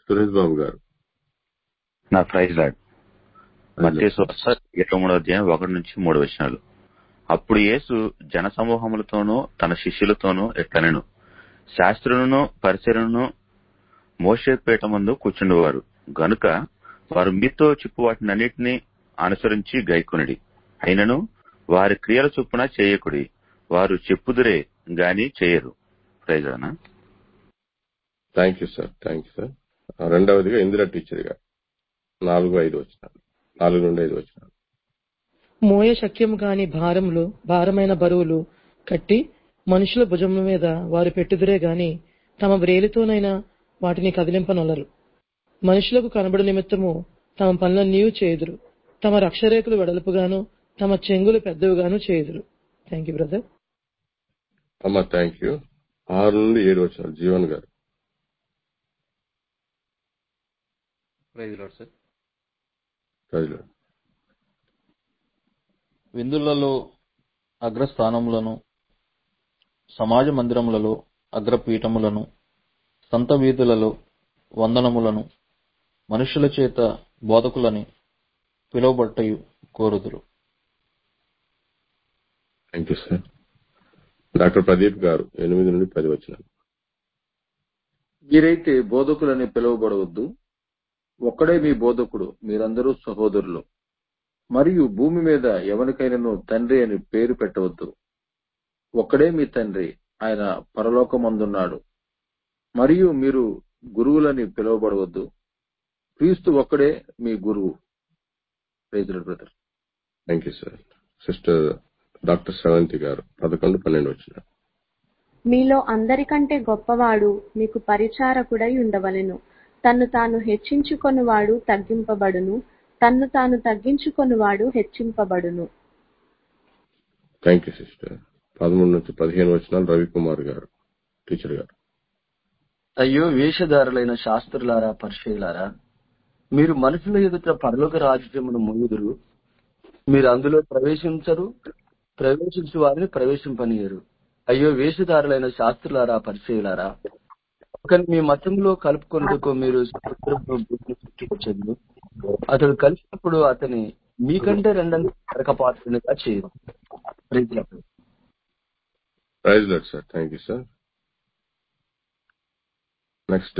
సురేష్ బాబు గారు నా praise lord మధ్య ఇరవై మూడో అధ్యాయం ఒకటి నుంచి మూడు వచనాలు అప్పుడు యేసు జన సమూహములతోనూ తన శిష్యులతోనూ ఎట్లనెను శాస్త్రులను పరిచరులను మోషే పీఠ ముందు కూర్చుండేవారు గనుక వారు మీతో చెప్పు వాటినన్నిటినీ అనుసరించి గైకొనిడి అయినను వారి క్రియల చొప్పున చేయకుడి వారు చెప్పుదురే గాని చేయరు ప్రైజానా thank you sir thank you sir రెండవదిగా ఇందిరా టీచర్ గారు నాలుగు ఐదు వచ్చినారు నాలుగు నుండి ఐదు వచ్చినారు మోయ శక్యము కాని భారములు భారమైన బరువులు కట్టి మనుషుల భుజముల మీద వారు పెట్టుదురే గాని తమ వ్రేలితోనైనా వాటిని కదిలింపనొల్లరు మనుషులకు కనబడు నిమిత్తము తమ పనులన్నీ చేయుదురు తమ రక్షరేకులు వెడల్పుగాను తమ చెంగులు పెద్దవిగాను చేయుదురు థ్యాంక్ యూ బ్రదర్ అమ్మ థ్యాంక్ యూ ఆరు నుండి ఏడు వచ్చినారు జీవన్ గారు ప్రైజ్ లాడ్ సార్ ప్రజలు విందులలో అగ్రస్థానములను సమాజ మందిరములలో అగ్రపీఠములను సంత వీధులలో వందనములను మనుషుల చేత బోధకులని పిలువబట్టయు కోరుదురు thank you sir doctor Pradeep garu ఎనిమిది నుండి పది వచ్చినారు మీరైతే బోధకులని పిలువబడవద్దు ఒక్కడే మీ బోధకుడు మీరందరూ సహోదరులు మరియు భూమి మీద ఎవరికైనాను తండ్రి అని పేరు పెట్టవద్దు ఒక్కడే మీ తండ్రి ఆయన పరలోకమందున్నాడు మరియు మీరు గురువులని పిలువబడవద్దు క్రీస్తు ఒక్కడే మీ గురువు ప్రైజులు brother thank you sir sister doctor Shravanthi garu పదకొండు పన్నెండు వచ్చినారు మీలో అందరికంటే గొప్పవాడు మీకు పరిచారకుడై ఉండవలెను తన్ను తాను హెచ్చించుకొనువాడు తగ్గింపబడును తన్ను తాను తగ్గించుకొనువాడు హెచ్చింపబడును థ్యాంక్ యూ సిస్టర్ పదమూడు నుంచి పదిహేను వచ్చినారు రవికుమార్ గారు టీచర్ గారు అయ్యో వేషధారులైన శాస్త్రులారా పరిచయులారా మీరు మనుషుల ఎదుట పరలోక రాజ్యమును మోయుదురు మీరు అందులో ప్రవేశించరు ప్రవేశించు వారిని ప్రవేశింపనీయరు అయ్యో వేషధారులైన శాస్త్రులారా పరిచయులారా ఒకని మీ మతంలో కలుపుకొనుటకు మీరు సముద్రపు భూమిని సృష్టించండి అతడు కలిసినప్పుడు అతని మీకంటే రెండంత కరకపాత్రునిగా చేయరు praise lord. Praise lord sir thank you sir next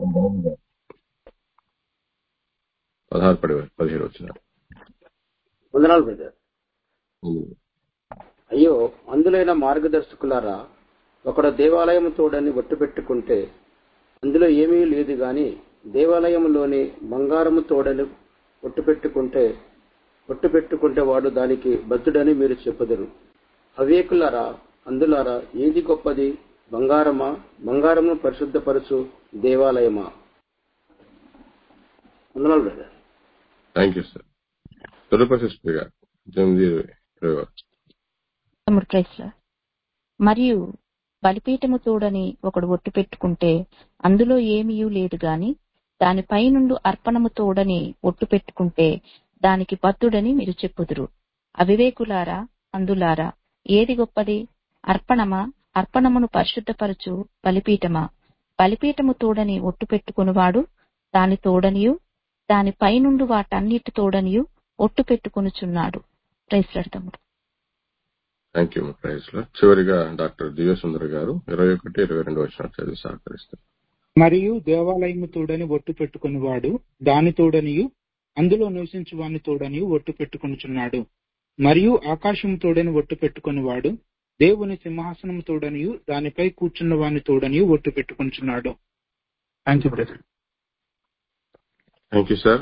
పదహారు పడి పదిహేడు వచ్చినారు వందనాలు బ్రదర్ అయ్యో అందులైన మార్గదర్శకులారా ఒకడు దేవాలయం తోడని ఒట్టు పెట్టుకుంటే అందులో ఏమీ లేదు గాని దేవాలయంలోని బంగారము తోడని ఒట్టు పెట్టుకుంటే ఒట్టు పెట్టుకుంటే వాడు దానికి బద్దుడని మీరు చెప్పుదురు అవేకులారా అందులారా ఏది గొప్పది బంగారమా బంగారమును పరిశుద్ధపరచు దేవాలయమా వందనాలు brother thank you sir Tirupati sister garu ఎనిమిది ఇరవై వరకు. తమ్ముడు ప్రైస్లా మరియు బలిపీఠము తోడని ఒకడు ఒట్టు పెట్టుకుంటే అందులో ఏమీయూ లేదు గాని దానిపై నుండి అర్పణము తోడని ఒట్టు పెట్టుకుంటే దానికి బద్దుడని మీరు చెప్పుదురు అవివేకులారా అందులారా ఏది గొప్పది అర్పణమా అర్పణమును పరిశుద్ధపరచు బలిపీఠమా బలిపీఠము తోడని ఒట్టు పెట్టుకునివాడు దాని తోడనియు దాని పైనుండి వాటన్నిటి తోడనియు ఒట్టు పెట్టుకొనుచున్నాడు ప్రైస్లాడు తమ్ముడు థ్యాంక్ యూ ప్రైజ్ లో చివరిగా డాక్టర్ దివ్యసుందర్ గారు ఇరవై ఒకటి ఇరవై రెండు వచ్చిన చదివి సహకరిస్తారు మరియు దేవాలయము తోడని ఒట్టు పెట్టుకునివాడు దాని తోడనియు అందులో నివసించు వాని తోడనియు ఒట్టు పెట్టుకొనుచున్నాడు మరియు ఆకాశము తోడని ఒట్టు పెట్టుకునివాడు దేవుని సింహాసనము తోడనియు దానిపై కూర్చున్న వాని తోడనియు ఒట్టు పెట్టుకొనుచున్నాడు thank you brother thank you sir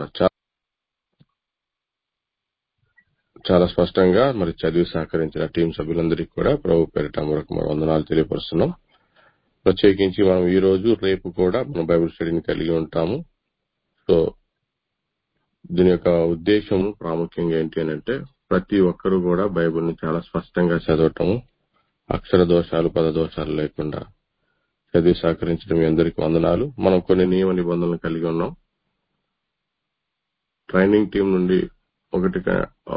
చాలా స్పష్టంగా మరి చదివి సహకరించిన టీం సభ్యులందరికీ కూడా ప్రభు పేరిట మరొక మన వందనాలు తెలియపరుస్తున్నాం ప్రత్యేకించి మనం ఈ రోజు రేపు కూడా మనం బైబిల్ స్టడీని కలిగి ఉంటాము సో దీని యొక్క ఉద్దేశం ప్రాముఖ్యంగా ఏంటి అని అంటే ప్రతి ఒక్కరూ కూడా బైబిల్ ని చాలా స్పష్టంగా చదవటము అక్షర దోషాలు పద దోషాలు లేకుండా చదివి సహకరించడం మీ అందరికీ వందనాలు మనం కొన్ని నియమ నిబంధనలు కలిగి ఉన్నాం ట్రైనింగ్ టీం నుండి ఒకటి క- ఆ,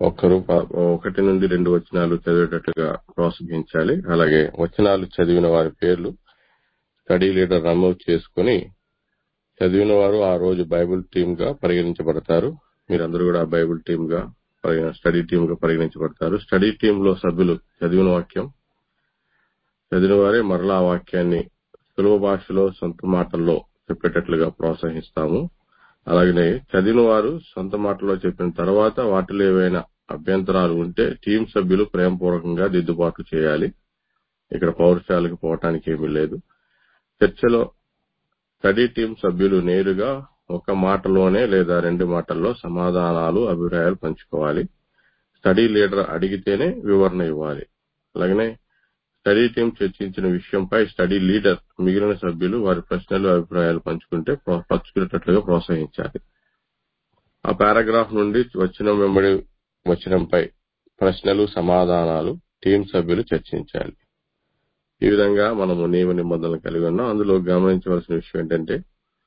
ఒక్కరు ప- ఒకటి నుండి రెండు వచనాలు చదివేటట్లుగా ప్రోత్సహించాలి అలాగే వచనాలు చదివిన వారి పేర్లు స్టడీ లీడర్ నమోదు చేసుకుని చదివిన వారు ఆ రోజు బైబిల్ టీమ్ గా పరిగణించబడతారు మీరందరూ కూడా ఆ బైబిల్ టీమ్ గా పరిగణ- స్టడీ టీమ్ గా పరిగణించబడతారు స్టడీ టీమ్ లో సభ్యులు చదివిన వాక్యం చదివిన వారే మరలా ఆ వాక్యాన్ని సులభ భాషలో సొంత మాటల్లో చెప్పేటట్లుగా ప్రోత్సహిస్తాము అలాగనే చదివిన వారు సొంత మాటల్లో చెప్పిన తర్వాత వాటిలో ఏవైనా అభ్యంతరాలు ఉంటే టీం సభ్యులు ప్రేమపూర్వకంగా దిద్దుబాట్లు చేయాలి ఇక్కడ పౌరుషాలకు పోవటానికి ఏమీ లేదు చర్చలో స్టడీ టీం సభ్యులు నేరుగా ఒక మాటలోనే లేదా రెండు మాటల్లో సమాధానాలు అభిప్రాయాలు పంచుకోవాలి స్టడీ లీడర్ అడిగితేనే వివరణ ఇవ్వాలి అలాగనే స్టడీ టీం చర్చించిన విషయంపై స్టడీ లీడర్ మిగిలిన సభ్యులు వారి ప్రశ్నలు అభిప్రాయాలు పంచుకుంటే ప్రో- పంచుకునేటట్లుగా ప్రోత్సహించాలి ఆ పారాగ్రాఫ్ నుండి వచ్చిన వెంబడి వచనంపై ప్రశ్నలు సమాధానాలు టీం సభ్యులు చర్చించాలి ఈ విధంగా మనము నియమ నిబంధనలు కలిగి ఉన్నాం అందులో గమనించవలసిన విషయం ఏంటంటే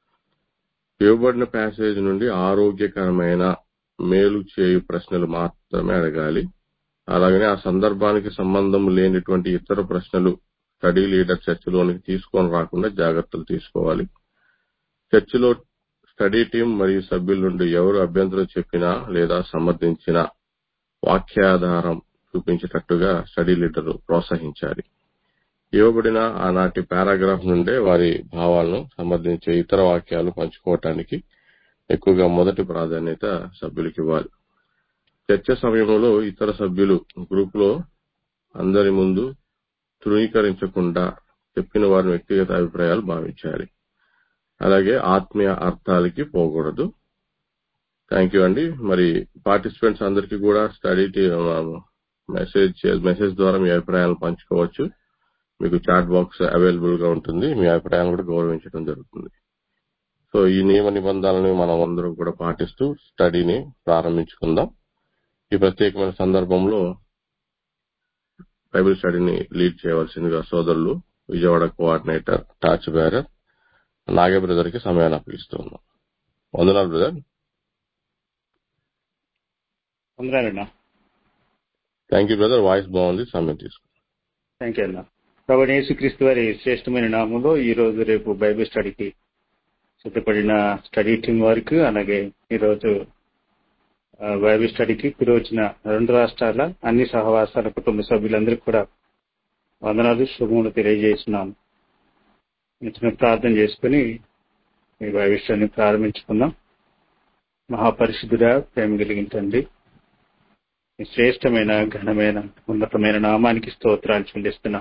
ఇవ్వబడిన ప్యాసేజ్ నుండి ఆరోగ్యకరమైన మేలు చేయు ప్రశ్నలు మాత్రమే అడగాలి అలాగనే ఆ సందర్భానికి సంబంధం లేనిటువంటి ఇతర ప్రశ్నలు స్టడీ లీడర్ చర్చలోనికి తీసుకొని రాకుండా జాగ్రత్తలు తీసుకోవాలి చర్చలో స్టడీ టీం మరియు సభ్యుల నుండి ఎవరు అభ్యంతరం చెప్పినా లేదా సమర్థించినా వాక్యాధారం చూపించేటట్టుగా స్టడీ లీడర్ ప్రోత్సహించాలి ఇవ్వబడిన ఆనాటి పారాగ్రాఫ్ నుండే వారి భావాలను సమర్థించే ఇతర వాక్యాలు పంచుకోవటానికి ఎక్కువగా మొదటి ప్రాధాన్యత సభ్యులకు ఇవ్వాలి చర్చ సమయంలో ఇతర సభ్యులు గ్రూప్ లో అందరి ముందు తృణీకరించకుండా చెప్పిన వారి వ్యక్తిగత అభిప్రాయాలు భావించాలి అలాగే ఆత్మీయ అర్థాలకి పోకూడదు థ్యాంక్ యూ అండి మరి పార్టిసిపెంట్స్ అందరికీ కూడా స్టడీ మెసేజ్ మెసేజ్ ద్వారా మీ అభిప్రాయాలను పంచుకోవచ్చు మీకు చాట్ బాక్స్ అవైలబుల్ గా ఉంటుంది మీ అభిప్రాయాలను కూడా గౌరవించడం జరుగుతుంది సో ఈ నియమ నిబంధనలను మనం అందరం కూడా పాటిస్తూ స్టడీని ప్రారంభించుకుందాం ఈ ప్రత్యేకమైన సందర్భంలో బైబిల్ స్టడీని లీడ్ చేయవలసిందిగా సోదరులు విజయవాడ కోఆర్డినేటర్ టార్చ్ బేరర్ నాగే బ్రదర్ కి సమయాన్ని అప్పగిస్తూ ఉన్నాం వందనాలు బ్రదర్ వందనాలన్నా థ్యాంక్ యూ బ్రదర్ వాయిస్ బాగుంది సమయం తీసుకో థ్యాంక్ యూ అన్న కాబట్టి యేసుక్రీస్తు వారి శ్రేష్టమైన నామంలో ఈ రోజు రేపు బైబిల్ స్టడీకి సిద్ధపడిన స్టడీ టీం వారికి అలాగే ఈరోజు ఆ, బైబిల్ స్టడీకి కుడి వచ్చిన రెండు రాష్ట్రాల అన్ని సహవాసాల కుటుంబ సభ్యులందరికీ కూడా వందనాలు శుభములు తెలియజేస్తున్నాను ఇచ్చిన ప్రార్థన చేసుకుని ఈ బైబిల్ స్టడీని ప్రారంభించుకుందాం మహాపరిశుద్ధుడా ప్రేమ కలిగిన తండ్రి మీ శ్రేష్టమైన ఘనమైన ఉన్నతమైన నామానికి స్తోత్రాలు చెల్లిస్తున్నాం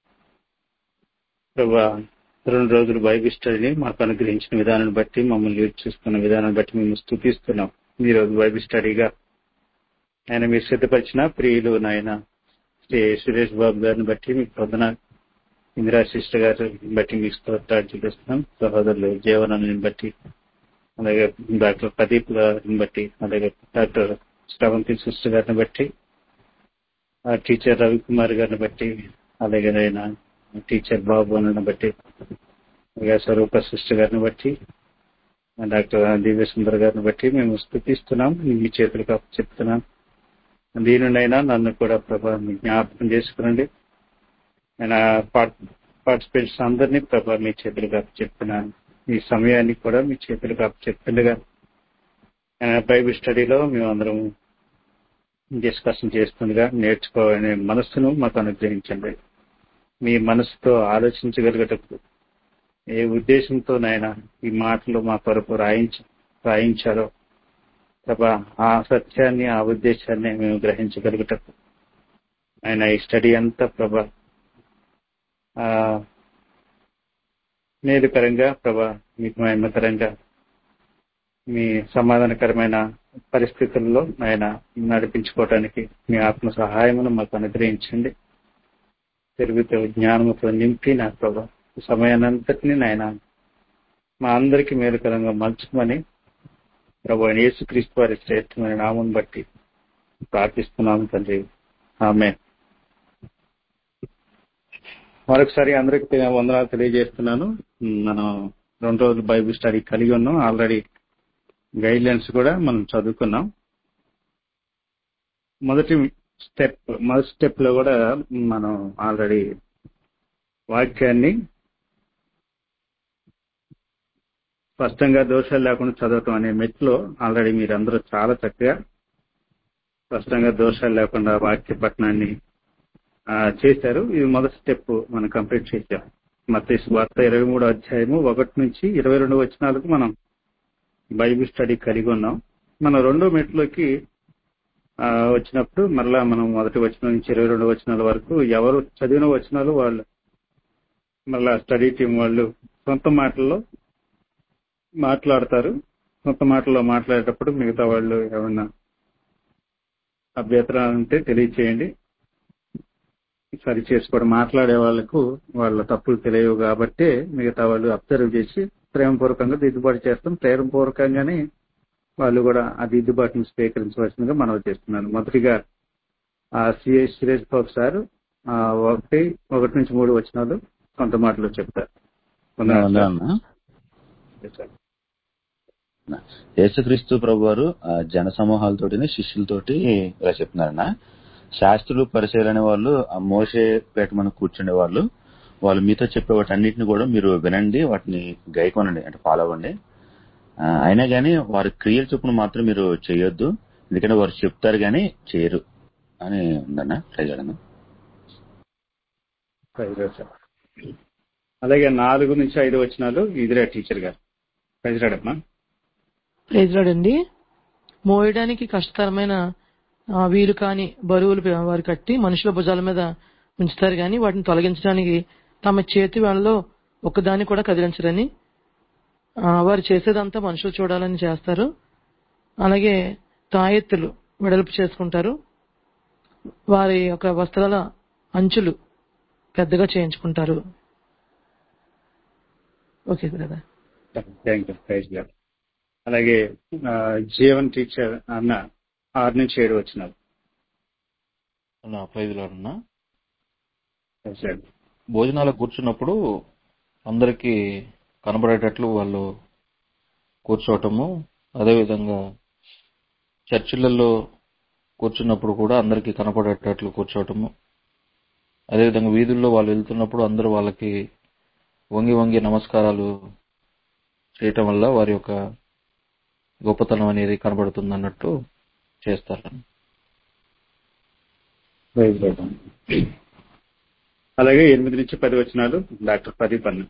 ప్రభా రెండు రోజులు బైబిల్ స్టడీని మాకు అనుగ్రహించిన విధానాన్ని బట్టి మమ్మల్ని లీడ్ చేస్తున్న విధానాన్ని బట్టి మేము స్థుతిస్తున్నాం ఈ రోజు బైబిల్ స్టడీగా ఆయన మీరు సిద్ధపరిచిన ప్రియులు నాయన శ్రీ సురేష్ బాబు గారిని బట్టి మీకు పొందన ఇందిరా సిస్టర్ గారిని బట్టి మీకు స్తోత్రాలు చెల్లిస్తున్నాం సహోదరులు జీవనాన్ని బట్టి అలాగే డాక్టర్ ప్రదీప్ గారిని బట్టి అలాగే డాక్టర్ శ్రవంతి సిస్టర్ గారిని బట్టి ఆ టీచర్ రవికుమార్ గారిని బట్టి అలాగే ఆయన టీచర్ బాబు అని బట్టి అలాగే స్వరూప సిస్టర్ గారిని బట్టి డాక్టర్ దివ్య సుందర్ గారిని బట్టి మేము స్థుతిస్తున్నాం మీ చేతులకు చెప్తున్నాం దీనినైనా నన్ను కూడా ప్రభా మీ జ్ఞాపకం చేసుకునండి నేను పార్టిసిపేట్స్ అందరినీ ప్రభా మీ చేతులకు చెప్తున్నాను ఈ సమయాన్ని కూడా మీ చేతులకు చెప్తుండగా బైబిల్ స్టడీలో మేమందరం డిస్కషన్ చేస్తుండగా నేర్చుకోవాలనే మనస్సును మాకు అనుగ్రహించండి మీ మనసుతో ఆలోచించగలిగేటప్పుడు ఏ ఉద్దేశంతో నాయన ఈ మాటలు మా కొరకు రాయించ రాయించారో ప్రభా ఆ సత్యాన్ని ఆ ఉద్దేశాన్ని మేము గ్రహించగలుగుటప్పుడు ఆయన ఈ స్టడీ అంతా ప్రభా ఆ మేలుకరంగా ప్రభా మీకు మహిమకరంగా మీ సమాధానకరమైన పరిస్థితుల్లో ఆయన నడిపించుకోవటానికి మీ ఆత్మ సహాయమును మాకు అనుగ్రహించండి తెలుగుతో జ్ఞానముతో నింపి నా ప్రభా ఈ సమయానంతటిని నాయన మా అందరికీ మేలుకరంగా మలుచుమని ప్రభు యేసుక్రీస్తు వారి శ్రేష్టమైన నామం బట్టి ప్రార్థిస్తున్నాము తండ్రి ఆమె మరొకసారి అందరికి వందనాలు తెలియజేస్తున్నాను మనం రెండు రోజులు బైబిల్ స్టడీ కలిగి ఉన్నాం ఆల్రెడీ గైడ్ లైన్స్ కూడా మనం చదువుకున్నాం మొదటి స్టెప్ మొదటి స్టెప్ లో కూడా మనం ఆల్రెడీ వాక్యాన్ని స్పష్టంగా దోషాలు లేకుండా చదవటం అనే మెట్లో ఆల్రెడీ మీరందరూ చాలా చక్కగా స్పష్టంగా దోషాలు లేకుండా వాక్య పట్టణాన్ని ఆ, చేశారు ఇది మొదటి స్టెప్ మనం కంప్లీట్ చేశాం మత వార్త ఇరవై మూడో అధ్యాయము ఒకటి నుంచి ఇరవై రెండు వచనాలకు మనం బైబిల్ స్టడీ కలిగి ఉన్నాం మన రెండో మెట్లోకి ఆ, వచ్చినప్పుడు మరలా మనం మొదటి వచనం నుంచి ఇరవై రెండు వచనాల వరకు ఎవరు చదివిన వచనాలు వాళ్ళు మరలా స్టడీ టీం వాళ్ళు సొంత మాటల్లో మాట్లాడతారు సొంత మాటల్లో మాట్లాడేటప్పుడు మిగతా వాళ్ళు ఏమన్నా అభ్యంతరాలు ఉంటే తెలియచేయండి సరి చేసుకోవడం మాట్లాడే వాళ్ళకు వాళ్ళ తప్పులు తెలియవు కాబట్టి మిగతా వాళ్ళు అబ్జర్వ్ చేసి ప్రేమపూర్వకంగా దిద్దుబాటు చేస్తాం ప్రేమపూర్వకంగానే వాళ్ళు కూడా ఆ దిద్దుబాటును స్వీకరించవలసిందిగా మనం చేస్తున్నాను మొదటిగా ఆ సిఎస్ సురేష్ బాబు సార్ ఆ, ఒకటి ఒకటి నుంచి మూడు వచ్చినాలు కొంత మాటలు చెప్తారు వందనాలు సార్. వందనాలన్నా. Yes, sir. యేసుక్రీస్తు ప్రభు వారు ఆ, జన సమూహాలతోటి శిష్యులతోటి ఇలా చెప్తున్నారన్న శాస్త్రులు పరిశీలన వాళ్ళు ఆ మోసే పేట మనం కూర్చునే వాళ్ళు వాళ్ళు మీతో చెప్పే వాటి అన్నిటిని కూడా మీరు వినండి వాటిని గైకొనండి అంటే ఫాలో అవ్వండి ఆ, అయినా గానీ వారి క్రియల చొప్పున మాత్రం మీరు చేయొద్దు ఎందుకంటే వారు చెప్తారు గానీ చేయరు అని ఉందన్న ప్రజలను Praise God, sir. అలాగే నాలుగు నుంచి ఐదు వచ్చినాలు ఇదిరే టీచర్ గారు ప్రజలాడమ్మా ప్రేజరాడండి మోయడానికి కష్టతరమైన ఆ, వీలు కాని బరువులు వారు కట్టి మనుషుల భుజాల మీద ఉంచుతారు కానీ వాటిని తొలగించడానికి తమ చేతి వాళ్ళలో ఒకదాన్ని కూడా కదిలించరని ఆ, వారు చేసేదంతా మనుషులు చూడాలని చేస్తారు అలాగే తాయెత్తులు వెడల్పు చేసుకుంటారు వారి యొక్క వస్త్రాల అంచులు పెద్దగా చేయించుకుంటారు okay brother thank you praise garu అలాగే ఆ, జీవన్ టీచర్ అన్న ఆరు నుంచి ఏడు వచ్చినారు నా ప్రైజ్లో ఉన్నా Praise God. భోజనాలకు కూర్చున్నప్పుడు అందరికీ కనబడేటట్లు వాళ్ళు కూర్చోవటము అదేవిధంగా చర్చిలలో కూర్చున్నప్పుడు కూడా అందరికీ కనపడేటట్లు కూర్చోవటము అదేవిధంగా వీధుల్లో వాళ్ళు వెళ్తున్నప్పుడు అందరూ వాళ్ళకి వంగి వంగి నమస్కారాలు చేయటం వల్ల వారి యొక్క గొప్పతనం అనేది కనబడుతుంది అన్నట్టు చేస్తారు Praise God. అలాగే ఎనిమిది నుంచి పది వచ్చినాలు డాక్టర్ ప్రదీప్ అన్న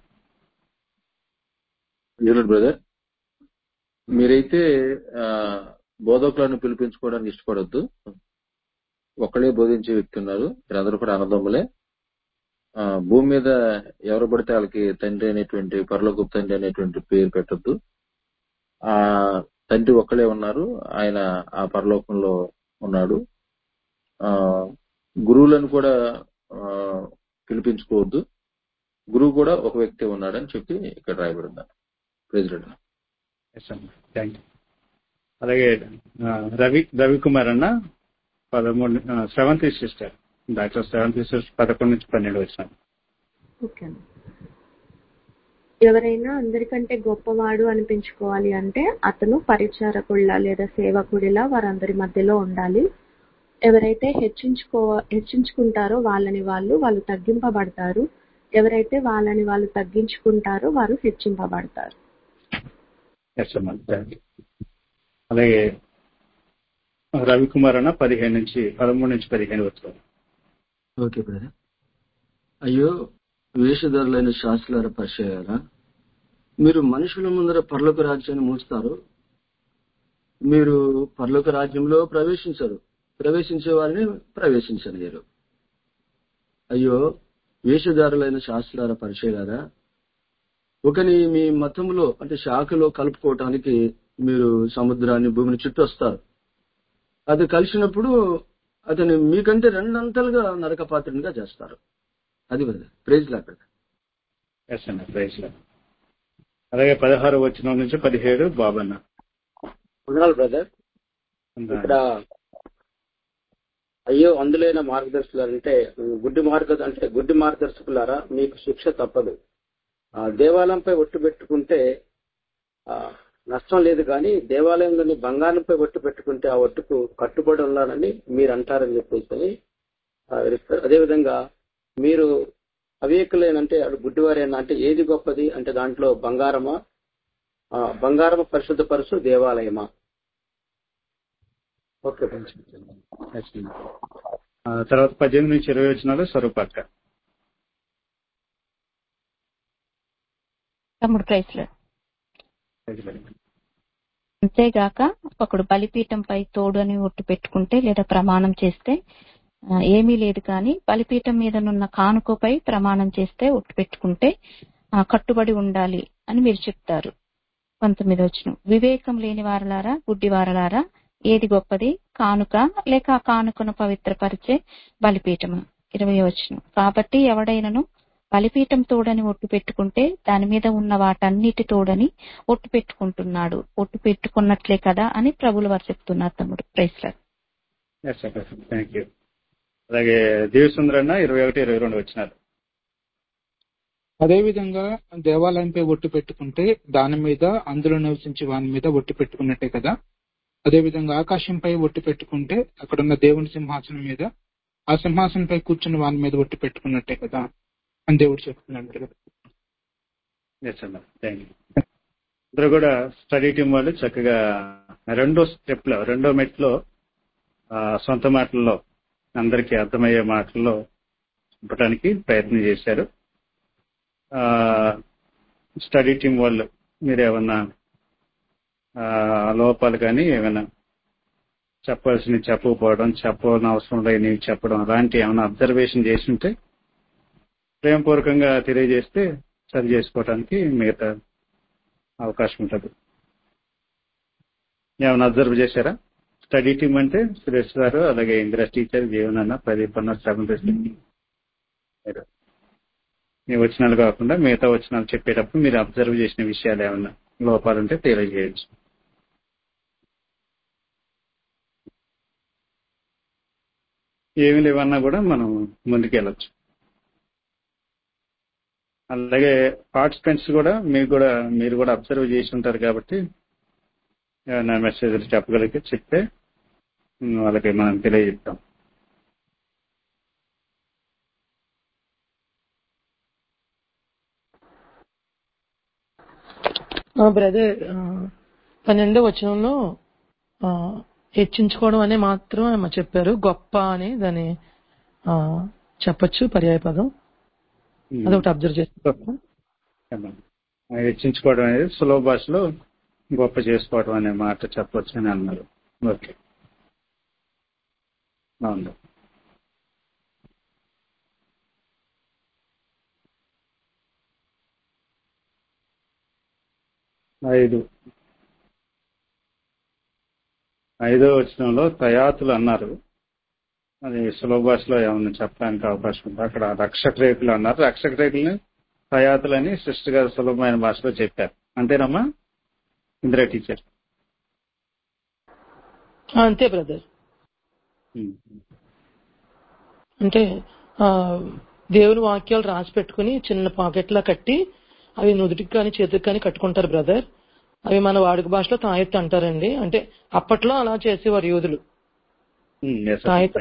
యూనిట్ బ్రదర్ మీరైతే ఆ, బోధకులను పిలిపించుకోవడానికి ఇష్టపడొద్దు ఒక్కడే బోధించే వ్యక్తి ఉన్నారు మీరందరూ కూడా అన్నదమ్ములే ఆ, భూమి మీద ఎవరు పడితే వాళ్ళకి తండ్రి అనేటువంటి పరలోక తండ్రి అనేటువంటి పేరు పెట్టొద్దు ఆ తండ్రి ఒక్కడే ఉన్నారు ఆయన ఆ పరలోకంలో ఉన్నాడు ఆ గురువులను కూడా ఆ, పిలిపించుకోవద్దు గురువు కూడా ఒక వ్యక్తి ఉన్నాడని చెప్పి ఇక్కడ రాయబడింది ప్రెసిడెంట్ ఎస్ అన్న థ్యాంక్ యూ అలాగే ఆ, రవి రవికుమార్ అన్న పదమూడు seventh sister doctor seventh sister పదకొండు నుంచి పన్నెండు వచ్చినారు ఓకే అండి. ఎవరైనా అందరికంటే గొప్పవాడు అనిపించుకోవాలి అంటే అతను పరిచారకుడిలా లేదా సేవకుడిలా వారందరి మధ్యలో ఉండాలి ఎవరైతే హెచ్చించుకో హెచ్చించుకుంటారో వాళ్ళని వాళ్ళు వాళ్ళు తగ్గింపబడతారు ఎవరైతే వాళ్ళని వాళ్ళు తగ్గించుకుంటారో వారు హెచ్చింపబడతారు ఎస్ అమ్మ థ్యాంక్ యూ అలాగే రవికుమార్ అన్న పదిహేను నుంచి పదమూడు నుంచి పదిహేను వచ్చారు ఓకే బ్రదర్ అయ్యో వేషధారులైన శాస్త్రులారా పరిచయారా మీరు మనుషుల ముందర పర్లోక రాజ్యాన్ని మూస్తారు మీరు పర్లోక రాజ్యంలో ప్రవేశించరు ప్రవేశించే వారిని ప్రవేశించలేరు అయ్యో వేషధారులైన శాస్త్రులారా పరిచయారా ఒకని మీ మతంలో అంటే శాఖలో కలుపుకోవటానికి మీరు సముద్రాన్ని భూమిని చుట్టూ వస్తారు అది కలిసినప్పుడు అతని మీకంటే రెండంతలుగా నరక పాత్రునిగా చేస్తారు అది బ్రదర్ ప్రైజ్ లాక్కడ ఎస్ అన్న ప్రైజ్ లో అలాగే పదహారు వచ్చిన నుంచి పదిహేడు బాబన్న వందనాలు బ్రదర్ ఇక్కడ అయ్యో అందులైన మార్గదర్శకులు అంటే గుడ్డి మార్గ అంటే గుడ్డి మార్గదర్శకులారా మీకు శిక్ష తప్పదు ఆ దేవాలయంపై ఒట్టు పెట్టుకుంటే ఆ, నష్టం లేదు కానీ దేవాలయంలోని బంగారంపై ఒట్టు పెట్టుకుంటే ఆ ఒట్టుకు కట్టుబడి ఉన్నానని మీరు అంటారని చెప్పేసి ఆ, వివరిస్తారు. అదేవిధంగా మీరు అవివేకులేనంటే అది గుడ్డివారేనా అంటే ఏది గొప్పది అంటే దాంట్లో బంగారమా ఆ, బంగారము పరిశుద్ధ పరుసు దేవాలయమా ఓకే ఆ, తర్వాత పద్దెనిమిది నుంచి ఇరవై వచ్చినాలు స్వరూపక్క తమ్ముడు క్రైస్లర్ అంతేగాక ఒకడు బలిపీఠంపై తోడు అని ఒట్టు పెట్టుకుంటే లేదా ప్రమాణం చేస్తే ఆ, ఏమీ లేదు కానీ బలిపీఠం మీదనున్న కానుకపై ప్రమాణం చేస్తే ఒట్టు పెట్టుకుంటే ఆ, కట్టుబడి ఉండాలి అని మీరు చెప్తారు పంతొమ్మిది వచ్చిన వివేకం లేని వారలారా గుడ్డి వారలారా ఏది గొప్పది కానుక లేక ఆ కానుకను పవిత్రపరిచే బలిపీఠమా ఇరవై వచ్చిన కాబట్టి ఎవడైనను బలిపీఠం తోడని ఒట్టు పెట్టుకుంటే దాని మీద ఉన్న వాటన్నిటి తోడని ఒట్టు పెట్టుకుంటున్నాడు ఒట్టు పెట్టుకున్నట్లే కదా అని ప్రభులు వారు చెప్తున్నారు తమ్ముడు praise lord yes sir thank you అలాగే దేవసుందరన్న ఇరవై ఒకటి ఇరవై రెండు వచ్చినారు అదేవిధంగా దేవాలయంపై ఒట్టు పెట్టుకుంటే దాని మీద అందులో నివసించి వాని మీద ఒట్టు పెట్టుకున్నట్టే కదా అదేవిధంగా ఆకాశంపై ఒట్టు పెట్టుకుంటే అక్కడున్న దేవుని సింహాసనం మీద ఆ సింహాసనంపై కూర్చున్న వాని మీద ఒట్టు పెట్టుకున్నట్టే కదా అని దేవుడు చెప్తున్నాడు కదా ఎస్ అన్న థ్యాంక్ యూ ఇద్దరు కూడా స్టడీ టీం వాళ్ళు చక్కగా రెండో స్టెప్ లో రెండో మెట్లో ఆ, సొంత మాటల్లో అందరికీ అర్థమయ్యే మాటల్లో చెప్పడానికి ప్రయత్నం చేశారు ఆ, స్టడీ టీం వాళ్ళు మీరు ఏమన్నా ఆ, లోపాలు కానీ ఏమైనా చెప్పాల్సినవి చెప్పకపోవడం చెప్పని అవసరం లేనివి చెప్పడం అలాంటి ఏమైనా అబ్జర్వేషన్ చేసి ఉంటే ప్రేమపూర్వకంగా తెలియజేస్తే సరి చేసుకోవడానికి మిగతా అవకాశం ఉంటుంది ఏమైనా అబ్జర్వ్ చేశారా స్టడీ టీమ్ అంటే సురేష్ గారు అలాగే ఇందిరా టీచర్ జీవన్ అన్న ప్రదీప్ అన్న శ్రవణ్ రెడ్డి మీరు మీ వచనాలు కాకుండా మిగతా వచనాలు చెప్పేటప్పుడు మీరు అబ్జర్వ్ చేసిన విషయాలు ఏమన్నా లోపాలుంటే తెలియజేయచ్చు ఏమి లేవన్నా కూడా మనం ముందుకెళ్ళచ్చు అలాగే పార్టిసిపెంట్స్ కూడా మీకు కూడా మీరు కూడా అబ్జర్వ్ చేసి ఉంటారు కాబట్టి ఏమైనా మెసేజ్లు చెప్పగలిగితే చెప్తే ఉమ్, వాళ్ళకి మనం తెలియజేస్తాం బ్రదర్ పన్నెండో వచనంలో ఆ, హెచ్చించుకోవడం అనే మాత్రం ఏమో చెప్పారు గొప్ప అని దాన్ని ఆ, చెప్పొచ్చు పర్యాయ పదం అదొకటి అబ్జర్వ్ చేస్తాను హెచ్చించుకోవడం అనేది సులభ భాషలో గొప్ప చేసుకోవడం అనే మాట చెప్పొచ్చు అని అన్నారు ఓకే అవును ఐదు ఐదో వచనంలో తయాతులు అన్నారు అది సులభ భాషలో ఏమన్నా చెప్పడానికి అవకాశం ఉంది అక్కడ రక్షక రేకులు అన్నారు రక్షక రేకులని తయాతులని సిస్టర్ గారు సులభమైన భాషలో చెప్పారు అంతేనమ్మా ఇందిరా టీచర్ ఆ, అంతే బ్రదర్ అంటే ఆ, దేవుని వాక్యాలు రాసి పెట్టుకుని చిన్న పాకెట్ లా కట్టి అవి నుదుటికి కానీ చేతికి కానీ కట్టుకుంటారు బ్రదర్ అవి మన వాడుక భాషలో తాయెత్తు అంటారండి అంటే అప్పట్లో అలా చేసేవారు యూదులు తాయెత్తు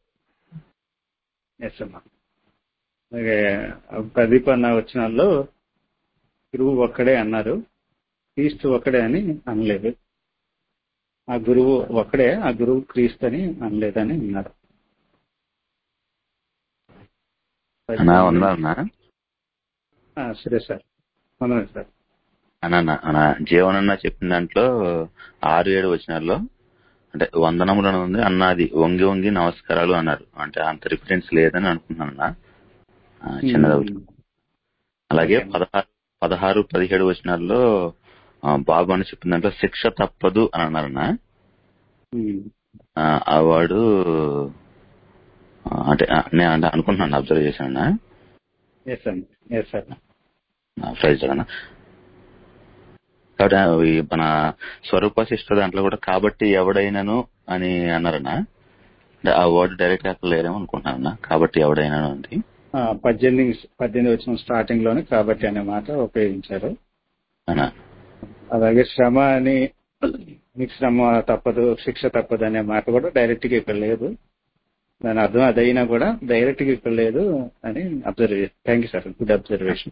ఎస్ అమ్మా అలాగే ప్రదీప్ అన్న వచ్చిన వాళ్ళు గురువు ఒక్కడే అన్నారు క్రీస్తు ఒక్కడే అని అనలేదు ఆ గురువు ఒక్కడే ఆ గురువు క్రీస్తు అని అనలేదని అన్నారు అన్నా ఉందా అన్నా ఆ, సరే సార్ వందనాలు సార్ అన్న అన్న జీవనన్న చెప్పిన దాంట్లో ఆరు ఏడు వచనాల్లో అంటే వందనములను ఉంది అన్నది వంగి వంగి నమస్కారాలు అన్నారు అంటే అంత రిఫరెన్స్ లేదని అనుకుంటున్నాను అన్న. ఆ, చిన్నది ఒకటి. అలాగే పదహారు పదహారు పదిహేడు వచనాల్లో ఆ, బాబు అని చెప్పిన దాంట్లో శిక్ష తప్పదు అని అన్నారన్న ఆ, ఆ వాడు ఆ, అంటే ఆ, నేను అంటే అనుకుంటున్నాను అబ్జర్వ్ చేశాను ఎస్ అండి ఎస్ సార్ ప్రైజ్ అన్న కాబట్టి అవి మన స్వరూప సిస్టర్ దాంట్లో కూడా కాబట్టి ఎవడైనాను అని అన్నారన్న అంటే ఆ వర్డ్ డైరెక్ట్ అక్కడ లేరేమో అనుకుంటున్నాను కాబట్టి ఎవడైనాను అని ఆ, పద్దెనిమిది పద్దెనిమిది వచ్చిన స్టార్టింగ్ లోనే కాబట్టి అనే మాట ఉపయోగించారు అన్నా అలాగే శ్రమ అని మీకు శ్రమ తప్పదు శిక్ష తప్పదు అనే మాట కూడా డైరెక్ట్ గా ఇక్కడ లేదు దాని అర్థం అదైనా కూడా డైరెక్ట్ గా ఇక్కడ లేదు అని observation thank you sir good observation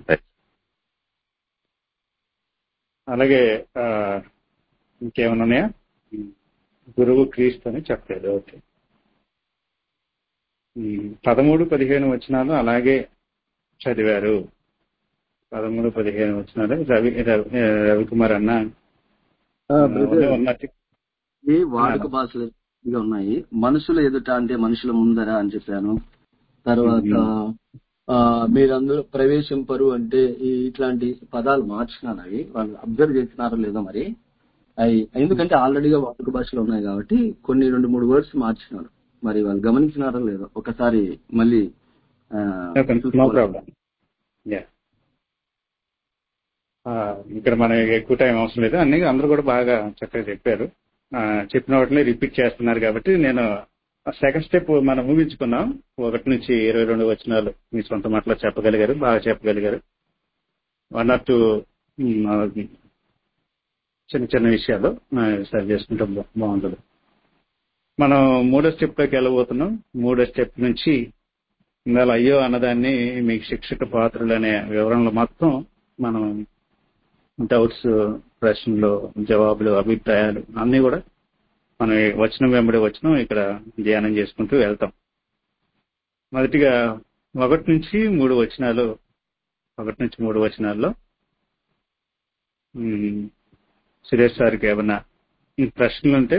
అలాగే ఆ, ఇంకేమైనా ఉన్నాయా గురువు క్రీస్తు అని చెప్పలేదు ఓకే ఉమ్, పదమూడు పదిహేను వచనాలు అలాగే చదివారు పదమూడు పదిహేను వచనాలు రవి రవి రవికుమార్ అన్న ఆ, ఆ, బ్రదర్ ఉన్నట్టు ఈ వాడుక భాషలు ఇదిగా ఉన్నాయి మనుషుల ఎదుట అంటే మనుషుల ముందర అని చెప్పాను తర్వాత ఆ మీరందరూ ప్రవేశింపరు అంటే ఈ ఇట్లాంటి పదాలు మార్చుకున్నాను అవి వాళ్ళు అబ్జర్వ్ చేస్తున్నారో లేదో మరి అవి ఎందుకంటే ఆల్రెడీగా వాడుక భాషలు ఉన్నాయి కాబట్టి కొన్ని రెండు మూడు వర్డ్స్ మార్చుకున్నారు మరి వాళ్ళు గమనించినారో లేదో ఒకసారి మళ్ళీ ఆ, నో చూసుకోవాలి. ప్రాబ్లం యా ఇక్కడ మనం ఎక్కువ టైం అవసరం లేదు అన్ని అందరూ కూడా బాగా చక్కగా చెప్పారు ఆ, చెప్పిన వాటిని రిపీట్ చేస్తున్నారు కాబట్టి నేను సెకండ్ స్టెప్ మనం ఊహించుకున్నాం ఒకటి నుంచి ఇరవై రెండు వచనాలు మీ సొంత మాటలో చెప్పగలిగారు బాగా చెప్పగలిగారు వన్ ఆర్ టూ చిన్న చిన్న విషయాలు ఆ, సరి చేసుకుంటే బా- బాగుంటుంది మనం మూడో స్టెప్ లోకి వెళ్ళబోతున్నాం మూడో స్టెప్ నుంచి ఇందాల అయ్యో అన్నదాన్ని మీకు శిక్షక పాత్రలు అనే వివరణలు మొత్తం మనం డౌట్స్ ప్రశ్నలు జవాబులు అభిప్రాయాలు అన్ని కూడా మనం వచ్చిన వెంబడి వచ్చిన ఇక్కడ ధ్యానం చేసుకుంటూ వెళ్తాం మొదటిగా ఒకటి నుంచి మూడు వచనాలు ఒకటి నుంచి మూడు వచనాల్లో ఉమ్, సురేష్ సార్కి ఏమన్నా ఈ ప్రశ్నలు ఉంటే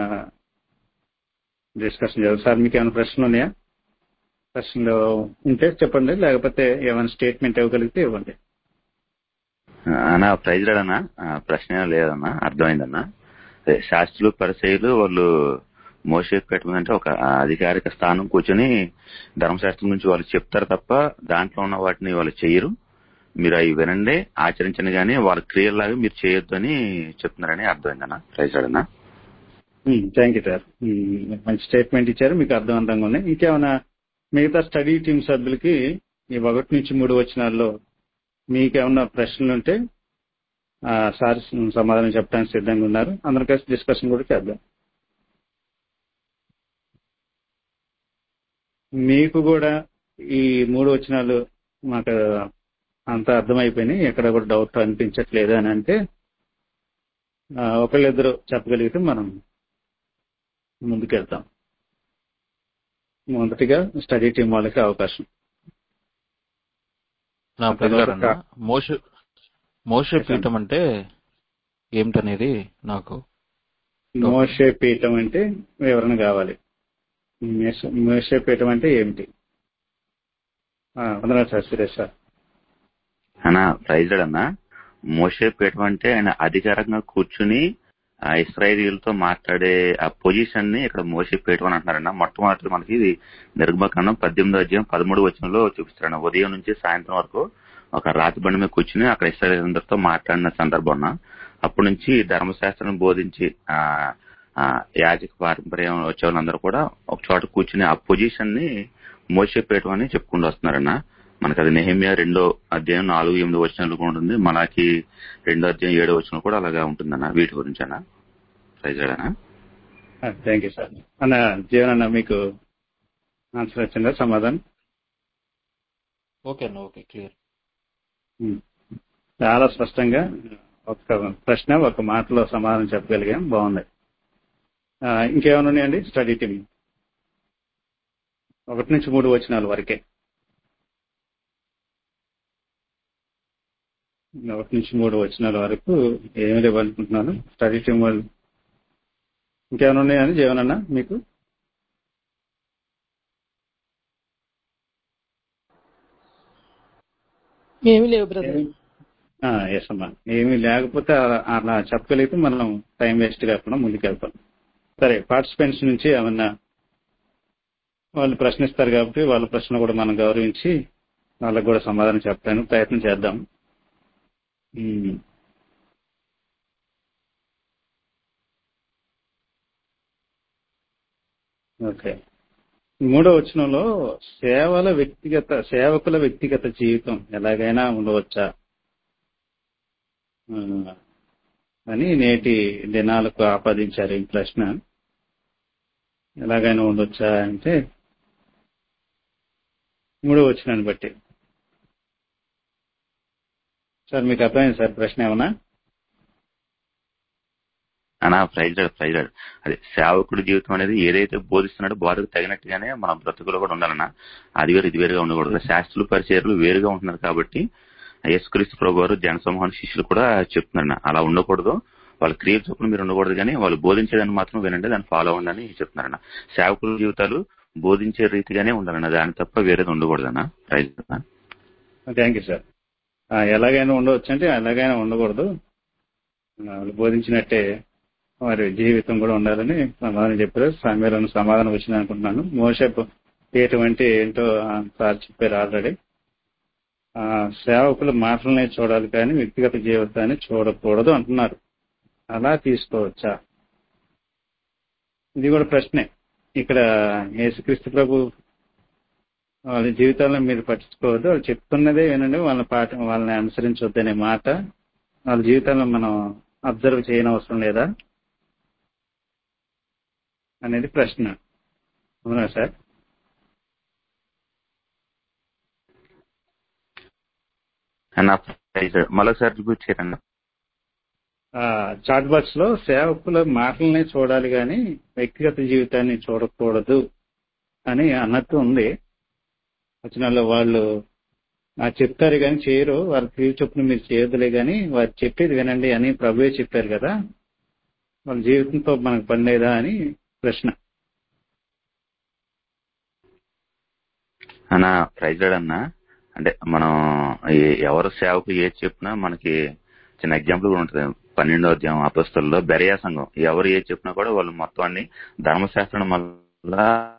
డిస్కషన్ చేయాలి సార్ మీకు ఏమైనా ప్రశ్నలు ఉన్నాయా ప్రశ్నలు ఉంటే చెప్పండి లేకపోతే ఏమైనా స్టేట్మెంట్ ఇవ్వగలిగితే ఇవ్వండి అన్నా ప్రైజ్ రాడన్నా ప్రశ్న ఏం లేదన్నా అర్థమైందన్నా అదే శాస్త్రులు పరిచయులు వాళ్ళు మోసే పెట్టమంటే ఒక అధికారిక స్థానం కూర్చొని ధర్మశాస్త్రం గురించి వాళ్ళు చెప్తారు తప్ప దాంట్లో ఉన్న వాటిని వాళ్ళు చెయ్యరు మీరు అవి వినండి ఆచరించండి కానీ వాళ్ళ క్రియల్లాగా మీరు చేయొద్దు అని చెప్తున్నారని అర్థమైందన్నా ప్రైజ్ రాడన్నా థ్యాంక్ యూ సార్ ఉమ్, మంచి స్టేట్మెంట్ ఇచ్చారు మీకు అర్థవంతంగా ఉన్నాయి ఇంకేమైనా మిగతా స్టడీ టీమ్ సభ్యులకి ఈ ఒకటి నుంచి మూడు వచనాల్లో మీకేమన్నా ప్రశ్నలు ఉంటే ఆ, సార్ సమాధానం చెప్పడానికి సిద్ధంగా ఉన్నారు అందరం కలిసి డిస్కషన్ కూడా చేద్దాం మీకు కూడా ఈ మూడు వచనాలు మాకు అంత అర్థమైపోయినాయి ఎక్కడ కూడా డౌట్ అనిపించట్లేదు అని అంటే ఆ, ఒకళ్ళిద్దరు చెప్పగలిగితే మనం ముందుకెళ్తాం మొదటిగా స్టడీ టీం వాళ్ళకి అవకాశం నా ఆ ప్రైజ్ తర్వాత అన్న మోష మోషే పీఠం అంటే ఏమిటనేది నాకు డౌట్ మోషే పీఠం అంటే వివరణ కావాలి మోషే- మోషే పీఠం అంటే ఏమిటి ఆ, వందనాలు సార్ సురేష్ సార్ అన్నా ప్రైజ్ అన్నా మోసే పీఠం అంటే ఆయన అధికారంగా కూర్చుని ఆ ఇస్రాయేలీలతో మాట్లాడే ఆ పొజిషన్ ని ఇక్కడ మోసే పీఠం అని అంటున్నారన్న మొట్టమొదటి మనకి ఇది నిర్గమకాండం పద్దెనిమిదో అధ్యాయం పదమూడు వచనంలో చూపిస్తారన్న ఉదయం నుంచి సాయంత్రం వరకు ఒక రాతి బండి మీద కూర్చుని అక్కడ ఇస్రాయేలీలందరితో మాట్లాడిన సందర్భం అన్న. అప్పటి నుంచి ధర్మశాస్త్రం బోధించి ఆ ఆ, యాజక పారంపర్యం వచ్చే వాళ్ళందరూ కూడా ఒక చోట కూర్చుని ఆ పొజిషన్ ని మోసే పీఠం అని చెప్పుకుంటూ వస్తున్నారన్న మనకు అది నెహమియా రెండో అధ్యాయం నాలుగు ఎనిమిది వచనాలు కూడా ఉంటుంది మనకి రెండో అధ్యాయం ఏడో వచనం కూడా అలాగా ఉంటుందన్న వీటి గురించి అన్న ప్రైజాడనా థ్యాంక్ యూ సార్ అన్న జీవన్ అన్న మీకు ఆన్సర్ వచ్చిందా సమాధానం ఓకే అన్న ఓకే క్లియర్ ఉమ్. చాలా స్పష్టంగా ఒక ప్రశ్న ఒక మాటలో సమాధానం చెప్పగలిగాం బాగుంది ఆ, ఇంకేమైనా ఉన్నాయండి స్టడీ టీమ్ ఒకటి నుంచి మూడు వచనాల వరకే ఒకటి నుంచి మూడు వచనాల వరకు ఏమి లేవనుకుంటున్నాను స్టడీ టీమ్ వాళ్ళు ఇంకేమైనా ఉన్నాయని జీవనన్నా మీకు ఏమీ లేవు బ్రదర్ ఎస్ అమ్మా ఏమీ లేకపోతే అలా- అలా చెప్పగలిగితే మనం టైం వేస్ట్ కాకుండా ముందుకెళ్తాం సరే పార్టిసిపెంట్స్ నుంచి ఏమన్నా వాళ్ళు ప్రశ్నిస్తారు కాబట్టి వాళ్ళ ప్రశ్న కూడా మనం గౌరవించి వాళ్ళకు కూడా సమాధానం చెప్పడానికి ప్రయత్నం చేద్దాం ఉమ్. ఓకే మూడో వచనంలో సేవల వ్యక్తిగత సేవకుల వ్యక్తిగత జీవితం ఎలాగైనా ఉండవచ్చా ఆ, అని నేటి దినాలకు ఆపాదించారు ఈ ప్రశ్న ఎలాగైనా ఉండొచ్చా అంటే మూడో వచ్చినాన్ని బట్టి సార్ మీకు అర్థమైంది సార్ ప్రశ్న ఏమన్నా అనా ప్రైజ్ ప్రైజ్ అదే సేవకుడి జీవితం అనేది ఏదైతే బోధిస్తున్నాడో బోధకు తగినట్టుగానే మన బ్రతుకులో కూడా ఉండాలన్నా అది వేరు ఇది వేరుగా ఉండకూడదు శాస్త్రులు పరిచయాలు వేరుగా ఉంటున్నారు కాబట్టి యేసుక్రీస్తు ప్రభు గారు జనసమూహాన్ని శిష్యులు కూడా చెప్తున్నారన్న అలా ఉండకూడదు వాళ్ళ క్రియ చొప్పున మీరు ఉండకూడదు కానీ వాళ్ళు బోధించేదాన్ని మాత్రం వినండి దాన్ని ఫాలో అవ్వండి అని చెప్తున్నారన్న సేవకుల జీవితాలు బోధించే రీతిగానే ఉండాలన్న దాని తప్ప వేరేది ఉండకూడదన్న ప్రైజ్ థ్యాంక్ యూ సార్ ఆ, ఎలాగైనా ఉండవచ్చు అంటే ఎలాగైనా ఉండకూడదు ఆ, వాళ్ళు బోధించినట్టే వారి జీవితం కూడా ఉండాలని సమాధానం చెప్పారు సమయంలో సమాధానం వచ్చింది అనుకుంటున్నాను మోసపు పీఠం అంటే ఏంటో ఆ, సార్ చెప్పారు ఆల్రెడీ ఆ, సేవకులు మాటలనే చూడాలి కానీ వ్యక్తిగత జీవితాన్ని చూడకూడదు అంటున్నారు అలా తీసుకోవచ్చా ఇది కూడా ప్రశ్నే ఇక్కడ యేసుక్రీస్తు ప్రభు వాళ్ళ జీవితాల్లో మీరు పట్టించుకోవద్దు వాళ్ళు చెప్తున్నదే వినండి వాళ్ళ పాట వాళ్ళని అనుసరించొద్దనే మాట వాళ్ళ జీవితాల్లో మనం అబ్జర్వ్ చేయనవసరం లేదా అనేది ప్రశ్న అవునా సార్ అన్న ప్రైజ్ మరొకసారి రిపీట్ చేయండి చాట్ బాక్స్ లో సేవకుల మాటలనే చూడాలి కానీ వ్యక్తిగత జీవితాన్ని చూడకూడదు అని అన్నట్టు ఉంది వచనాల్లో వాళ్ళు ఆ చెప్తారు కానీ చేయరు వారి తీరు చొప్పున మీరు చేయొద్దులే కానీ వారు చెప్పేది వినండి అని ప్రభువే చెప్పారు కదా వాళ్ళ జీవితంతో మనకు పని లేదా అని ప్రశ్న అన్న ప్రైజ్ అన్న అంటే మనం ఏ- ఎవరు సేవకు ఏది చెప్పినా మనకి చిన్న ఎగ్జాంపుల్ కూడా ఉంటుంది పన్నెండో అధ్యాయం అపస్తుల్లో బెరయా సంఘం ఎవరు ఏది చెప్పినా కూడా వాళ్ళు మొత్తం అన్ని ధర్మశాస్త్రం వల్ల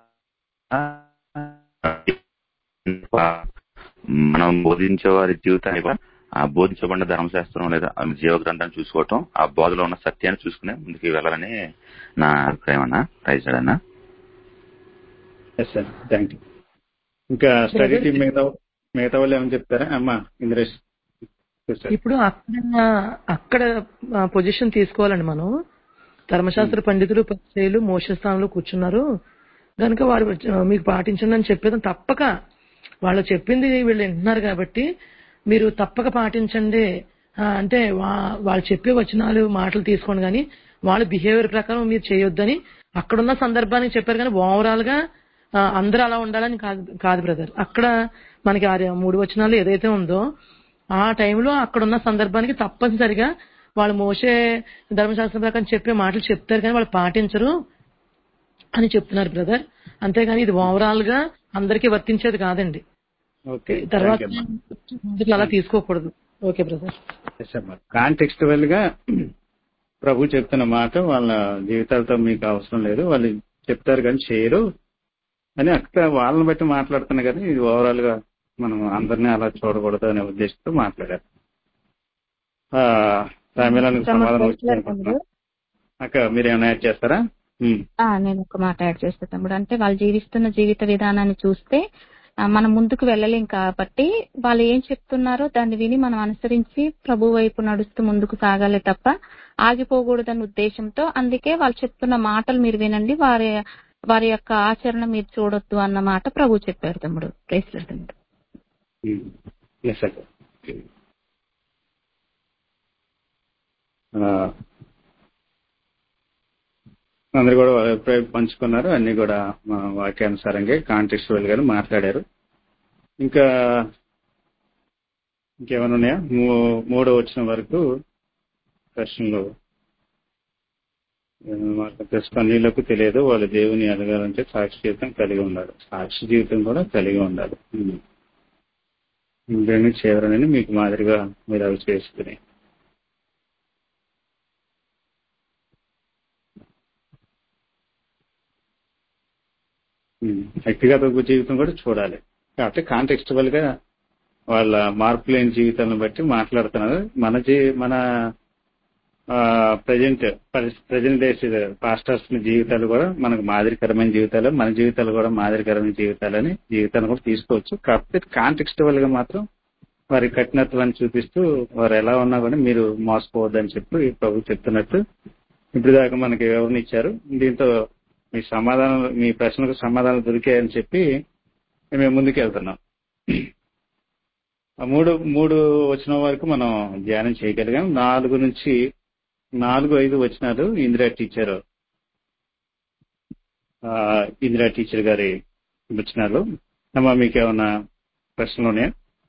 మనం బోధించే వారి జీవితాన్ని కూడా ఆ బోధించబడిన ధర్మశాస్త్రం లేదా ఆ జీవ గ్రంథాన్ని చూసుకోవటం ఆ బోధలో ఉన్న సత్యాన్ని చూసుకునే ముందుకు వెళ్ళాలని నా అభిప్రాయం అన్న ప్రైజ్ అన్న ఎస్ సార్ థ్యాంక్ యూ ఇంకా స్టడీ టీం మిగతా మిగతా వాళ్ళు ఏమని చెప్తారా అమ్మా ఇంద్రేష్ సార్ ఇప్పుడు అక్కడ అక్కడ పొజిషన్ తీసుకోవాలండి మనం ధర్మశాస్త్ర పండితులు పరిచయులు మోస స్థానంలో కూర్చున్నారు కనుక వారు ఆ, మీకు పాటించండి అని చెప్పేది తప్పక వాళ్ళు చెప్పింది వీళ్ళు వింటున్నారు కాబట్టి మీరు తప్పక పాటించండి ఆ, అంటే వా- వాళ్ళు చెప్పే వచనాలు మాటలు తీసుకోండి కానీ వాళ్ళ బిహేవియర్ ప్రకారం మీరు చేయొద్దని అక్కడున్న సందర్భానికి చెప్పారు కానీ ఓవరాల్ గా ఆ, అందరూ అలా ఉండాలని కాదు కాదు బ్రదర్ అక్కడ మనకి ఆ మూడు వచనాలు ఏదైతే ఉందో ఆ టైంలో అక్కడున్న సందర్భానికి తప్పనిసరిగా వాళ్ళు మోసే ధర్మశాస్త్రం ప్రకారం చెప్పే మాటలు చెప్తారు కానీ వాళ్ళు పాటించరు అని చెప్తున్నారు బ్రదర్ అంతేగాని ఇది ఓవరాల్ గా అందరికీ వర్తించేది కాదండి ఓకే తర్వాత థ్యాంక్ యూ అమ్మా ముందుకు అలా తీసుకోకూడదు ఓకే బ్రదర్ ఎస్ అమ్మా కాంటెక్స్టువల్ గా ప్రభు చెప్తున్న మాట వాళ్ళ జీవితాలతో మీకు అవసరం లేదు వాళ్ళు చెప్తారు కానీ చేయరు అని అక్కడ వాళ్ళని బట్టి మాట్లాడుతున్నా కానీ ఇది ఓవరాల్ గా మనం అందరినీ అలా చూడకూడదు అనే ఉద్దేశంతో మాట్లాడారు ఆ, సామ్యాలకు సమాధానం వచ్చింది అనుకుంటున్నా అక్క మీరు ఏమైనా యాడ్ చేస్తారా ఉమ్. ఆ, నేను ఒక మాట యాడ్ చేస్తా తమ్ముడు అంటే వాళ్ళు జీవిస్తున్న జీవిత విధానాన్ని చూస్తే ఆ, మనం ముందుకు వెళ్ళలేం కాబట్టి వాళ్ళు ఏం చెప్తున్నారో దాన్ని విని మనం అనుసరించి ప్రభు వైపు నడుస్తూ ముందుకు సాగాలి తప్ప ఆగిపోకూడదన్న ఉద్దేశంతో అందుకే వాళ్ళు చెప్తున్న మాటలు మీరు వినండి వారి వారి యొక్క ఆచరణ మీరు చూడొద్దు అన్న మాట ప్రభు చెప్పారు తమ్ముడు ప్రేస్లర్ తమ్ముడు ఉమ్. ఎస్ అక్క ఆ, అందరు కూడా వాళ్ళ అభిప్రాయం పంచుకున్నారు అన్ని కూడా మా వాక్యానుసారంగా కాంటెక్చువల్ గా మాట్లాడారు ఇంకా ఇంకేమైనా ఉన్నాయా మూ- మూడో వచ్చిన వరకు ప్రశ్నలు ఆ, వాళ్ళకి ప్రశ్నలకు తెలియదు వాళ్ళ దేవుని అడగాలంటే సాక్షి జీవితం కలిగి ఉండాలి సాక్షి జీవితం కూడా కలిగి ఉండాలి ఉమ్. ఇంకేమి చేయరని మీకు మాదిరిగా మీరు అవి చేసుకుని ఉమ్. వ్యక్తిగత జీవితం కూడా చూడాలి కాబట్టి కాంటెక్స్టువల్ గా వాళ్ళ మార్పు లేని జీవితాలను బట్టి మాట్లాడుతున్నారు మన జీ మన ప్రజెంట్ ప్రజెంట్ డేస్ పాస్టర్స్ జీవితాలు కూడా మనకు మాదిరికరమైన జీవితాలు మన జీవితాలు కూడా మాదిరికరమైన జీవితాలని జీవితాన్ని కూడా తీసుకోవచ్చు కాకపోతే కాంటెక్స్టువల్ గా మాత్రం వారి కఠినత్వాన్ని చూపిస్తూ వారు ఎలా ఉన్నా కూడా మీరు మోసపోవద్దని చెప్పి ప్రభు చెప్తున్నట్టు ఇప్పుడు దాకా మనకి వివరణ ఇచ్చారు దీంతో మీ సమాధానం మీ ప్రశ్నలకు సమాధానం దొరికాయని చెప్పి మేము ముందుకు వెళ్తున్నాం ఆ మూడు మూడు వచ్చిన వరకు మనం ధ్యానం చేయగలిగాం నాలుగు నుంచి నాలుగు ఐదు వచ్చినారు ఇందిరా టీచర్ ఆ, ఇందిరా టీచర్ గారి వచ్చినారు అమ్మా మీకు ఏమన్నా ప్రశ్నలు ఉన్నాయా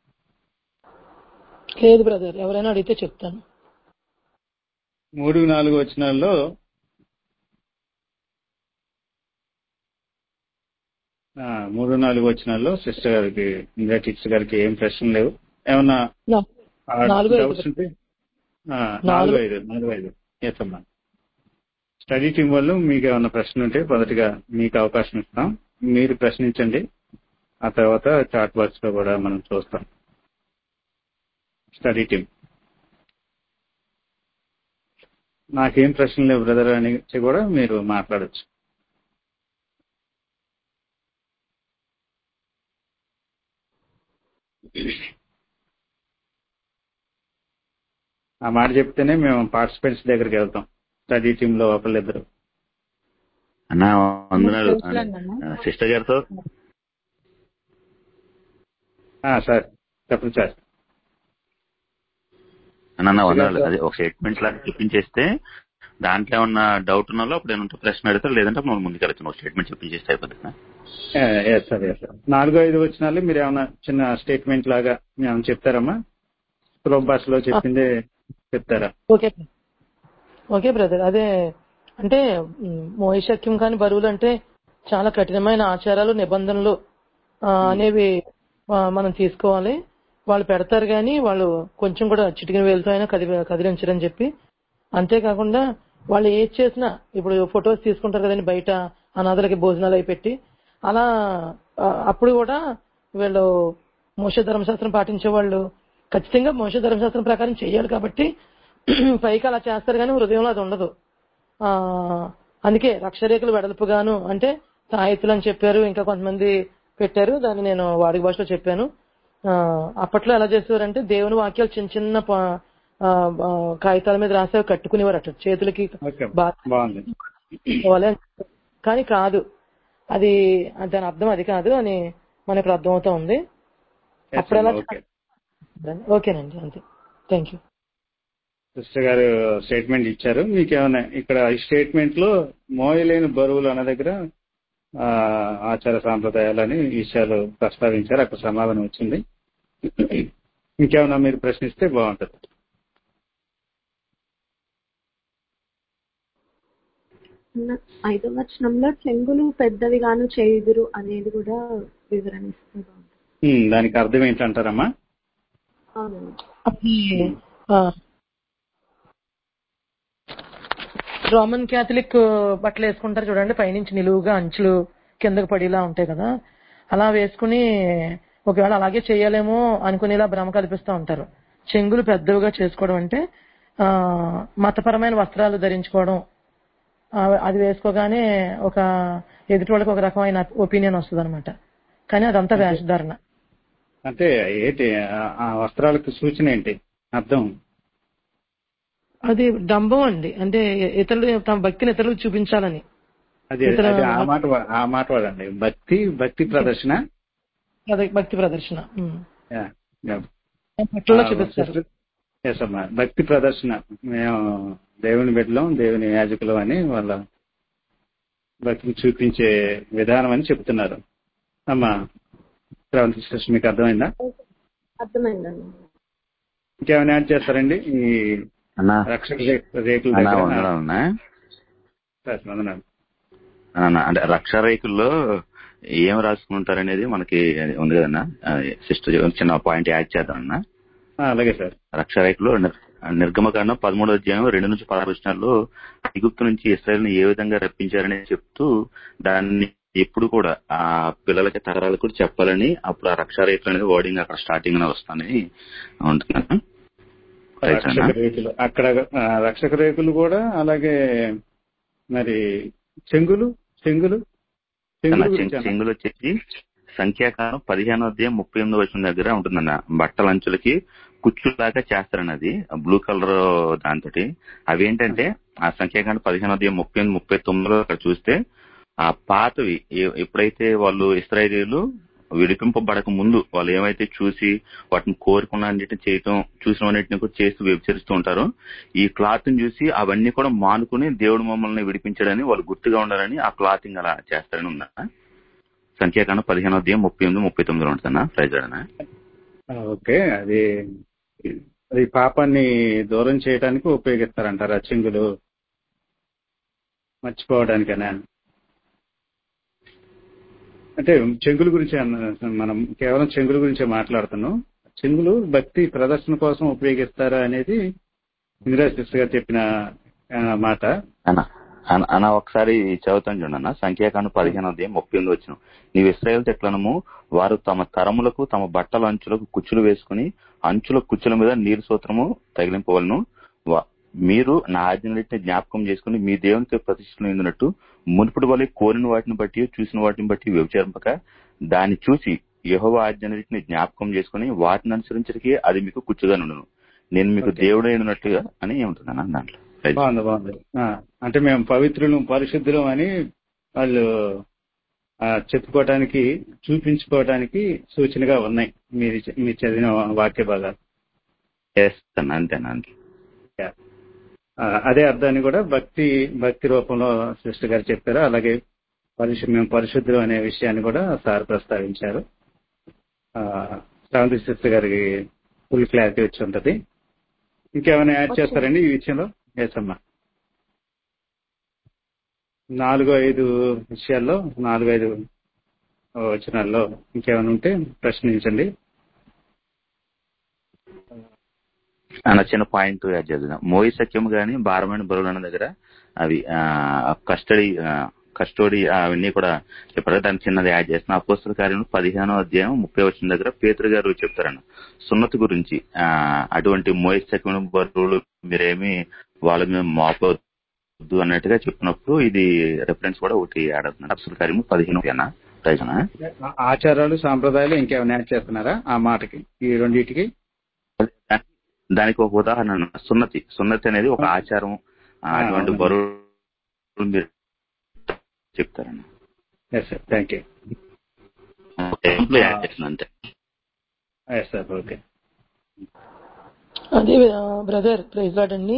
లేదు బ్రదర్ ఎవరైనా అడిగితే చెప్తాను మూడు నాలుగు వచనాల్లో ఆ, మూడు నాలుగు వచనాల్లో సిస్టర్ గారికి ఇందిరా టీచర్ గారికి ఏం ప్రశ్నలు లేవు ఏమన్నా నా- నాలుగు ఐదు డౌట్స్ ఉంటే ఆ, నాలుగు ఐదు నాలుగు ఐదు ఎస్ అమ్మా స్టడీ టీం వాళ్ళు మీకు ఏమైనా ప్రశ్న ఉంటే మొదటిగా మీకు అవకాశం ఇస్తాం మీరు ప్రశ్నించండి ఆ తర్వాత చాట్ బాక్స్ లో కూడా మనం చూస్తాం స్టడీ టీం నాకేం ప్రశ్నలు లేవు బ్రదర్ అని కూడా మీరు మాట్లాడొచ్చు ఆ మాట చెప్తేనే మేము పార్టిసిపెంట్స్ దగ్గరికి వెళ్తాం స్టడీ టీమ్ లో ఒకళ్ళిద్దరు అన్నా వందనాలు తెలుసులేండన్నా. సిస్టర్ గారితో ఆ, సార్ చెప్పండి సార్ అన్న వందనాలు అదే ఒక స్టేట్మెంట్ లాగా చెప్పించేస్తే దాంట్లో ఏమన్నా డౌట్ ఉన్నలో అప్పుడు ఏమంటే ప్రశ్న అడుగుతారు లేదంటే మనం ముందుకు వెళ్తాం ఒక స్టేట్మెంట్ చెప్పించేస్తే అయిపోతుంది ఎస్ సార్ ఎస్ సార్ నాలుగో ఐదు వచ్చినాలు మీరు ఏమైనా చిన్న స్టేట్మెంట్ లాగా ఏమైనా చెప్తారమ్మా సులభ భాషలో చెప్పిందే చెప్తారా ఓకే ఓకే బ్రదర్ అదే అంటే మ్, మోహిషక్యం కాని బరువులు అంటే చాలా కఠినమైన ఆచారాలు నిబంధనలు ఆ, అనేవి ఆ, మనం తీసుకోవాలి వాళ్ళు పెడతారు కానీ వాళ్ళు కొంచెం కూడా చిటికిన వేలుతో అయినా కది కదిలించరని చెప్పి అంతేకాకుండా వాళ్ళు ఏది చేసినా ఇప్పుడు ఫొటోస్ తీసుకుంటారు కదండి బయట అనాథలకి భోజనాలు అవి పెట్టి అలా ఆ, అప్పుడు కూడా వీళ్ళు మోస ధర్మశాస్త్రం పాటించే వాళ్ళు ఖచ్చితంగా మోస ధర్మశాస్త్రం ప్రకారం చేయాలి కాబట్టి పైకి అలా చేస్తారు కానీ హృదయంలో అది ఉండదు ఆ అందుకే రక్షరేఖలు వెడల్పుగాను అంటే తాయెత్తులు అని చెప్పారు ఇంకా కొంతమంది పెట్టారు దాన్ని నేను వాడుక భాషలో చెప్పాను ఆ, అప్పట్లో ఎలా చేసేవారంటే దేవుని వాక్యాలు చిన్న చిన్న ప- ఆ, ఆ, కాగితాల మీద రాసేవి కట్టుకునేవారు అట్లా చేతులకి ఓకే బాగా బాగుంది కావాలి అని చెప్పారు. కానీ కాదు అది దాని అర్థం అది కాదు అని మనకి ఇప్పుడు అర్థమవుతా ఉంది Yes, అప్పుడు ఎలా ఓకే ఓకేనండి అంతే thank you sister garu statement ఇచ్చారు మీకు ఏమైనా ఇక్కడ ఈ స్టేట్మెంట్ లో మోయలేని బరువులు అన్న దగ్గర ఆ, ఆచార సాంప్రదాయాలని విషయాలు ప్రస్తావించారు అక్కడ సమాధానం వచ్చింది ఇంకేమైనా మీరు ప్రశ్నిస్తే బాగుంటుంది ఉన్న ఐదవ వచనంలో చెంగులు పెద్దవిగాను చేయుదురు అనేది కూడా వివరణ ఇస్తే బాగుంటుంది ఉమ్, దానికి అర్థం ఏంటంటారమ్మా అవునండి అది ఆ, రోమన్ క్యాథలిక్ బట్టలు వేసుకుంటారు చూడండి పైనుంచి నిలువుగా అంచులు కిందకు పడేలా ఉంటాయి కదా అలా వేసుకుని ఒకవేళ అలాగే చేయాలేమో అనుకునేలా భ్రమ కల్పిస్తూ ఉంటారు చెంగులు పెద్దవిగా చేసుకోవడం అంటే ఆ మతపరమైన వస్త్రాలు ధరించుకోవడం ఆ, అది వేసుకోగానే ఒక ఎదుటి వాళ్ళకి ఒక రకమైన ఒపీనియన్ వస్తుంది అనమాట కానీ అదంతా వేషధారణ అంటే ఏంటి ఆ- ఆ వస్త్రాలకు సూచన ఏంటి అర్థం అది డంబం అండి అంటే ఇతరులు తమ భక్తిని ఇతరులకు చూపించాలని అది ఇతర- అది ఆ మాట వా- ఆ మాట వాడండి భక్తి భక్తి ప్రదర్శన అదే భక్తి ప్రదర్శన ఉమ్. Yeah, yeah. పట్టులో చూపిస్తారు ఎస్ అమ్మా భక్తి ప్రదర్శన మేము దేవుని బిడ్డలం దేవుని యాజకులం అని వాళ్ళ భక్తిని చూపించే విధానం అని చెప్తున్నారు అమ్మా శ్రావంతి సిస్టర్ మీకు అర్థమైందా అర్థమైందండి ఇంకేమైనా యాడ్ చేస్తారండి ఈ అన్నా రక్షక రే- రేకుల అన్నా దగ్గర వందనాలన్నా సార్, వందనాలు అన్నా, అంటే రక్షారేకుల్లో ఏం రాసుకుంటారనేది మనకి అది ఉంది కదన్నా సిస్టర్ చిన్న పాయింట్ యాడ్ చేద్దాం అన్నా ఆ, అలాగే సార్ రక్షారేఖలో నిర్- నిర్గమకాండం పదమూడో అధ్యాయం రెండు నుంచి పదహారు వచనాల్లో ఈగుప్తు నుంచి ఇస్రాయల్ ని ఏ విధంగా రప్పించారని చెప్తూ దాన్ని ఎప్పుడు కూడా ఆ పిల్లలకి తరాలకు కూడా చెప్పాలని అప్పుడు ఆ రక్షారేఖలు అనేది వర్డింగ్ అక్కడ స్టార్టింగ్ లో వస్తానని ఉంటున్నాను రైట్ అన్నా? రక్షక రేకులు అక్కడ ఆ, రక్షక రేకులు కూడా అలాగే మరి చెంగులు చెంగులు అన్నా, చెంగులు చెం- గురించి అన్నా. చెంగులు వచ్చేసి సంఖ్యాకాలం పదిహేనో అధ్యాయం ముప్పై ఎనిమిది వచ్చిన దగ్గర ఉంటుందన్న బట్టల అంచులకి కుచ్చులాగా చేస్తారన్నది బ్లూ కలర్ దాంతో అవి ఏంటంటే ఆ సంఖ్యాకాండ పదిహేనో అధ్యాయం ముప్పై ఎనిమిది ముప్పై తొమ్మిదిలో అక్కడ చూస్తే ఆ పాతవి ఏ- ఎప్పుడైతే వాళ్ళు ఇస్రాయేలీలు విడిపింపబడక ముందు వాళ్ళు ఏమైతే చూసి వాటిని కోరుకున్న అన్నిటిని చేయటం చూసినవన్నిటిని కూడా చేస్తూ వ్యభిచరిస్తూ ఉంటారో ఈ క్లాత్ ని చూసి అవన్నీ కూడా మానుకుని దేవుడు మమ్మల్ని విడిపించడని వాళ్ళు గుర్తుగా ఉండాలని ఆ క్లాతింగ్ అలా చేస్తారని ఉందా సంఖ్యాకాండ పదిహేనో అధ్యాయం ముప్పై ఎనిమిది ముప్పై తొమ్మిదిలో ఉంటుందన్నా ప్రజలనా ఆ, ఓకే అది అది పాపాన్ని దూరం చేయడానికి ఉపయోగిస్తారంటారా చెంగులు మర్చిపోవడానికనా అంటే చెంగుల గురించి అన్న- మనం కేవలం చెంగుల గురించే మాట్లాడుతున్నాం చెంగులు భక్తి ప్రదర్శన కోసం ఉపయోగిస్తారా అనేది ఇందిరా సిస్టర్ గారు చెప్పిన ఆ, మాట అన్న అన్న- అన్న ఒకసారి చదువుతాను చూడన్న సంఖ్యాకాండ పదిహేను అధ్యాయం ముప్పై ఎనిమిది వచ్చిన నీవు ఇస్రాయేల్ తెట్లనము వారు తమ తరములకు తమ బట్టల అంచులకు కుచ్చులు వేసుకుని అంచుల కుచ్చుల మీద నీరు సూత్రము తగిలింపవలను వా- మీరు నా ఆజ్ఞలన్నింటిని జ్ఞాపకం చేసుకుని మీ దేవునికి ప్రతిష్టలు ఎందునట్టు మునుపటి వల్ల కోరిన వాటిని బట్టి చూసిన వాటిని బట్టి వ్యభిచరింపక దాన్ని చూసి యెహోవా ఆజ్ఞలన్నింటిని జ్ఞాపకం చేసుకుని వాటిని అనుసరించడానికి అది మీకు కుచ్చుగా నుండును నేను మీకు ఓకే. దేవుడైనట్టుగా అని ఏముంటుందన్న దాంట్లో రైట్. బాగుంది బాగుంది ఆ, అంటే మేము పవిత్రులు పరిశుద్ధులం అని వాళ్ళు ఆ, చెప్పుకోవటానికి చూపించుకోవటానికి సూచనగా ఉన్నాయి మీరు చె- మీరు చదివిన వాక్య భాగాలు ఎస్ అన్న అంతేనా అంతే ఆ, అదే అర్థాన్ని కూడా భక్తి భక్తి రూపంలో సిస్టర్ గారు చెప్పారు అలాగే పరిశు మేము పరిశుద్ధులు అనే విషయాన్ని కూడా సార్ ప్రస్తావించారు శ్రావంతి సిస్టర్ గారికి ఫుల్ క్లారిటీ వచ్చి ఉంటది ఇంకేమైనా యాడ్ చేస్తారండి ఈ విషయంలో ఎస్ అమ్మా నాలుగు ఐదు విషయాల్లో నాలుగు ఐదు వచనాల్లో ఇంకేమైనా ఉంటే ప్రశ్నించండి అన్న చిన్న పాయింట్ యాడ్ చేద్దాం మోయి సఖ్యం గాని భారమైన బరువులు అన్న దగ్గర అవి కస్టడీ కస్టడీ అవన్నీ కూడా చెప్పారు దానికి చిన్నది యాడ్ చేస్తున్న అపోస్తుల కార్యం పదిహేనో అధ్యాయం ముప్పై వచ్చిన దగ్గర పేతురు గారు చెప్తారన్న సున్నతి గురించి ఆ, అటువంటి మోయి సఖ్యం బరువులు మీరేమి వాళ్ళ మీద మోపవద్దు అన్నట్టుగా చెప్పినప్పుడు ఇది రెఫరెన్స్ కూడా ఒకటి యాడ్ అవుతుంది అపోస్తుల కార్యం పదిహేను అన్న రైజనా ఆ- ఆచారాలు సాంప్రదాయాలు ఇంకేమైనా యాడ్ చేస్తున్నారా ఆ మాటకి ఈ రెండింటికి దానికి ఒక ఉదాహరణ అన్న. సున్నతి సున్నతి అనేది ఒక ఆచారం ఆ, ఆ, అటువంటి అవునండి. బరువు మీరు చెప్తారన్న ఎస్ సార్ థ్యాంక్ యూ టైంలో యాడ్ చేసిన అంతే ఎస్ సార్ ఓకే అదే బ్రదర్ ప్రైజ్ లాడ్ అండి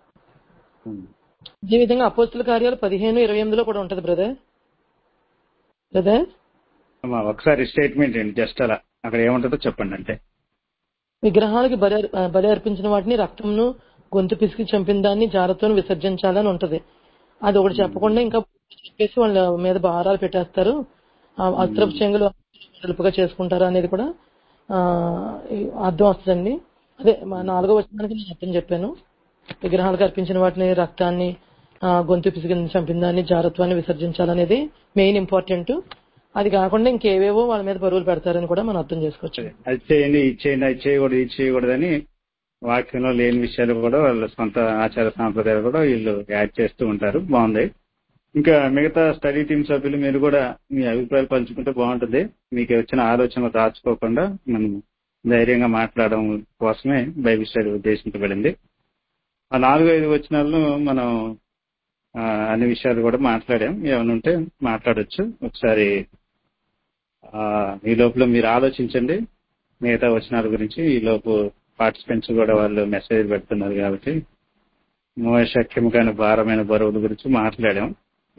అదే విధంగా అపోస్తుల కార్యాలు పదిహేను ఇరవై ఎనిమిదిలో కూడా ఉంటది బ్రదర్ బ్రదర్ అమ్మా ఒకసారి స్టేట్మెంట్ ఏంటి జస్ట్ అలా అక్కడ ఏముంటుందో చెప్పండి అంటే విగ్రహాలకి బలి అర్- బలి అర్పించిన వాటిని రక్తంను గొంతు పిసికి చంపిన దాన్ని జాగ్రత్తను విసర్జించాలని ఉంటది అది ఒకటి చెప్పకుండా ఇంకా చెప్పేసి వాళ్ళ మీద భారాలు పెట్టేస్తారు ఆ అస్త్రపు చెంగులు తెలుపుగా చేసుకుంటారు అనేది కూడా ఆ, ఈ అర్థం వస్తుందండి అదే మా నాలుగో వచనానికి నేను అర్థం చెప్పాను విగ్రహాలకు అర్పించిన వాటిని రక్తాన్ని ఆ, గొంతు పిసికి చంపిన దాన్ని జాగ్రత్వాన్ని విసర్జించాలనేది మెయిన్ ఇంపార్టెంట్ అది కాకుండా ఇంకేవేవో వాళ్ళ మీద బరువులు పెడతారని కూడా మనం అర్థం చేసుకోవచ్చు అది చేయండి ఇది చేయండి అది చేయకూడదు ఇది చేయకూడదని వాక్యంలో లేని విషయాలు కూడా వాళ్ళ సొంత ఆచార సాంప్రదాయాలు కూడా వీళ్ళు యాడ్ చేస్తూ ఉంటారు బాగుంది ఇంకా మిగతా స్టడీ టీమ్ సభ్యులు మీరు కూడా మీ అభిప్రాయాలు పంచుకుంటే బాగుంటుంది మీకు వచ్చిన ఆలోచనలు దాచుకోకుండా మనం ధైర్యంగా మాట్లాడడం కోసమే బైబిల్ స్టడీ ఉద్దేశించబడింది ఆ నాలుగు ఐదు వచనాలను మనం ఆ, అన్ని విషయాలు కూడా మాట్లాడాం ఏమైనా ఉంటే మాట్లాడొచ్చు ఒకసారి ఆ, ఈ లోపల మీరు ఆలోచించండి మిగతా వచనాల గురించి ఈ లోపు పార్టిసిపెంట్స్ కూడా వాళ్ళు మెసేజ్ పెడుతున్నారు కాబట్టి మోసక్యము కాని భారమైన బరువుల గురించి మాట్లాడాం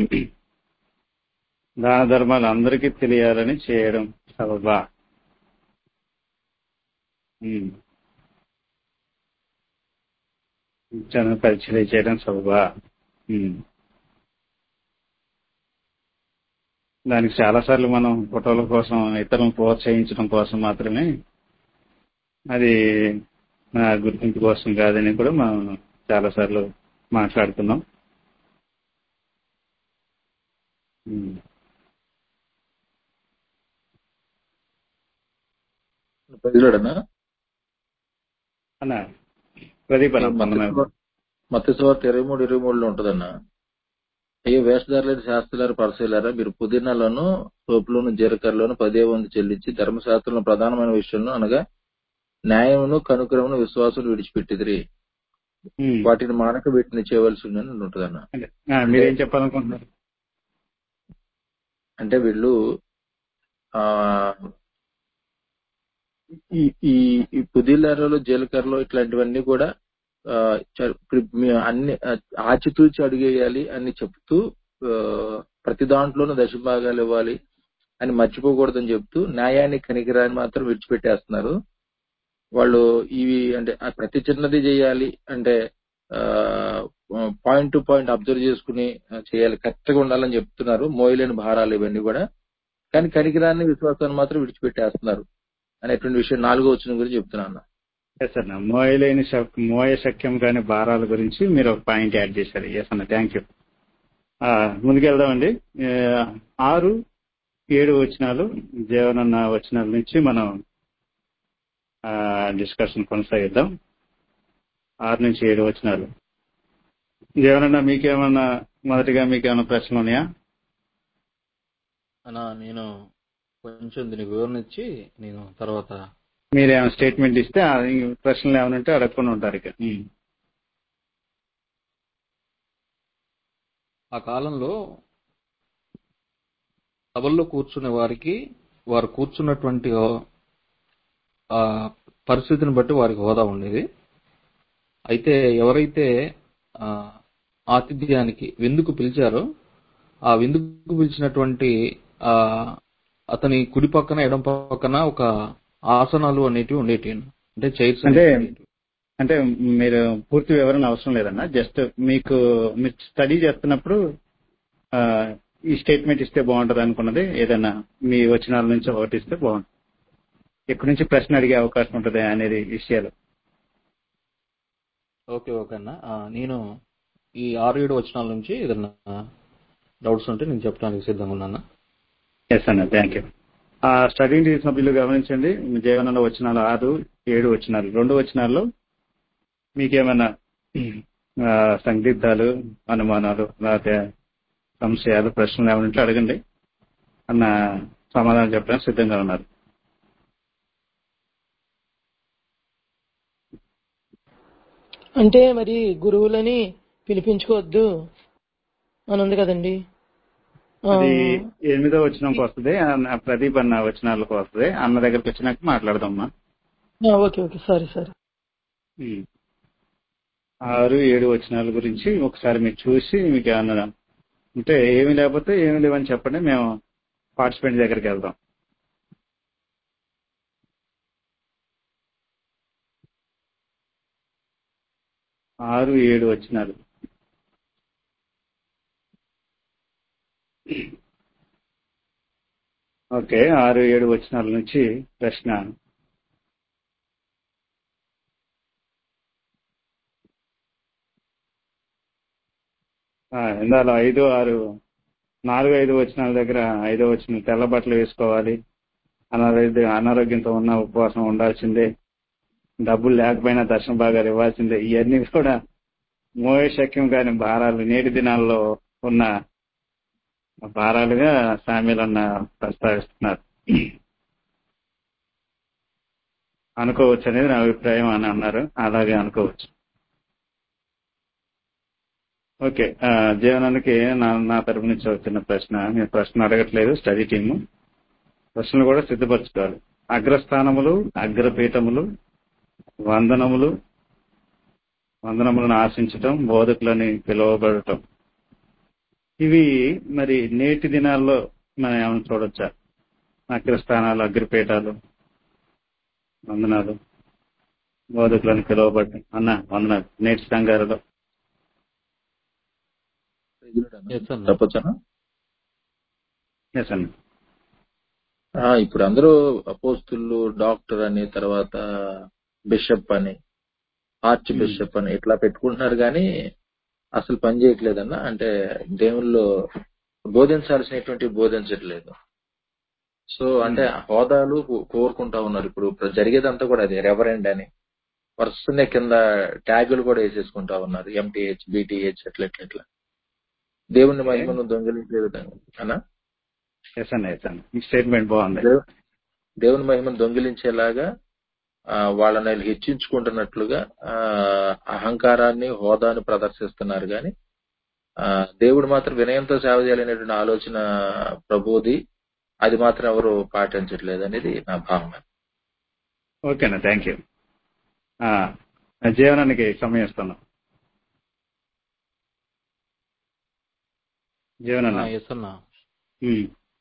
దాన ధర్మాలు అందరికీ తెలియాలని చేయడం సబబా ఉమ్. జన పరిచయం చేయడం సబబా ఉమ్. దానికి చాలా సార్లు మనం ఫోటోల కోసం ఇతరులను ప్రోత్సహించడం కోసం మాత్రమే అది నా గుర్తింపు కోసం కాదని కూడా మనం చాలా సార్లు మాట్లాడుతున్నాం ఉమ్. ప్రజలాడనా అన్న ప్రదీప్ అన్న వందనాలు. మత్స్యవార్త ఇరవై మూడు ఇరవై మూడులో ఉంటదన్నా అయ్యో వేషధారులైన శాస్త్రులారు పరిశీలారా మీరు పుదీనాలోను సోపులోను జీలకర్రలోను పదే వంతు చెల్లించి ధర్మశాస్త్రంలో ప్రధానమైన విషయంలో అనగా న్యాయమును కనుక్రమను విశ్వాసం విడిచిపెట్టిదిరి ఉమ్. వాటిని మానక వీటిని చేయవలసి ఉందని ఉంటుందన్న అంటే, ఆ, మీరేం చెప్పాలనుకుంటున్నారు అంటే వీళ్ళు ఆ ఈ ఈ ఈ పుదీనాలలో జీలకర్రలో ఇట్లాంటివన్నీ కూడా ఆ, చ- ఇప్పుడు మీ అన్ని ఆ, ఆచితూచి అడిగేయాలి అని చెప్తూ ఆ, ప్రతి దాంట్లోనూ దశభాగాలు ఇవ్వాలి అని మర్చిపోకూడదని చెప్తూ న్యాయాన్ని కనికిరాని మాత్రం విడిచిపెట్టేస్తున్నారు వాళ్ళు ఇవి అంటే ఆ ప్రతి చిన్నది చేయాలి అంటే పాయింట్ టు పాయింట్ అబ్జర్వ్ చేసుకుని ఆ, చేయాలి కరెక్ట్ గా ఉండాలని చెప్తున్నారు మోయలేని భారాలు ఇవన్నీ కూడా కానీ కనికిరాని విశ్వాసాన్ని మాత్రం విడిచిపెట్టేస్తున్నారు అనేటువంటి విషయం నాలుగో వచ్చిన గురించి చెప్తున్నాను ఎస్ అన్న మోయలేని శక్- మోయ శక్యం కాని భారాల గురించి మీరు ఒక పాయింట్ యాడ్ చేశారు ఎస్ అన్న థ్యాంక్ యూ ముందుకెళ్దామండి ఆ, ఆరు ఏడు వచనాలు జీవనన్న వచనాల నుంచి మనం డిస్కషన్ కొనసాగిద్దాం ఆరు నుంచి ఏడు వచనాలు జీవనన్న మీకేమన్నా మొదటిగా మీకేమన్నా ప్రశ్నలు ఉన్నాయా అన్నా నేను కొంచెం దీనికి వివరణ ఇచ్చి నేను తర్వాత మీరు ఏమైనా స్టేట్మెంట్ ఇస్తే ఆ ఈ ప్రశ్నలు ఏమైనా ఉంటే అడగకుండా ఉంటారు ఇక ఉమ్. ఆ కాలంలో సభల్లో కూర్చునే వారికి వారు కూర్చున్నటువంటి ఆ పరిస్థితిని బట్టి వారికి హోదా ఉండేది అయితే ఎవరైతే ఆ, ఆతిథ్యానికి విందుకు పిలిచారో ఆ విందుకు పిలిచినటువంటి ఆ అతని కుడి పక్కన ఎడం పక్కన ఒక ఆసనాలు అనేటివి ఉండేటి అంటే చైర్స్ అంటే అంటే మీరు పూర్తి వివరణ అవసరం లేదన్న జస్ట్ మీకు మీరు స్టడీ చేస్తున్నప్పుడు ఆ, ఈ స్టేట్మెంట్ ఇస్తే బాగుంటది అనుకున్నది ఏదైనా మీ వచనాల నుంచి ఒకటి ఇస్తే బాగుంటుంది ఎక్కడి నుంచి ప్రశ్న అడిగే అవకాశం ఉంటుంది అనేది విషయాలు ఓకే ఓకే అన్న ఆ, నేను ఈ ఆరు ఏడు వచనాల నుంచి ఏదన్నా డౌట్స్ ఉంటే నేను చెప్పడానికి సిద్ధంగా ఉన్నాను ఎస్ అన్న థ్యాంక్ యూ ఆ స్టడీ సభ్యులు గమనించండి మీ జీవనంలో వచనాలు ఆరు ఏడు వచనాలు రెండు వచనాల్లో మీకేమైనా ఆ, సందిగ్ధాలు అనుమానాలు లేకపోతే సంశయాలు ప్రశ్నలు ఏమైనా ఉంటే అడగండి అన్న సమాధానం చెప్పడానికి సిద్ధంగా ఉన్నారు అంటే మరి గురువులని పిలిపించుకోవద్దు అని ఉంది కదండి ఆ, అది ఎనిమిదో వచనంకి వస్తుంది ఆ ప్రదీప్ అన్న వచనాలకు వస్తుంది అన్న దగ్గరికి వచ్చినాక మాట్లాడదామ్మా ఆ, okay okay sorry sorry um. ఆరు ఏడు వచనాల గురించి ఒకసారి మీరు చూసి మీకు ఏమన్నా అంటే ఏమి లేకపోతే ఏమి లేవని చెప్పండి మేము పార్టిసిపెంట్ దగ్గరికి వెళ్దాం ఆరు ఏడు వచనాలు ఓకే ఆరు ఏడు వచనాల నుంచి ప్రశ్న ఆ, ఇందాల ఐదు ఆరు నాలుగు ఐదు వచనాల దగ్గర ఐదో వచ్చిన తెల్ల బట్టలు వేసుకోవాలి అనారోగ్య అనారోగ్యంతో ఉన్న ఉపవాసం ఉండాల్సిందే డబ్బులు లేకపోయినా దర్శన భాగాలు ఇవ్వాల్సిందే ఇవన్నీ కూడా మోయ శక్యం కాని భారాలు నేటి దినాల్లో ఉన్న భారాలుగా సామ్యులన్న ప్రస్తావిస్తున్నారు అనుకోవచ్చు అనేది నా అభిప్రాయం అని అన్నారు అలాగే అనుకోవచ్చు ఓకే ఆ, జీవనానికి నా నా తరపు నుంచి వచ్చిన ప్రశ్న నేను ప్రశ్న అడగట్లేదు స్టడీ టీము ప్రశ్నలు కూడా సిద్ధపరచుకోవాలి అగ్రస్థానములు అగ్రపీఠములు వందనములు వందనములను ఆశించటం బోధకులని పిలువబడటం ఇవి మరి నేటి దినాల్లో మనం ఏమైనా చూడొచ్చా అగ్రస్థానాలు అగ్రపీఠాలు వందనాలు బోధకులను పిలువబడటం అన్న వందనాలు నేటి సంఘాలలో ఎస్ అన్న చెప్పొచ్చా ఎస్ అన్న ఆ, ఇప్పుడు అందరూ అపోస్తులు డాక్టర్ అని తర్వాత బిషప్ అని ఆర్చ్ బిషప్ అని ఇట్లా పెట్టుకుంటున్నారు కానీ అసలు పని చేయట్లేదన్న అంటే దేవుల్లో బోధించాల్సినటువంటి బోధించట్లేదు సో అంటే హోదాలు కో- కోరుకుంటా ఉన్నారు ఇప్పుడు ఇప్పుడు జరిగేదంతా కూడా అదే రెవరెండ్ అని వరుసనే కింద ట్యాగులు కూడా వేసేసుకుంటా ఉన్నారు ఎంటీహెచ్ బీటీహెచ్ అట్లా ఇట్లా ఇట్లా దేవుని మహిమను దొంగిలించే విధంగా అనా ఎస్ అన్న ఎస్ అన్న ఈ స్టేట్మెంట్ బాగుంది దేవు- దేవుని మహిమను దొంగిలించేలాగా ఆ, వాళ్ళని వీళ్ళు హెచ్చించుకుంటున్నట్లుగా ఆ, అహంకారాన్ని హోదాను ప్రదర్శిస్తున్నారు గాని ఆ, దేవుడు మాత్రం వినయంతో సేవ చేయాలనేటువంటి ఆలోచన ప్రభువుది అది మాత్రం ఎవరు పాటించట్లేదు అనేది నా భావన ఓకేనా థ్యాంక్ యూ జీవనానికి సమయం ఇస్తున్నాం జీవనన్న ఎస్ అన్న ఉమ్,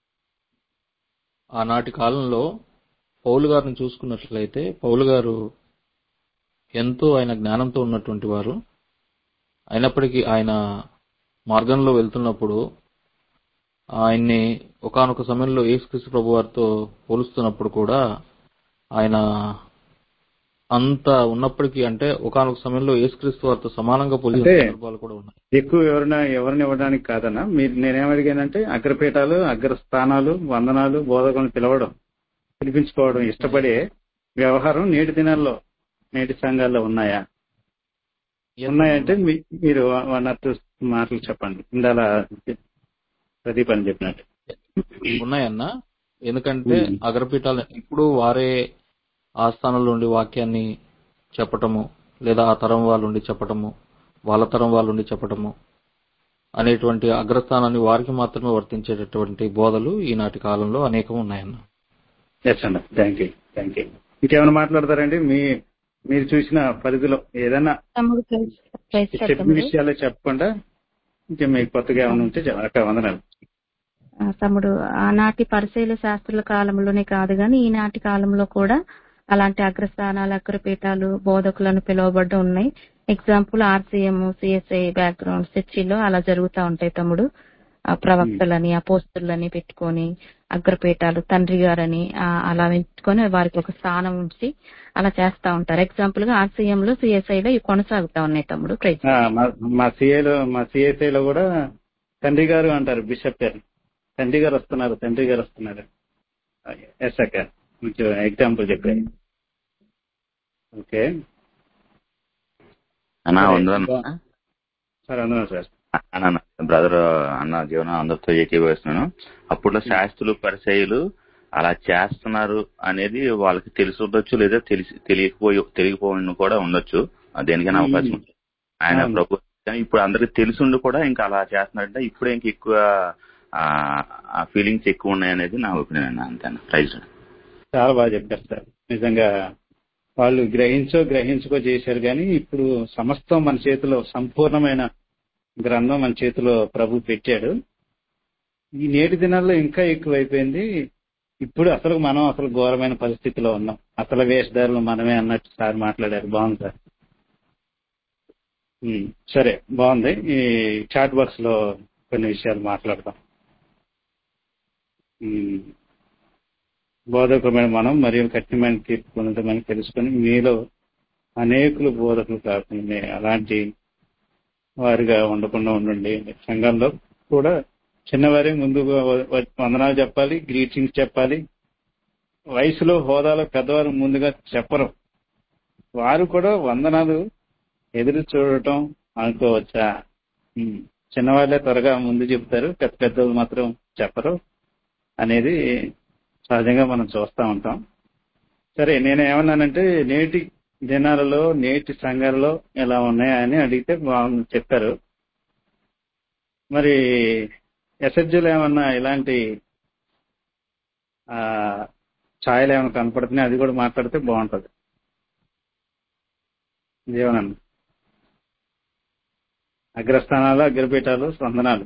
ఆనాటి కాలంలో పౌలు గారిని చూసుకున్నట్లయితే పౌలు గారు ఎంతో ఆయన జ్ఞానంతో ఉన్నటువంటి వారు అయినప్పటికీ ఆయన మార్గంలో వెళ్తున్నప్పుడు ఆయన్ని ఒకానొక సమయంలో యేసుక్రీస్తు ప్రభు వారితో పోలుస్తున్నప్పుడు కూడా ఆయన అంత ఉన్నప్పటికీ అంటే ఒకానొక సమయంలో యేసుక్రీస్తు వారితో సమానంగా పోలిన అంటే సందర్భాలు కూడా ఉన్నాయి ఎక్కువ ఎవరిన ఎవరిని ఇవ్వడానికి కాదన్నా మీరు నేనేమడిగానంటే అగ్రపీఠాలు అగ్రస్థానాలు వందనాలు బోధకులను పిలవడం పిలిపించుకోవడం ఇష్టపడే వ్యవహారం నేటి దినాల్లో నేటి సంఘాల్లో ఉన్నాయా Yes, ఉన్నాయంటే మీ- మీరు వన్ ఆర్ టూ మాటలు చెప్పండి ఇందాల ప్రదీప్ అని చెప్పినట్టు ఉన్నాయన్న ఎందుకంటే ఉమ్. అగ్రపీఠాలు ఇప్పుడు వారే ఆ స్థానంలో ఉండి వాక్యాన్ని చెప్పటము లేదా ఆ తరం వాళ్ళు ఉండి చెప్పటము వాళ్ళ తరం వాళ్ళు ఉండి చెప్పటము అనేటువంటి అగ్రస్థానాన్ని వారికి మాత్రమే వర్తించేటటువంటి బోధలు ఈనాటి కాలంలో అనేకం ఉన్నాయన్న ఎస్ అన్న థ్యాంక్ యూ థ్యాంక్ యూ ఇంకేమైనా మాట్లాడతారండి మీ మీరు చూసిన పరిధిలో ఏదైనా తమ్ముడు ప్రైజ్ ప్రైజ్ చెప్పిన తమ్ముడు విషయాలే చెప్పకుండా ఇంకా మీకు కొత్తగా ఏమైనా ఉంటే చెప్ప- అక్క వందనాలు ఆ, తమ్ముడు ఆనాటి పరిశీల శాస్త్రుల కాలంలోనే కాదు గాని ఈనాటి కాలంలో కూడా అలాంటి అగ్రస్థానాలు అగ్రపీఠాలు బోధకులను పిలువబడ్డ ఉన్నాయి ఎగ్జాంపుల్ ఆర్సీఎం సిఎస్ఐ బ్యాక్గ్రౌండ్ చర్చిలో అలా జరుగుతూ ఉంటాయి తమ్ముడు ఆ ప్రవక్తలని అపోస్తులని పెట్టుకొని అగ్రపీఠాలు తండ్రి గారని ఆ, అలా పెట్టుకొని వారికి ఒక స్థానం ఉంచి అలా చేస్తా ఉంటారు ఎగ్జాంపుల్ గా ఆర్సీఎం లో సిఎస్ఐ లో ఇవి కొనసాగుతా ఉన్నాయి తమ్ముడు ప్రైజ్ ఆ, మా- మా సిఏలో మా సిఎస్ఐ లో కూడా తండ్రి గారు అంటారు బిషప్ గారు తండ్రి గారు వస్తున్నారు తండ్రి గారు వస్తున్నారు ఎస్ అక్క కొంచెం ఎగ్జాంపుల్ చెప్పారు ఓకే అన్నా సరే వందనం బా- సరే అందులో సార్ అన్న బ్రదర్ అన్న జీవనం అందరితో ఏకీభవిస్తున్నాను అప్పట్లో శాస్త్రులు పరిచయులు అలా చేస్తున్నారు అనేది వాళ్ళకి తెలిసి ఉండొచ్చు లేదా తెలిసి తెలియకపోయి తెలియకపోయిన కూడా ఉండొచ్చు ఆ దేనికైనా అవకాశం ఉంది ఆయన అవును. ప్రభు కానీ ఇప్పుడు అందరికి తెలిసి ఉండి కూడా ఇంకా అలా చేస్తున్నారంటే ఇప్పుడే ఇంక ఎక్కువ ఆ ఫీలింగ్స్ ఎక్కువ ఉన్నాయనేది నా ఒపీనియన్ అన్న అంతేనా ప్రైజ్ చాలా బాగా చెప్పారు సార్ నిజంగా వాళ్ళు గ్రహించో గ్రహించుకో చేశారు కానీ ఇప్పుడు సమస్తం మన చేతిలో సంపూర్ణమైన గ్రంథం మన చేతిలో ప్రభు పెట్టాడు ఈ నేటి దినాల్లో ఇంకా ఎక్కువైపోయింది ఇప్పుడు అసలు మనం అసలు ఘోరమైన పరిస్థితిలో ఉన్నాం అసలు వేషధారులు మనమే అన్నట్టు సార్ మాట్లాడారు బాగుంది సార్ ఉమ్, సరే బాగుంది ఈ చాట్ బాక్స్ లో కొన్ని విషయాలు మాట్లాడదాం ఉమ్, బోధకులమైన మనం మరియు కఠినమైన తీర్పు పొందమని తెలుసుకుని మీలో అనేకులు బోధకులు కాకుండా అలాంటి వారిగా ఉండకుండా ఉండండి సంఘంలో కూడా చిన్నవారి ముందు వందనాలు చెప్పాలి గ్రీటింగ్స్ చెప్పాలి వయసులో హోదాలో పెద్దవారు ముందుగా చెప్పరు వారు కూడా వందనాలు ఎదురు చూడటం అనుకోవచ్చా ఉమ్. చిన్నవాళ్ళే త్వరగా ముందు చెప్తారు పెద్ద పెద్దలు మాత్రం చెప్పరు అనేది సహజంగా మనం చూస్తూ ఉంటాం సరే నేను ఏమన్నానంటే నేటి దినాలలో నేటి సంఘాలలో ఎలా ఉన్నాయా అని అడిగితే బాగుంది చెప్పారు మరి ఎస్ఎఫ్జీలో ఏమన్నా ఇలాంటి ఆ, ఛాయలు ఏమైనా కనపడుతున్నాయి అది కూడా మాట్లాడితే బాగుంటది జీవనన్న అగ్రస్థానాలు అగ్రపీఠాలు స్పందనాలు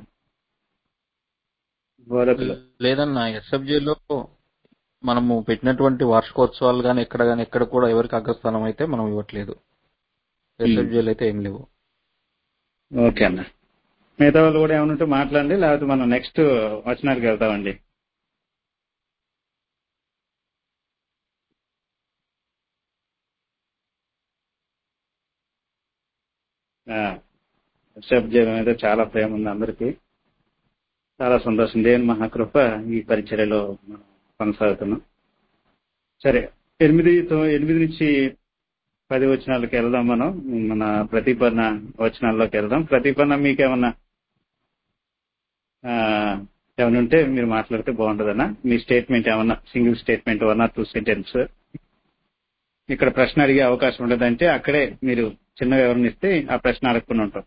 బోధకులు లేదన్నా ఎస్ఎఫ్జేలో మనము పెట్టినటువంటి వార్షికోత్సవాలు కానీ ఎక్కడ కానీ ఎక్కడ కూడా ఎవరికి అగ్రస్థానం అయితే మనం ఇవ్వట్లేదు ఎస్ఎఫ్జేలు అయితే ఏం లేవు ఓకే అన్న మిగతా వాళ్ళు కూడా ఏమైనా ఉంటే మాట్లాడండి లేకపోతే మనం నెక్స్ట్ వచనానికి వెళ్తామండి సబ్జెక్ట్ మీద చాలా ప్రేమ ఉంది అందరికీ చాలా సంతోషం దేవుని మహాకృప ఈ పరిచర్యలో మనం కొనసాగుతున్నాం సరే ఎనిమిది తొ- ఎనిమిది నుంచి పది వచనాలకు వెళ్దాం మనం మన ప్రతిపన్న వచనాల్లోకి వెళ్దాం ప్రతిపన్న మీకేమన్నా ఆ, ఏమైనా ఉంటే మీరు మాట్లాడితే బాగుంటుందన్నా మీ స్టేట్మెంట్ ఏమన్నా single statement one or two sentence ఇక్కడ ప్రశ్న అడిగే అవకాశం ఉండదంటే అక్కడే మీరు చిన్న వివరణ ఇస్తే ఆ ప్రశ్న అడగకుండా ఉంటాం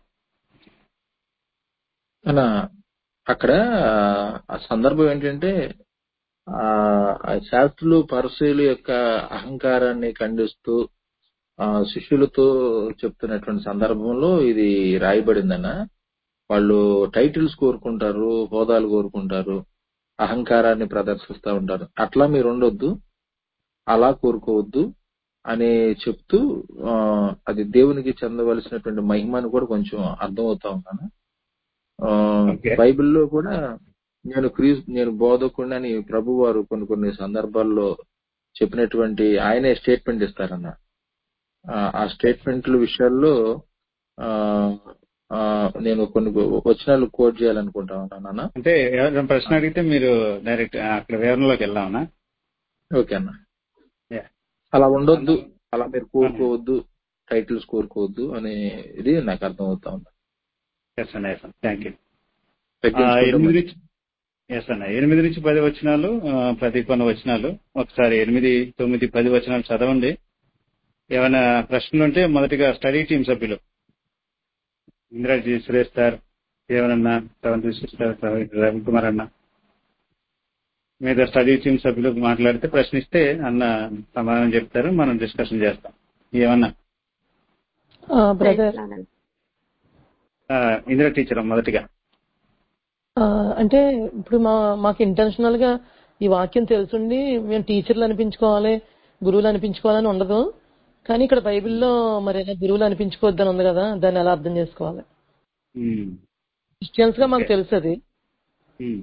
అన్న అక్కడ ఆ సందర్భం ఏంటంటే ఆ ఆ శాస్త్రులు పరశుల యొక్క అహంకారాన్ని ఖండిస్తూ ఆ శిష్యులతో చెప్తున్నటువంటి సందర్భంలో ఇది రాయబడిందన్న వాళ్ళు టైటిల్స్ కోరుకుంటారు హోదాలు కోరుకుంటారు అహంకారాన్ని ప్రదర్శిస్తూ ఉంటారు అట్లా మీరు ఉండొద్దు అలా కోరుకోవద్దు అని చెప్తూ ఆ, అది దేవునికి చెందవలసినటువంటి మహిమని కూడా కొంచెం అర్థమవుతా ఉన్నాను ఆ, Okay. బైబిల్లో కూడా నేను క్రీస్ నేను బోధకుడిని అని ప్రభు వారు కొన్ని కొన్ని సందర్భాల్లో చెప్పినటువంటి ఆయనే స్టేట్మెంట్ ఇస్తారన్న ఆ, ఆ స్టేట్మెంట్ల విషయాల్లో ఆ, ఆ, నేను కొన్ని వచనాలు కోట్ చేయాలనుకుంటా ఉన్నాను అన్న అంటే ఎవరైనా ప్రశ్న అడిగితే మీరు డైరెక్ట్ అక్కడ వివరణలోకి వెళ్దామన్నా ఓకే అన్న Yeah. అలా ఉండొద్దు అలా మీరు కోరుకోవద్దు టైటిల్స్ కోరుకోవద్దు అనేది నాకు అర్థం అవుతా ఉంది ఎస్ అన్న ఎస్ థ్యాంక్ యూ తగ్గించుకుంటే ఎనిమిది మంచిది. నుంచి ఎస్ అన్న ఎనిమిది నుంచి పది వచనాలు ఆ, ప్రతి కొన్ని వచనాలు ఒకసారి ఎనిమిది తొమ్మిది పది వచనాలు చదవండి ఏమైనా ప్రశ్నలు ఉంటే మొదటిగా స్టడీ టీం సభ్యులు ఇందిరాజీ సురేష్ సార్ ఏమనన్నా సెవెంత్ సిస్టర్ రవికుమార్ అన్న మీద స్టడీ టీం సభ్యులు మాట్లాడితే ప్రశ్నిస్తే అన్న సమాధానం చెప్తారు మనం డిస్కషన్ చేస్తాం ఏమన్నా బ్రదర్ ఆ, ఇందిరా టీచర్ మొదటిగా అంటే ఇప్పుడు మా మాకు ఇంటెన్షనల్ గా ఈ వాక్యం తెలుసుండి మేము టీచర్లు అనిపించుకోవాలి గురువులు అనిపించుకోవాలని ఉండదు కానీ ఇక్కడ బైబిల్లో మరి ఏదో గురువులు అనిపించుకోవద్దని ఉంది కదా దాన్ని ఎలా అర్థం చేసుకోవాలి ఉమ్, క్రిస్టియన్స్ గా మాకు Okay. తెలుసు అది ఉమ్.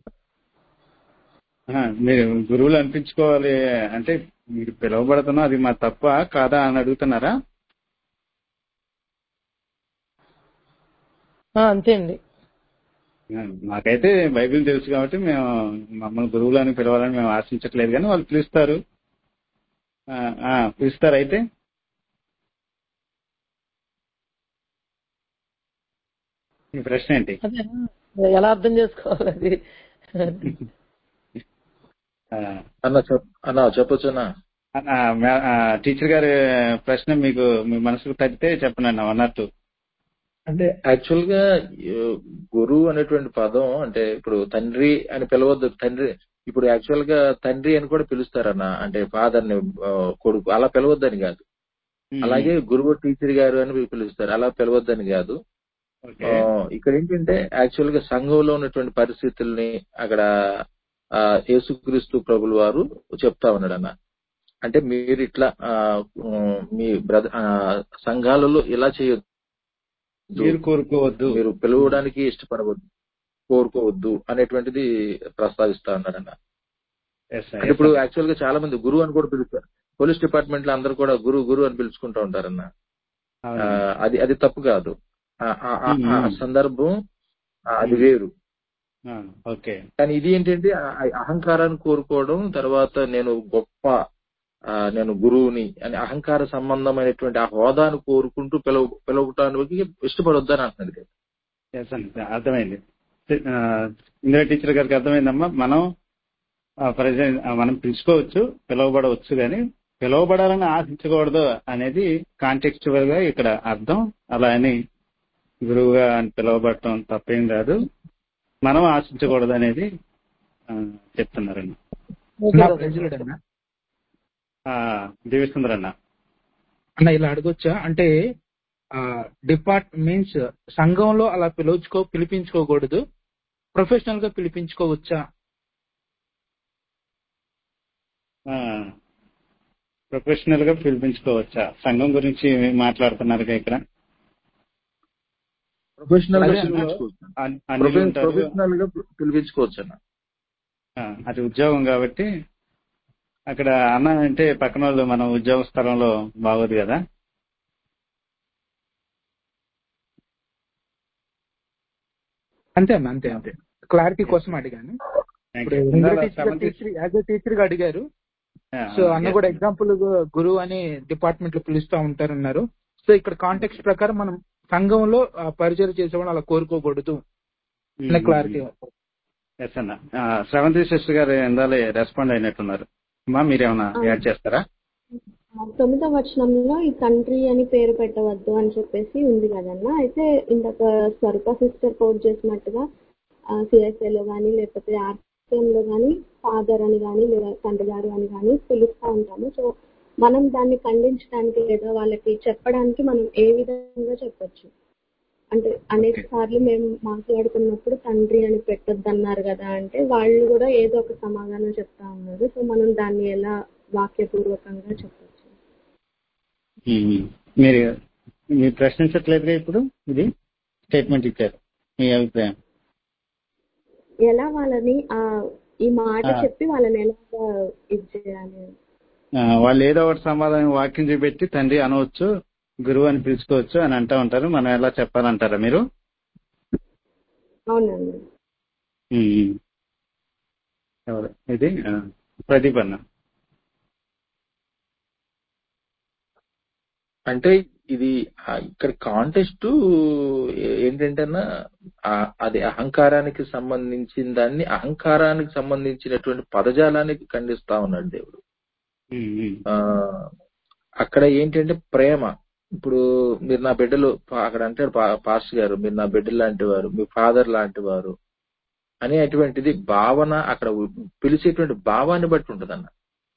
ఆ, మీరు గురువులు అనిపించుకోవాలి అంటే మీరు పిలువబడుతున్నా అది మా తప్ప కాదా అని అడుగుతున్నారా ఆ, అంతే అండి ఆ, మాకైతే బైబిల్ తెలుసు కాబట్టి మేము మమ్మల్ని గురువులని పిలవాలని మేము ఆశించట్లేదు కానీ వాళ్ళు పిలుస్తారు ఆ, ఆ, పిలుస్తారు అయితే మీ ప్రశ్న ఏంటి అదే ఎలా అర్థం చేసుకోవాలి అది ఆ, అన్న చెప్ అన్న చెప్పొచ్చు అన్న ఆ, మే- ఆ, టీచర్ గారి ప్రశ్న మీకు మీ మనసుకు తగ్గితే చెప్పండి అన్న వన్ ఆర్ టూ అంటే యాక్చువల్ గా ఆ, గురువు అనేటువంటి పదం అంటే ఇప్పుడు తండ్రి అని పిలవద్దు తండ్రి ఇప్పుడు యాక్చువల్ గా తండ్రి అని కూడా పిలుస్తారన్న అంటే ఫాదర్ ని ఆ, కొడుకు అలా పిలవద్దని కాదు అలాగే గురువు టీచర్ గారు అని పిలుస్తారు అలా పిలవద్దని కాదు ఓకే ఆ, ఇక్కడ ఏంటంటే యాక్చువల్ గా సంఘంలో ఉన్నటువంటి పరిస్థితుల్ని అక్కడ ఆ, యేసుక్రీస్తు ప్రభులు వారు చెప్తా ఉన్నాడు అన్న అంటే మీరు ఇట్లా ఆ, ఉమ్, మీ బ్రద ఆ, సంఘాలలో ఇలా చేయొద్దు మీరు కోరుకోవద్దు మీరు పిలవడానికి ఇష్టపడవద్దు కోరుకోవద్దు అనేటువంటిది ప్రస్తావిస్తా ఉన్నాడన్న Yes, sir. అంటే ఇప్పుడు యాక్చువల్ గా చాలా మంది గురువు అని కూడా పిలుస్తారు పోలీస్ డిపార్ట్మెంట్ లో అందరూ కూడా గురు గురు అని పిలుచుకుంటూ ఉంటారన్న అవును. ఆ, అది అది తప్పు కాదు ఆ, ఆ, ఆ, ఆ మ్మ్. సందర్భం ఆ, అది వేరు ఆ, ఓకే కానీ ఇది ఏంటంటే ఆ- ఆ అహంకారాన్ని కోరుకోవడం తర్వాత నేను గొప్ప ఆ, నేను గురువుని అని అహంకార సంబంధమైనటువంటి ఆ హోదాను కోరుకుంటూ పిలవ పిలవటానికి ఇష్టపడొద్దని అంటున్నది ఎస్ అండి అర్థమైంది ఆ, ఇందిరా టీచర్ గారికి అర్థమైందమ్మా మనం ప్రజెంట్ మనం పిలుచుకోవచ్చు పిలువబడవచ్చు కానీ పిలువబడాలని ఆశించకూడదు అనేది కాంటెక్చువల్ గా ఇక్కడ అర్థం అలా అని గురువుగా అని పిలువబడటం తప్పేం కాదు మనం ఆశించకూడదు అనేది ఆ, చెప్తున్నారండి నా ప్రజలుడు అన్న ఆ, దివిసుందర్ అన్న అన్న ఇలా అడగొచ్చా అంటే డిపార్ట్ మీన్స్ సంఘంలో అలా పిలుచుకో పిలిపించుకోకూడదు ప్రొఫెషనల్ గా పిలిపించుకోవచ్చా ప్రొఫెషనల్ గా పిలిపించుకోవచ్చా సంఘం గురించి మాట్లాడుతున్నారు ఇక్కడ ప్రొఫెషనల్ గా అదే అన్న. పిలిపించుకోవచ్చు అన్- అన్యులు ఉంటారు ప్రొఫెషనల్ గా పిలిపించుకోవచ్చు అన్న ఆ, అది ఉద్యోగం కాబట్టి అక్కడ అన్న అంటే పక్కన వాళ్ళు మన ఉద్యోగ స్థలంలో బాగోదు కదా అంతే అన్న అంతే అంతే క్లారిటీ కోసం అడిగాను Thank ఇప్పుడు you. ఇంద్ర ఇందాల teacher seventh- teacher as a teacher గా అడిగారు ఆ, సో అన్న yes. కూడా ఎగ్జాంపుల్ గురువు అని డిపార్ట్మెంట్ లో పిలుస్తూ ఉంటారన్నారు సో ఇక్కడ కాంటెక్స్ట్ ప్రకారం మనం సంఘంలో ఆ, పరిచయం చేసేవాళ్ళు అలా కోరుకోకూడదు అనే క్లారిటీ ఎస్ అన్న ఆ, శ్రవంతి సిస్టర్ గారు ఇందాలే రెస్పాండ్ అయినట్టున్నారు అమ్మా మీరేమన్నా యాడ్ చేస్తారా ఆ, తొమ్మిదవ వచనంలో ఈ తండ్రి అని పేరు పెట్టవద్దు అని చెప్పేసి ఉంది కదన్న అయితే ఇందాక స్వరూప సిస్టర్ కోట్ చేసినట్టుగా సిఎస్ఏలో కానీ లేకపోతే RCM లో కానీ ఫాదర్ అని కానీ లేదా తండ్రి గారు అని కానీ పిలుస్తూ ఉంటాము సో మనం దాన్ని ఖండించడానికి లేదా వాళ్ళకి చెప్పడానికి మనం ఏ విధంగా చెప్పొచ్చు అంటే అనేక సార్లు మేము మాట్లాడుకున్నప్పుడు తండ్రి అని పెట్టొద్దన్నారు కదా అంటే వాళ్ళు కూడా ఏదో ఒక సమాధానం చెప్తా ఉన్నారు సో మనం దాన్ని ఎలా వాక్యపూర్వకంగా చెప్పొచ్చు మ్మ్. మీరు మీరు ప్రశ్నించట్లేదుగా ఇప్పుడు ఇది స్టేట్మెంట్ ఇచ్చారు మీ అభిప్రాయం ఎలా వాళ్ళని ఆ ఈ మాట ఆ. చెప్పి వాళ్ళని ఎలా ఇది చేయాలి ఆ, వాళ్ళు ఏదో ఒకటి సమాధానం వాక్యం చూపెట్టి తండ్రి అనవచ్చు గురువు అని పిలుచుకోవచ్చు అని అంటా ఉంటారు మనం ఎలా చెప్పాలంటారా మీరు అవునండి మ్మ్. ఎవరు? ఇది ఆ, ప్రదీప్ అన్న అంటే ఇది ఆ ఇక్కడ కాంటెస్ట్ ఏంటంటే అది అహంకారానికి సంబంధించిన దాన్ని అహంకారానికి సంబంధించినటువంటి పదజాలానికి ఖండిస్తా ఉన్నాడు దేవుడు మ్మ్, మ్మ్. ఆ అక్కడ ఏంటంటే ప్రేమ ఇప్పుడు మీరు నా బిడ్డలు పా- అక్కడ అంటాడు పా- పాస్టర్ గారు మీరు నా బిడ్డలు లాంటి వారు మీ ఫాదర్ లాంటి వారు అనేటువంటిది భావన అక్కడ పిలిచేటువంటి భావాన్ని బట్టి ఉంటుంది అన్న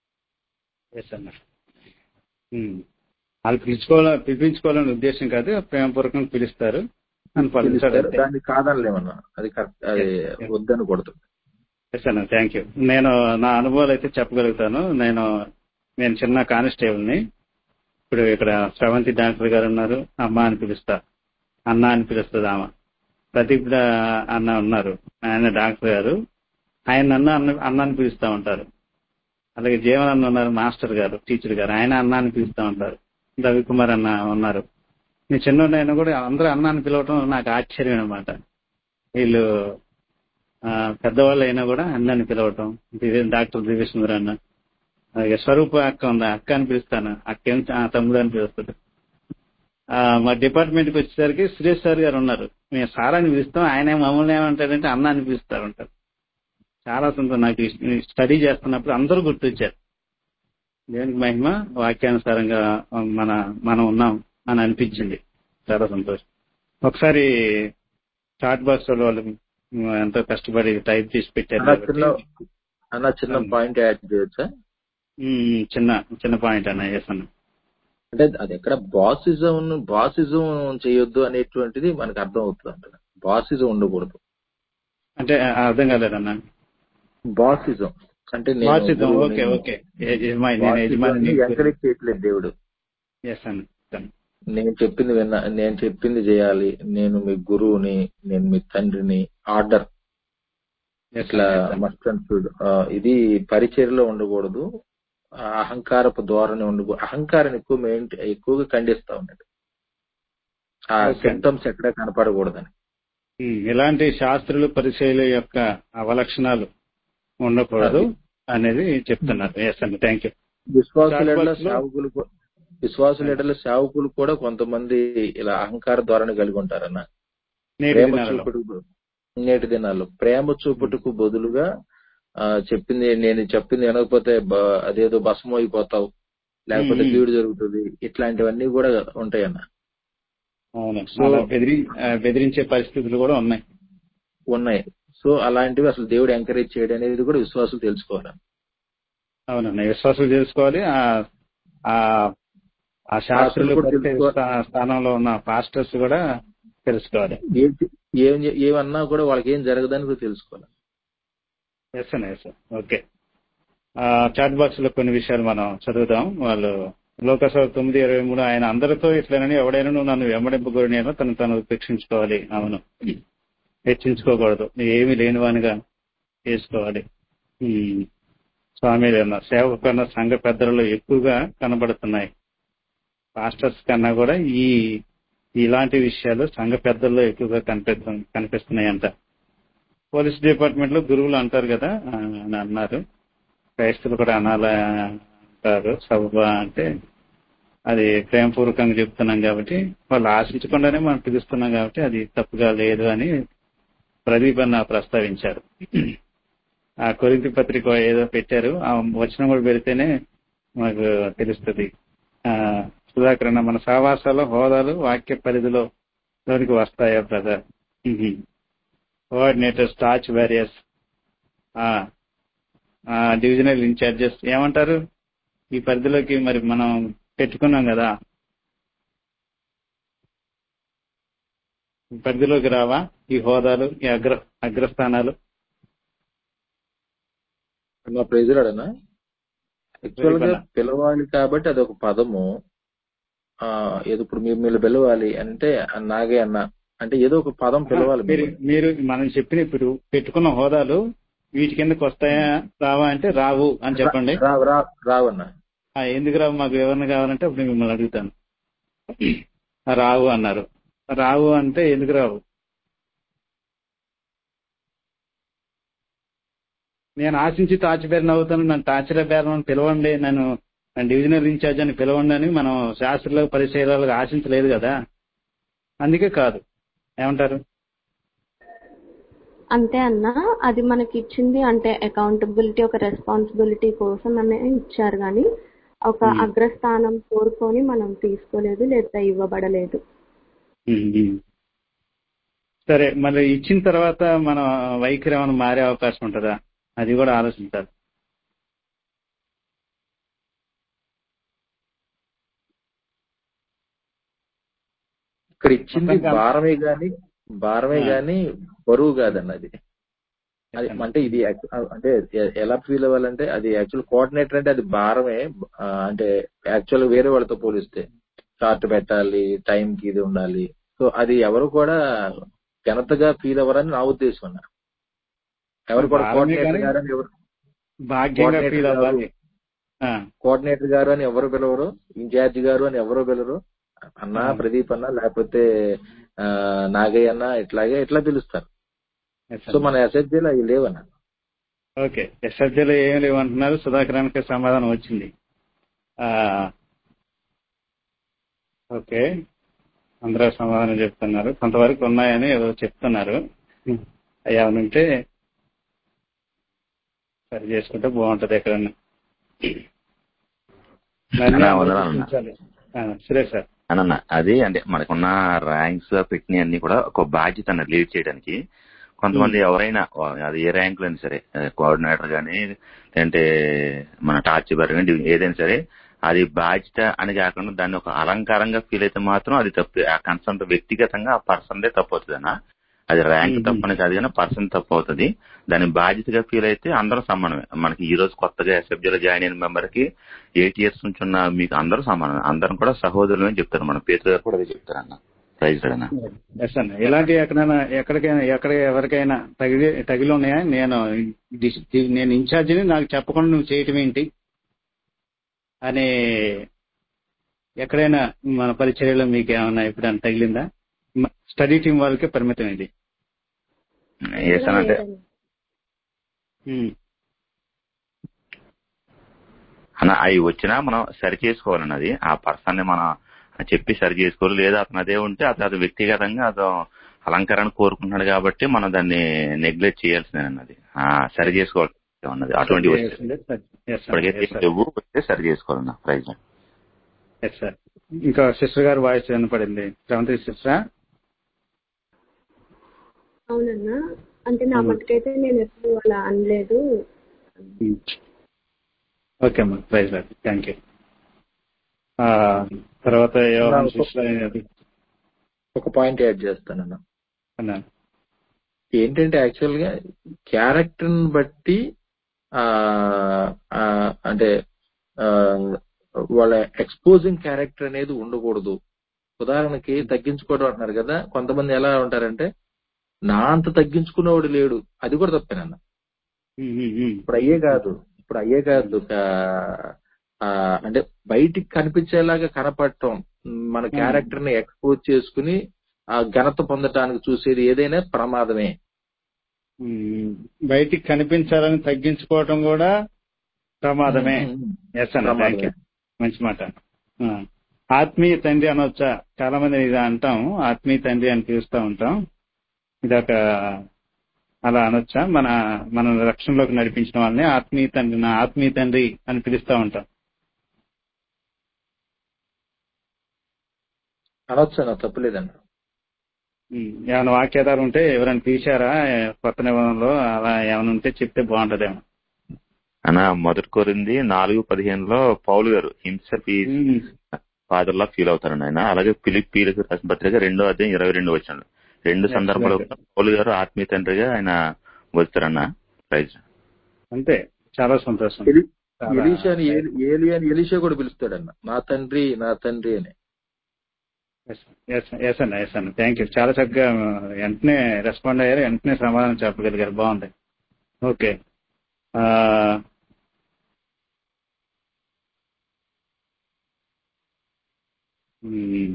ఎస్ అన్న మ్మ్. వాళ్ళు పిలుచుకోవాల పిలిపించుకోవాలనే ఉద్దేశం కాదు ప్రేమపూర్వకంగా పిలుస్తారు అని పలుకుతారు పిలుస్తారు అంతే. దాన్ని కాదనలేమన్నా అది కరెక్ట్ అది వద్దనకూడదు ఎస్ అన్న థ్యాంక్ యూ నేను నా అనుభవాలు అయితే చెప్పగలుగుతాను నేను నేను చిన్న కానిస్టేబుల్ని ఇప్పుడు ఇక్కడ శ్రవంతి డాక్టర్ గారు ఉన్నారు అమ్మ అని పిలుస్తా అన్న అని పిలుస్తుంది ఆమె ప్రదీప్ డా- అన్న ఉన్నారు ఆయన డాక్టర్ గారు ఆయన అన్న అన్న అన్న అని పిలుస్తా ఉంటారు అలాగే జీవన్ అన్న ఉన్నారు మాస్టర్ గారు టీచర్ గారు ఆయన అన్న అని పిలుస్తా ఉంటారు రవికుమార్ అన్న ఉన్నారు మీ చిన్న కూడా అందరూ అన్న అని పిలవటం నాకు ఆశ్చర్యం అనమాట వీళ్ళు ఆ, పెద్దవాళ్ళు అయినా కూడా అన్నని పిలవటం దివ్య- డాక్టర్ దివ్యసుందర్ అన్న అలాగే స్వరూప అక్క ఉంది అక్క అని పిలుస్తాను అక్క ఏం ఆ తమ్ముడు అని పిలుస్తుంది ఆ, మా డిపార్ట్మెంట్ కి వచ్చేసరికి సురేష్ సార్ గారు ఉన్నారు మేము సార్ అని పిలుస్తాం ఆయన మమ్మల్ని ఏమంటారంటే అన్న అని పిలుస్తారు ఉంటారు చాలా సంతోషం నాకు ఈ స్టడీ చేస్తున్నప్పుడు అందరూ గుర్తొచ్చారు దేవునికి మహిమ వాక్యానుసారంగా మన మనం ఉన్నాం అని అనిపించింది చాలా సంతోషం ఒకసారి చాట్ బాక్స్ వాళ్ళు ఎంతో కష్టపడి టైప్ చేసి పెట్టారు అన్న కాబట్టి చిన్న అన్న చిన్న పాయింట్ యాడ్ చేయొచ్చా ఉమ్, చిన్న చిన్న పాయింట్ అన్న ఎస్ అన్న అంటే అది ఎక్కడ బాసిజం బాసిజం చేయొద్దు అనేటువంటిది మనకు అర్థం అవుతుంది అంట బాసిజం ఉండకూడదు అంటే ఆ, అర్థం కాలేదన్న బాసిజం అంటే నేను వాచిద్దాం గురువుని, ఓకే ఓకే ఏ- యజమాని నేను బాసిజంని యజమాని ఎంకరేజ్ చేయట్లేదు దేవుడు ఎస్ అన్న done. నేను చెప్పింది విన్నా నేను చెప్పింది చేయాలి నేను మీ గురువుని నేను మీ తండ్రిని ఆర్డర్ Yes, ఇట్లా అన్న, yes, అన్న. మస్ట్ అండ్ షుడ్ ఇది పరిచర్లో ఉండకూడదు ఆ అహంకారపు ధోరణి ఉండకూడదు అహంకారాన్ని ఎక్కువ మెయిన్ ఎక్కువగా ఖండిస్తా ఉన్నాడు ఆ Okay. సిమ్టమ్స్ ఎక్కడ కనపడకూడదని ఉమ్, ఇలాంటి శాస్త్రులు పరిచయాల యొక్క అవలక్షణాలు ఉండకూడదు అనేది చెప్తున్నారు ఎస్ అండి థ్యాంక్ యూ విశ్వాసుల Chat box లో- సేవకులు కూ- విశ్వాసుల సేవకులు కూడా కొంతమంది ఇలా అహంకార ధోరణి కలిగి ఉంటారన్న నేటి ప్రేమ దినాలలో. చూపుటకు నేటి దినాల్లో ప్రేమ చూపుటకు బదులుగా ఆ, చెప్పింది నేను చెప్పింది వినకపోతే బ- అదేదో భస్మం అయిపోతావు లేకపోతే మ్మ్. కీడు జరుగుతుంది ఇట్లాంటివన్నీ కూడా ఉంటాయన్న అవును So- అలా బెదిరి ఆ, బెదిరించే పరిస్థితులు కూడా ఉన్నాయి ఉన్నాయి సో అలాంటివి అసలు దేవుడు ఎంకరేజ్ చేయడం అనేది కూడా విశ్వాసులు తెలుసుకోవాలి అవునండి విశ్వాసులు తెలుసుకోవాలి ఆ ఆ ఆ శాస్త్రులు కూడా పరిచయ తెలుసుకోవాలి. స్థా- స్థానంలో ఉన్న పాస్టర్స్ కూడా తెలుసుకోవాలి ఏం ఏం ఏమన్నా కూడా వాళ్ళకి ఏం జరగదని కూడా తెలుసుకోవాలి ఎస్ అండి ఎస్ ఓకే చాట్ బాక్స్ లో కొన్ని విషయాలు మనం చదువుదాం వాళ్ళు లోకసభ తొమ్మిది ఇరవై మూడు ఆయన అందరితో ఇట్లనని ఎవడైనా నన్ను వెంబడింపకూడని తను తను ఉపేక్షించుకోవాలి అవును హెచ్చించుకోకూడదు ఏమీ లేనివానిగా చేసుకోవాలి ఉమ్. స్వామి అన్న సేవ కన్నా సంఘ పెద్దలలో ఎక్కువగా కనబడుతున్నాయి పాస్టర్స్ కన్నా కూడా ఈ ఇలాంటి విషయాలు సంఘ పెద్దల్లో ఎక్కువగా కనిపిస్తు కనిపిస్తున్నాయంట పోలీస్ డిపార్ట్మెంట్ లో గురువులు అంటారు కదా ఆ, అని అన్నారు క్రైస్తవులు కూడా అనాల అంటారు సభ అంటే అది ప్రేమపూర్వకంగా చెప్తున్నాం కాబట్టి వాళ్ళు ఆశించకుండానే మనం పిలుస్తున్నాం కాబట్టి అది తప్పుగా లేదు అని ప్రదీప్ అన్న ప్రస్తావించారు ఆ కొరింతి పత్రిక ఏదో పెట్టారు ఆ వచనం కూడా పెడితేనే మాకు తెలుస్తుంది ఆ సుధాకర్ అన్న మన సావాసాలు హోదాలు వాక్య పరిధిలో లోనికి వస్తాయా బ్రదర్ కోఆర్డినేటర్ స్టాచ్ బ్యారియర్స్ డివిజనల్ ఇన్ఛార్జెస్ ఏమంటారు ఈ పరిధిలోకి మరి మనం పెట్టుకున్నాం కదా ఈ పరిధిలోకి రావా ఈ హోదాలు ఈ అగ్ర అగ్రస్థానాలు నా ప్రైజులాడనా యాక్చువల్ గా ప్రదీప్ అన్న. పిలవాలి కాబట్టి అది ఒక పదము ఆ ఏదో ఇప్పుడు మీరు మీరు పిలవాలి అంటే నాగే అన్న అంటే ఏదో ఒక పదం పిలవాలి మీరు మిమ్మల్ని. మీరు మనం చెప్పిన ఇప్పుడు పెట్టుకున్న హోదాలు వీటి కిందకి వస్తాయా రావా అంటే రావు అని చెప్పండి రా రా- రావన్నా ఆ, ఎందుకు రావు మాకు వివరణ కావాలంటే అప్పుడు మిమ్మల్ని అడుగుతాను ఆ, రావు అన్నారు రావు అంటే ఎందుకు రావు నేను ఆశించి టార్చ్ బేరన్ అవుతాను నన్ను టార్చర్ బేరన్ అని పిలవండి నన్ను నన్ను డివిజనల్ ఇన్ఛార్జ్ అని పిలవండి అని మనం శాస్త్రులకు పరిశీలనలకు ఆశించలేదు కదా అందుకే కాదు ఏమంటారు అంతే అన్న అది మనకి ఇచ్చింది అంటే అకౌంటబిలిటీ ఒక రెస్పాన్సిబిలిటీ కోసం అనే ఇచ్చారు కానీ ఒక Hmm. అగ్రస్థానం కోరుకొని మనం తీసుకోలేదు లేదా ఇవ్వబడలేదు ఉమ్, ఉమ్. సరే మరి ఇచ్చిన తర్వాత మన వైఖరి ఏమైనా మారే అవకాశం ఉంటుందా అది కూడా ఆలోచించాలి ఇక్కడ ఇచ్చింది మొత్తంగా- భారమే గాని భారమే ఆ. గాని బరువు కాదన్న అది అది అంటే ఇది యాక్చు- అంటే ఎ- ఎలా ఫీల్ అవ్వాలంటే అది యాక్చువల్ కోఆర్డినేటర్ అంటే అది భారమే ఆ, అంటే యాక్చువల్ వేరే వాళ్ళతో పోలిస్తే చార్ట్ పెట్టాలి టైం కి ఇది ఉండాలి సో అది ఎవరు కూడా ఘనతగా ఫీల్ అవ్వరని నా ఉద్దేశం అన్న ఎవరు కూడా భారమే కోఆర్డినేటర్ కానీ గారు అని ఎవరు భాగ్యంగా కోఆర్డినేటర్ ఫీల్ గారు, అవ్వాలి ఆ, కోఆర్డినేటర్ గారు అని ఎవరు పిలవరు ఇన్ఛార్జ్ గారు అని ఎవరు పిలవరు అన్నా ఆ. ప్రదీప్ అన్న లేకపోతే ఆ, నాగయ్య అన్న ఇట్లాగే ఇట్లా పిలుస్తారు yes సో అన్న. మన ఎస్ఎస్జీలో అవి లేవన్న ఓకే ఎస్ఎఫ్జీలో ఏం లేవంటున్నారు సుధాకరానికి సమాధానం వచ్చింది ఆ, ఓకే అందరూ సమాధానం చెప్తున్నారు కొంతవరకు ఉన్నాయని ఏదో చెప్తున్నారు అయ్యా ఉంటే సరి చేసుకుంటే బాగుంటది ఎక్కడన్నా నన్ను అన్నా, వందనాలు అన్నా. ఆలోచించాలి. ఆ, సురేష్ సార్ అన్న అది అంటే మనకున్న ర్యాంక్స్ పెట్టిన అన్ని కూడా ఒక బాధ్యత అన్నది లీడ్ చేయడానికి కొంతమంది ఎవరైనా వా- అది ఏ ర్యాంక్ అయినా సరే కోఆర్డినేటర్ గానీ లేదంటే మన టార్చ్ బర్ కానీ ఏదైనా సరే అది బాధ్యత అని కాకుండా దాన్ని ఒక అలంకారంగా ఫీల్ అయితే మాత్రం అది తప్పు ఆ కన్సర్న్ వ్యక్తిగతంగా ఆ పర్సన్దే తప్పు అవుతుంది అన్న అది ర్యాంక్ మ్మ్. తప్పని కాదు కానీ పర్సన్ తప్పు అవుతుంది దాన్ని బాధ్యతగా ఫీల్ అయితే అందరూ సమానమే మనకి ఈ రోజు కొత్తగా ఎస్ఎఫ్జీలో జాయిన్ అయిన మెంబర్ కి ఎయిట్ ఇయర్స్ నుంచి ఉన్న మీకు అందరూ సమానమే అందరం కూడా సహోదరులు అని చెప్తారు మన పేరు గారు కూడా అదే చెప్తారు అన్న ప్రైజ్ అన్న ఎస్ అన్న ఇలాంటి ఎక్కడైనా ఎక్కడికైనా ఎక్కడ ఎవరికైనా తగిలి తగిలి ఉన్నాయా నేను డిస్- నేను ఇన్ఛార్జిని నాకు చెప్పకుండా నువ్వు చేయటం ఏంటి అని ఎక్కడైనా మన పరిచర్యలో మీకు ఏమన్నా ఎప్పుడైనా తగిలిందా మ- స్టడీ టీం వాళ్ళకే పరిమితం ఇది ఎస్ అని అంటే ఉమ్. అన్న అవి వచ్చినా మనం సరి చేసుకోవాలన్నది ఆ పర్సన్ ని మనం చెప్పి సరి చేసుకోవాలి లేదా అతను అదే ఉంటే అతను అది వ్యక్తిగతంగా అతను అలంకరణ కోరుకుంటున్నాడు కాబట్టి మనం దాన్ని నెగ్లెక్ట్ చేయాల్సిందే అన్నది ఆ, సరి చేసుకోవాలి అన్నది అటువంటి వస్తే Yes, sir. Yes, sir. ఇప్పటికైతే Yes, sir. లేవు వస్తే సరి చేసుకోవాలన్న ప్రైజ్ Yes, sir. ఇంకా సిస్టర్ గారు వాయిస్ వినపడింది సెవెంత్ సిస్టరా అవునన్నా అంటే నా Hmm. మటుకైతే నేను ఎప్పుడు అలా అనలేదు ఓకే అమ్మా ప్రైజ్ థ్యాంక్ యూ తర్వాత యోహాన్ సిస్టర్ అనేది ఒక పాయింట్ యాడ్ చేస్తానన్న అన్నా ఏంటంటే యాక్చువల్ గా క్యారెక్టర్ ని బట్టి ఆ ఆ, అంటే ఆ, వాళ్ళ ఎక్స్పోజింగ్ క్యారెక్టర్ అనేది ఉండకూడదు ఉదాహరణకి తగ్గించుకోవడం అంటున్నారు కదా కొంతమంది ఎలా ఉంటారంటే నా అంత తగ్గించుకునేవాడు లేడు అది కూడా తప్పేనన్న ఉమ్, ఉమ్, ఉమ్. ఇప్పుడు అయ్యే కాదు ఇప్పుడు అయ్యే కాదు కా- ఆ, అంటే బయటికి కనిపించేలాగా కనపడటం మన క్యారెక్టర్ ని ఎక్స్పోజ్ చేసుకుని ఆ ఘనత పొందటానికి చూసేది ఏదైనా ప్రమాదమే ఉమ్, బయటికి కనిపించాలని తగ్గించుకోవటం కూడా ప్రమాదమే ఎస్ అన్న ప్రమాదమే. థ్యాంక్ యూ మంచి మాట ఆ, ఆత్మీయ తండ్రి అనొచ్చా చాలా మంది ఇది అంటాం ఆత్మీయ తండ్రి అని పిలుస్తూ ఉంటాం ఇదొక అలా అనొచ్చా మన మన రక్షణలోకి నడిపించిన వాళ్ళని ఆత్మీయ తండ్రి నా ఆత్మీయ తండ్రి అని పిలుస్తా ఉంటాం అనొచ్చు అన్న తప్పులేదన్న ఉమ్, ఏమైనా వాక్యాధారం ఉంటే ఎవరైనా తీశారా కొత్త నిబంధనలో అలా ఏమైనా ఉంటే చెప్తే బాగుంటదేమో అన్న మొదటి కోరింది నాలుగు పదిహేనులో పౌలు గారు హింసెల్ఫ్ ఈ ఫాదర్ లా ఫీల్ అవుతారండి ఆయన అలాగే పిలిపీలకు రాసిన పత్రిక రెండో అధ్యాయం ఇరవై రెండు వచ్చాడు రెండు Yes, సందర్భాలు yes. పౌలు గారు ఆత్మీయ తండ్రిగా ఆయన వస్తారన్న ప్రైజ్ అంతే చాలా సంతోషం ఎలి- చాలా- ఎలీషాని ఏలి- ఏలియాని ఎలీషా కూడా పిలుస్తాడన్న నా తండ్రి నా తండ్రి అని ఎస్ అన్న ఎస్ అన్న థ్యాంక్ యూ చాలా చక్కగా వెంటనే రెస్పాండ్ అయ్యారు వెంటనే సమాధానం చెప్పగలిగారు బాగుంది ఓకే ఆ, మ్మ్.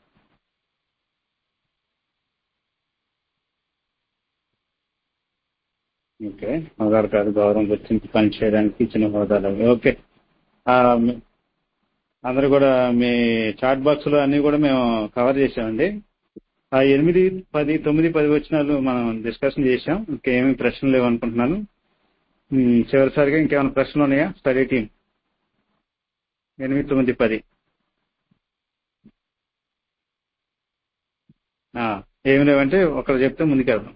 ఓకే ఆధార్ కార్డు గౌరవం గుర్తింపు పని చేయడానికి ఇచ్చిన హోదాలు ఓకే ఆ, మీ- అందరూ కూడా మీ చాట్ బాక్స్ లో అన్ని కూడా మేము కవర్ చేసామండి ఆ ఎనిమిది పది తొమ్మిది పది వచ్చినాలు మనం డిస్కషన్ చేసాం ఇంకేమీ ప్రశ్నలు లేవు అనుకుంటున్నాను ఉమ్, చివరిసారిగా ఇంకేమైనా ప్రశ్నలు ఉన్నాయా స్టడీ టీం ఎనిమిది తొమ్మిది పది ఆ, ఏమి లేవంటే ఒకరు చెప్తే ముందుకెళ్దాం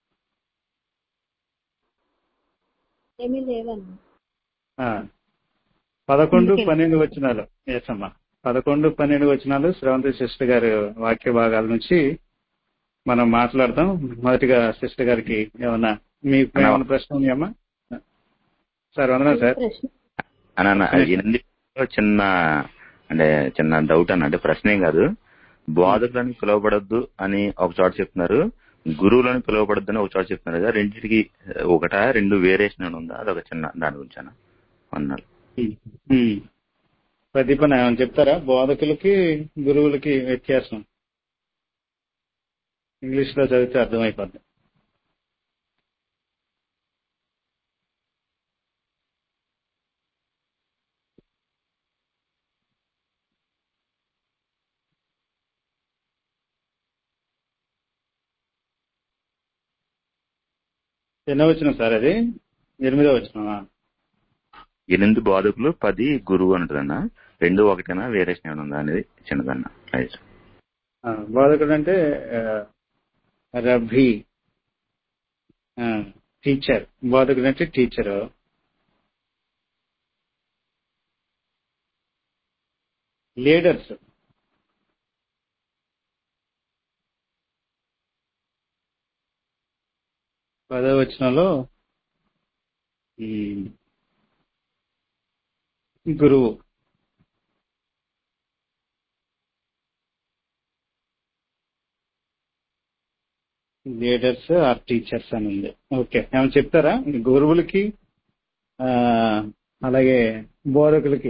ఏమీ లేవన్నా ఆ, పదకొండు ముందుకెళ్ళి. పన్నెండు వచ్చినాలు ఎస్ అమ్మా పదకొండు పన్నెండు వచ్చినాలు శ్రవంతి సిస్టర్ గారి వాక్య భాగాల నుంచి మనం మాట్లాడదాం మొదటిగా సిస్టర్ గారికి ఏమన్నా మీకు ఏమైనా ప్రశ్న ఉన్నాయమ్మా సార్ వందనాలు సార్ ప్రశ్న అని అన్న ఒక్క నిమిషం. ఎనిమిది చిన్న అంటే చిన్న డౌట్ అన్న అంటే ప్రశ్న ఏం కాదు బోధకులని పిలువబడద్దు అని ఒక చోట చెప్తున్నారు గురువులను పిలువబడద్దు అని ఒక చోట చెప్తున్నారు కదా రెండింటికి ఒకట రెండు వేరియేషన్ అని ఉందా అదొక చిన్న దాని గురించి అన్న అన్నారు ఉమ్. ప్రదీపన ఏమైనా చెప్తారా బోధకులకి గురువులకి వ్యత్యాసం ఇంగ్లీష్ లో చదివితే అర్థమైపోద్ది ఎన్నో వచ్చిన సార్ అది ఎనిమిదో వచ్చినా ఎనిమిది బోధకులు పది గురువు అంటుందన్న రెండు ఒకటేనా వేరియేషన్ ఏమైనా ఉందా అనేది చిన్నదన్న రైట్ బోధకుడు అంటే ఆ, రబ్బీ టీచర్ బోధకుడు అంటే టీచరు లీడర్స్ పదో వచనంలో ఉమ్, గురువు లీడర్స్ ఆర్ టీచర్స్ అని ఉంది ఓకే ఏమైనా చెప్తారా గురువులకి ఆ, అలాగే బోధకులకి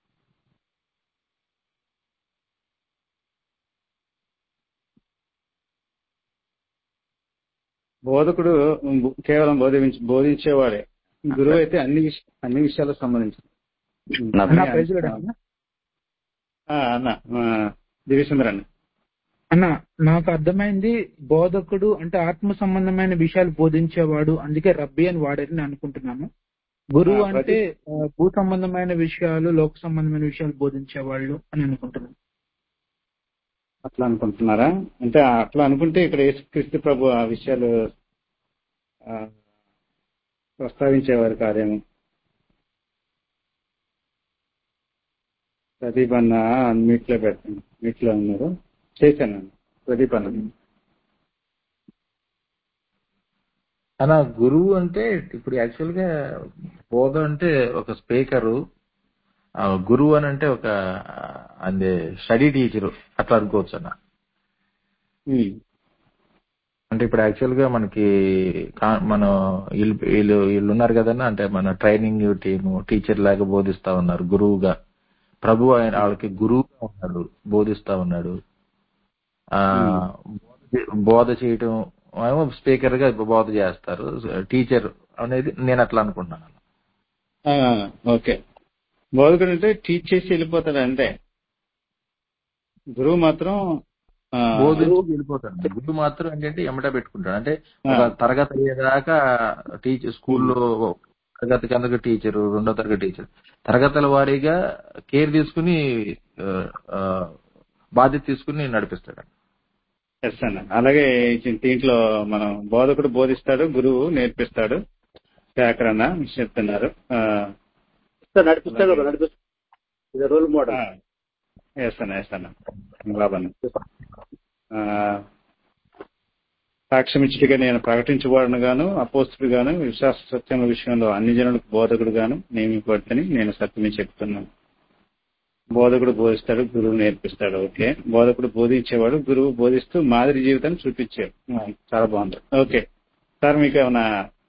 బోధకుడు కేవలం బోధించి బోధించేవాడే గురువు అయితే అన్ని విష- అన్ని విషయాలకు సంబంధించి అన్న ప్రైజ్ లార్డ్ అన్న. అన్న దివిచంద్ర అన్న అన్న నాకు అర్థమైంది బోధకుడు అంటే ఆత్మ సంబంధమైన విషయాలు బోధించేవాడు అందుకే రబ్బీ అని వాడని అనుకుంటున్నాను గురువు ఆ, అంటే ఆ, భూ సంబంధమైన విషయాలు లోక సంబంధమైన విషయాలు బోధించేవాళ్ళు అని అనుకుంటున్నాను అట్లా అనుకుంటున్నారా అంటే అట్లా అనుకుంటే ఇక్కడ యేసుక్రీస్తు ప్రభు ఆ విషయాలు ఆ, ప్రస్తావించేవారు కాదేమో ప్రదీప్ అన్న మీట్ లో పెడతాను మీట్ లో ఉన్నారు చేశాను ప్రదీప్ అన్న అన్న గురువు అంటే ఇప్పుడు యాక్చువల్ గా బోధ అంటే ఒక స్పీకరు ఆ, గురువు అని అంటే ఒక అందే స్టడీ టీచరు అట్లా అనుకోవచ్చు అన్న ఉమ్, అంటే ఇప్పుడు యాక్చువల్ గా మనకి కా- మన వీళ్ళు వీళ్ళు వీళ్ళు ఉన్నారు కదన్నా అంటే మన ట్రైనింగ్ టీము టీచర్ లాగా బోధిస్తా ఉన్నారు గురువుగా ప్రభు ఆయన వాళ్ళకి గురువుగా ఉన్నాడు బోధిస్తా ఉన్నాడు ఆ బోధ చే- బోధ చేయటం ఏమో స్పీకర్ గా బోధ చేస్తారు టీచర్ అనేది నేను అట్లా అనుకుంటున్నాను ఆ, ఓకే బోధకుడు అంటే టీచ్ చేసి వెళ్ళిపోతాడు అంతే గురువు మాత్రం ఆ, బోధించి వెళ్ళిపోతాడు గుడ్డు మాత్రం ఏంటంటే ఎమ్మట పెట్టుకుంటాడు అంటే ఆ, ఒక తరగతి అయ్యేదాకా టీచర్ స్కూల్లో తరగతి కిందకి టీచర్ రెండో తరగతి టీచర్ తరగతుల వారీగా కేర్ తీసుకుని ఆ, ఆ, బాధ్యత తీసుకుని నడిపిస్తాడు ఎస్ అన్న అలాగే దీంట్లో మనం బోధకుడు బోధిస్తాడు గురువు నేర్పిస్తాడు శేఖర్ అన్న చెప్తున్నారు ఆ, సార్ నడిపిస్తాడు అలాగే నడిపిస్తాడు ఇది రోల్ మోడల్ ఎస్ అన్న ఎస్ అన్న బాబన్న ఆ, సాక్ష్యమిచ్చుడిగా నేను ప్రకటించబడను గాను అపోస్తుడు గాను విశ్వాస సత్యముల విషయంలో అన్ని జనులకు బోధకుడు గాను నియమిపడతని నేను సత్యమే చెప్తున్నాను బోధకుడు బోధిస్తాడు గురువు నేర్పిస్తాడు ఓకే బోధకుడు బోధించేవాడు గురువు బోధిస్తూ మాదిరి జీవితాన్ని చూపించాడు ఆ, చాలా బాగుంది ఓకే సార్ మీకు ఏమైనా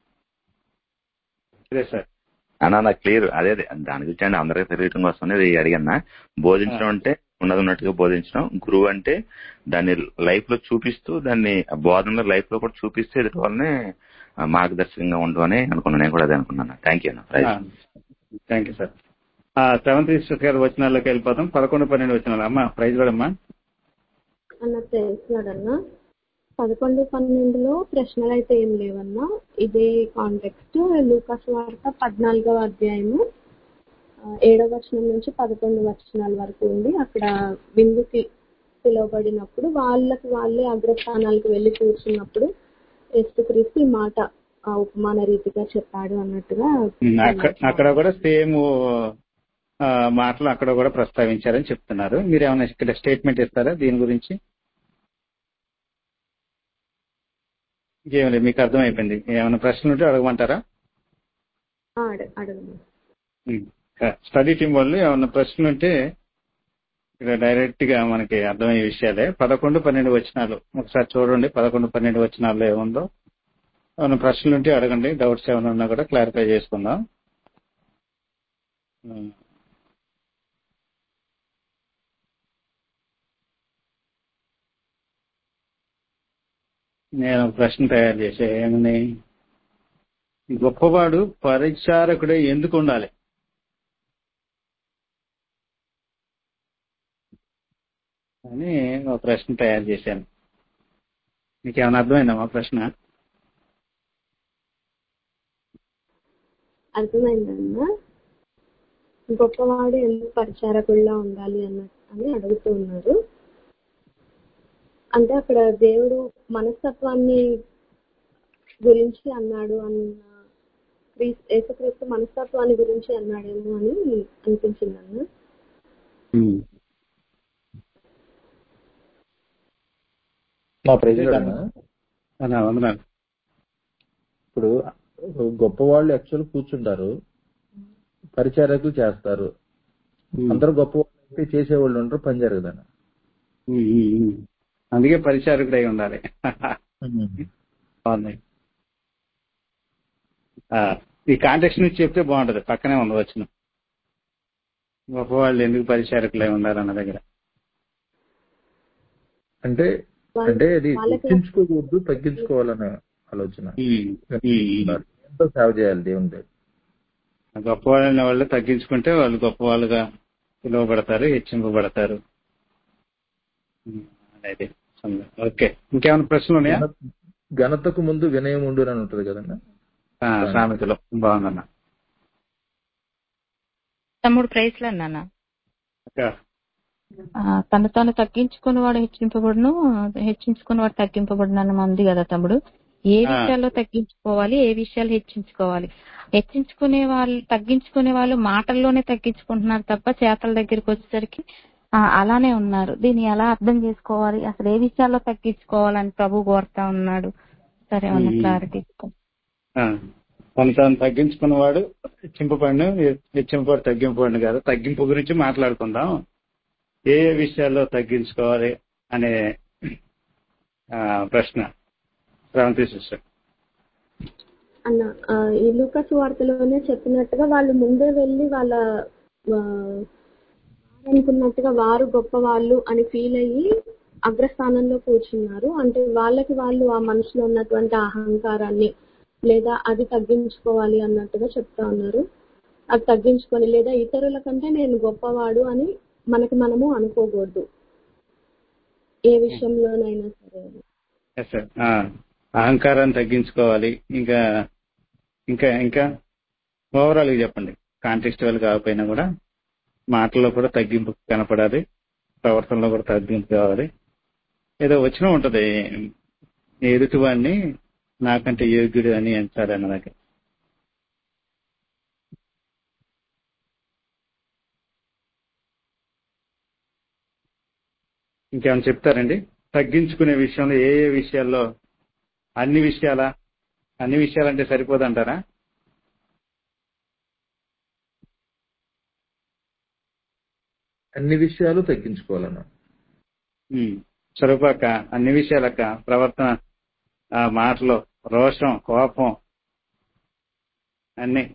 ఇదే సార్ అన్నా నాకు క్లియర్ అదే అదే దాని గురించి అండి అందరికీ తెలియటం కోసం ఇది అడిగన్నా బోధించడం అంటే ఉన్నది ఉన్నట్టుగా బోధించడం గురువు అంటే దాన్ని లైఫ్ లో చూపిస్తూ దాన్ని బోధనలో లైఫ్ లో కూడా చూపిస్తే ఎదుటి వాళ్ళని ఆ, మార్గదర్శకంగా ఉండమని అనుకున్నాను నేను కూడా అదే అనుకున్నాను థ్యాంక్ యూ అన్న right thank you sir seventh sister గారు వచ్చినాల్లోకి వెళ్ళిపోతాం పదకొండు పన్నెండు వచ్చినాలు అమ్మా ప్రైజ్ కూడా అమ్మా అన్న తెలుసున్నాడన్నా పదకొండు పన్నెండులో ప్రశ్నలు అయితే ఏం లేవన్నా ఇదే కాంటెక్స్ట్ లూకాస్ వార్త పద్నాలుగవ అధ్యాయము ఆ, ఏడవ వచనం నుంచి పదకొండు వచనాల వరకు ఉంది అక్కడ విందుకి పిలువబడినప్పుడు వాళ్ళకి వాళ్ళే అగ్రస్థానాలకు వెళ్ళి కూర్చున్నప్పుడు యేసుక్రీస్తు ఈ మాట ఆ ఉపమాన రీతిగా చెప్పాడు అన్నట్టుగా ఉమ్, అక్కడ అక్కడ కూడా సేమ్ మాటలు అక్కడ కూడా ప్రస్తావించారని చెప్తున్నారు మీరు ఏమైనా ఇక్కడ స్టేట్మెంట్ ఇస్తారా దీని గురించి ఇంకేం లేదు మీకు అర్థమైపోయింది ఏమైనా ప్రశ్నలు ఉంటే అడగమంటారా ఆ, అడ- అడగండి స్టడీ టీం వాళ్ళు ఏమైనా ప్రశ్నలు ఉంటే ఇక్కడ డైరెక్ట్ గా మనకి అర్థమయ్యే విషయాలే పదకొండు పన్నెండు వచ్చినాలు ఒకసారి చూడండి పదకొండు పన్నెండు వచ్చినాల్లో ఏముందో ఏమైనా ప్రశ్నలు ఉంటే అడగండి డౌట్స్ ఏమైనా ఉన్నా కూడా క్లారిఫై చేసుకుందాం ఉమ్. నేను ఒక ప్రశ్న తయారు చేసే ఏమని గొప్పవాడు పరిచారకుడే ఎందుకు ఉండాలి అని ఒక ప్రశ్న తయారు చేశాను మీకు ఏమైనా అర్థమైందా మా ప్రశ్న అర్థమైందన్నా గొప్పవాడు ఎందుకు పరిచారకుల్లా ఉండాలి అన్న అని అడుగుతూ ఉన్నారు అంటే అక్కడ దేవుడు మనస్తత్వాన్ని గురించి అన్నాడు అన్న క్రీస్తు యేసుక్రీస్తు మనస్తత్వాన్ని గురించి అన్నాడేమో అని అనిపించింది అన్న మా ప్రెసిడెంట్ అన్నా, వందనాలు ఇప్పుడు గొప్పవాళ్ళు యాక్చువల్ కూర్చుంటారు పరిచారకులు చేస్తారు అందరూ గొప్పవాళ్ళు అయితే చేసేవాళ్ళు ఉంటారు పని జరగదన్న ఉమ్, ఉమ్, ఉమ్. అందుకే పరిచారకుడై ఉండాలి బాగుంది ఆ, ఈ కాంటెక్స్ట్ నుంచి చెప్తే బాగుంటది పక్కనే ఉండవచ్చును గొప్పవాళ్ళు ఎందుకు పరిచారకులై ఉండాలన్న దగ్గర అంటే వాళ్ళ- అంటే అది వాళ్ళకి హెచ్చించుకోకూడదు తగ్గించుకోవాలనే ఆలోచన ఉమ్, ఉమ్, ఉమ్. ఎంతో సేవ చేయాలి దేవుని దగ్గర గొప్పవాళ్ళని వాళ్ళు తగ్గించుకుంటే వాళ్ళు గొప్పవాళ్ళుగా పిలువబడతారు హెచ్చింపబడతారు ఉమ్, అదే ఓకే ఇంకేమైనా ప్రశ్నలు ఉన్నాయా ఘన- ఘనతకు ముందు వినయం ఉండు అని ఉంటది కదన్నా ఆ, సామెతలో బాగుందన్న తమ్ముడు ప్రైస్లు అన్నానా అక్క ఆ, తను తాను తగ్గించుకుని వాడు హెచ్చింపబడును హెచ్చించుకుని వాడు తగ్గింపబడును అని ఉంది కదా తమ్ముడు ఏ ఆ. విషయాల్లో తగ్గించుకోవాలి ఏ విషయాలు హెచ్చించుకోవాలి హెచ్చించుకునే వాళ్ళు తగ్గించుకునే వాళ్ళు మాటల్లోనే తగ్గించుకుంటున్నారు తప్ప చేతల దగ్గరికి వచ్చేసరికి ఆ, అలానే ఉన్నారు దీన్ని ఎలా అర్థం చేసుకోవాలి అసలు ఏ విషయాల్లో తగ్గించుకోవాలని ప్రభు కోరుతా ఉన్నాడు సరే ఏమన్నా మ్మ్. క్లారిటీ ఇస్తాం ఆ, తను తాను తగ్గించుకున్నవాడు హెచ్చింపబడిన హెచ్చింపబడి తగ్గింపబడిన కాదు తగ్గింపు గురించి మాట్లాడుకుందాం ఏ ఏ విషయాల్లో తగ్గించుకోవాలి అనే ఆ, ప్రశ్న శ్రావంతి సిస్టర్ అన్న ఆ, ఈ లూకస్ వార్తలోనే చెప్పినట్టుగా వాళ్ళు ముందే వెళ్ళి వాళ్ళ ఆ, అనుకున్నట్టుగా వారు గొప్ప వాళ్ళు అని ఫీల్ అయ్యి అగ్రస్థానంలో కూర్చున్నారు అంటే వాళ్ళకి వాళ్ళు ఆ మనసులో ఉన్నటువంటి అహంకారాన్ని లేదా అది తగ్గించుకోవాలి అన్నట్టుగా చెప్తా ఉన్నారు అది తగ్గించుకొని లేదా ఇతరుల కంటే నేను గొప్పవాడు అని మనకి మనము అనుకోకూడదు ఏ విషయంలోనైనా సరే అది. ఎస్ సార్ ఆ, అహంకారాన్ని తగ్గించుకోవాలి ఇంకా ఇంకా ఇంకా ఓవరాల్ చెప్పండి కాంటెక్స్టువల్ కాకపోయినా కూడా మాటల్లో కూడా తగ్గింపు కనపడాలి ప్రవర్తనలో కూడా తగ్గింపు కావాలి ఏదో వచ్చిన ఉంటది ఎదుటివాడిని నాకంటే యోగ్యుడు అని ఎంచాలి అన్నదాకా ఇంకేమైనా చెప్తారండి తగ్గించుకునే విషయంలో ఏ ఏ విషయాల్లో అన్ని విషయాలా అన్ని విషయాలంటే సరిపోదంటారా అన్ని విషయాలు తగ్గించుకోవాలన్న ఉమ్. స్వరూపక్క అన్ని విషయాలక్క ప్రవర్తన ఆ మాటలు రోషం కోపం అన్ని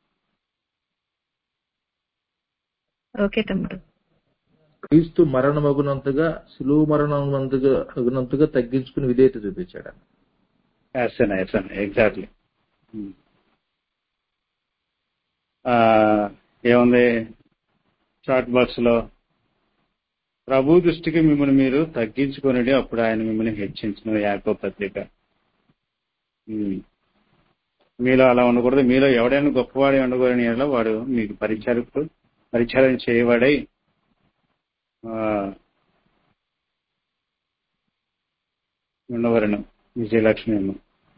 ఓకే తమ్ముడు క్రీస్తు మరణమగునంతగా సులువు మరణమగునంతగా అగునంతగా తగ్గించుకుని విధేయత చూపించాడు అన్న. ఎస్ ఎస్ ఎగ్జాక్ట్లీ ఏముంది చాట్ బాక్స్ లో ప్రభు దృష్టికి మిమ్మల్ని మీరు తగ్గించుకుని అప్పుడు ఆయన మిమ్మల్ని హెచ్చించిన యాకో పత్రిక ఉమ్. మీలో అలా ఉండకూడదు మీలో ఎవడైనా గొప్పవాడే ఉండకూడని ఎడల వాడు మీకు పరిచారకుడు పరిచారం చేయవాడై ఆ, ఉండవరను విజయలక్ష్మి అమ్మ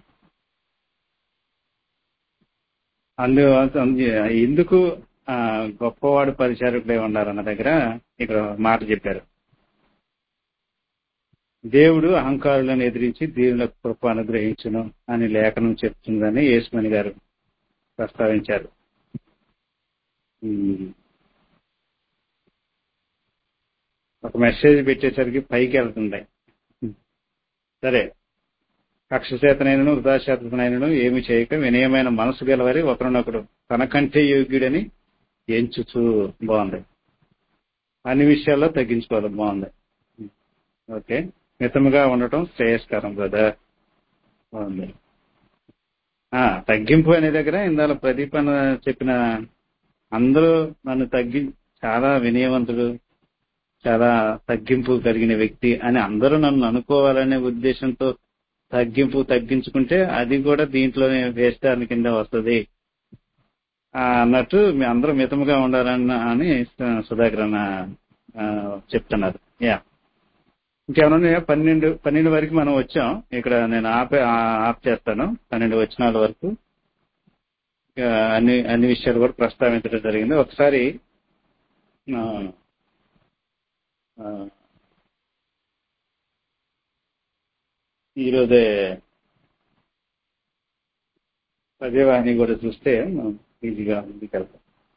అందు అందు- ఎందుకు ఆ, గొప్పవాడు పరిచారకులే ఉండాలన్న దగ్గర ఇక్కడ మాట చెప్పారు దేవుడు అహంకారులను ఎదిరించి దేవులకు కృప అనుగ్రహించును అని లేఖనం చెప్తుందని యేసుమణి గారు ప్రస్తావించారు ఉమ్. ఒక మెసేజ్ పెట్టేసరికి పైకి వెళ్తుంది సరే కక్ష చేతనైనను వృధాశాతనైనను ఏమి చేయక వినయమైన మనసు గలవారి ఒకరినొకడు తనకంటే యోగ్యుడని ఎంచుచు బాగుంది అన్ని విషయాల్లో తగ్గించుకోవాలి బాగుంది ఓకే మితముగా ఉండటం శ్రేయస్కరం కదా బాగుంది ఆ, తగ్గింపు అనే దగ్గర ఇందాల ప్రదీప్ అన్న చెప్పిన అందరూ నన్ను తగ్గి చాలా వినయవంతుడు చాలా తగ్గింపు కలిగిన వ్యక్తి అని అందరూ నన్ను అనుకోవాలనే ఉద్దేశంతో తగ్గింపు తగ్గించుకుంటే అది కూడా దీంట్లోనే వేస్తారని కింద వస్తుంది ఆ, అన్నట్టు మీ అందరూ మితముగా ఉండాలన్న అని సుధాకర్ అన్న ఆ, చెప్తున్నారు యా ఇంకేమైనా ఉన్నాయా? పన్నెండు పన్నెండు వరకు మనం వచ్చాం ఇక్కడ నేను ఆపే ఆ- ఆఫ్ చేస్తాను పన్నెండు వచనాల వరకు ఇక అన్ని అన్ని విషయాలు కూడా ప్రస్తావించడం జరిగింది ఒకసారి ఆ, ఆ, ఈరోజే పదేవాహిని కూడా చూస్తే మనం ఈజీగా ముందుకెళ్తాం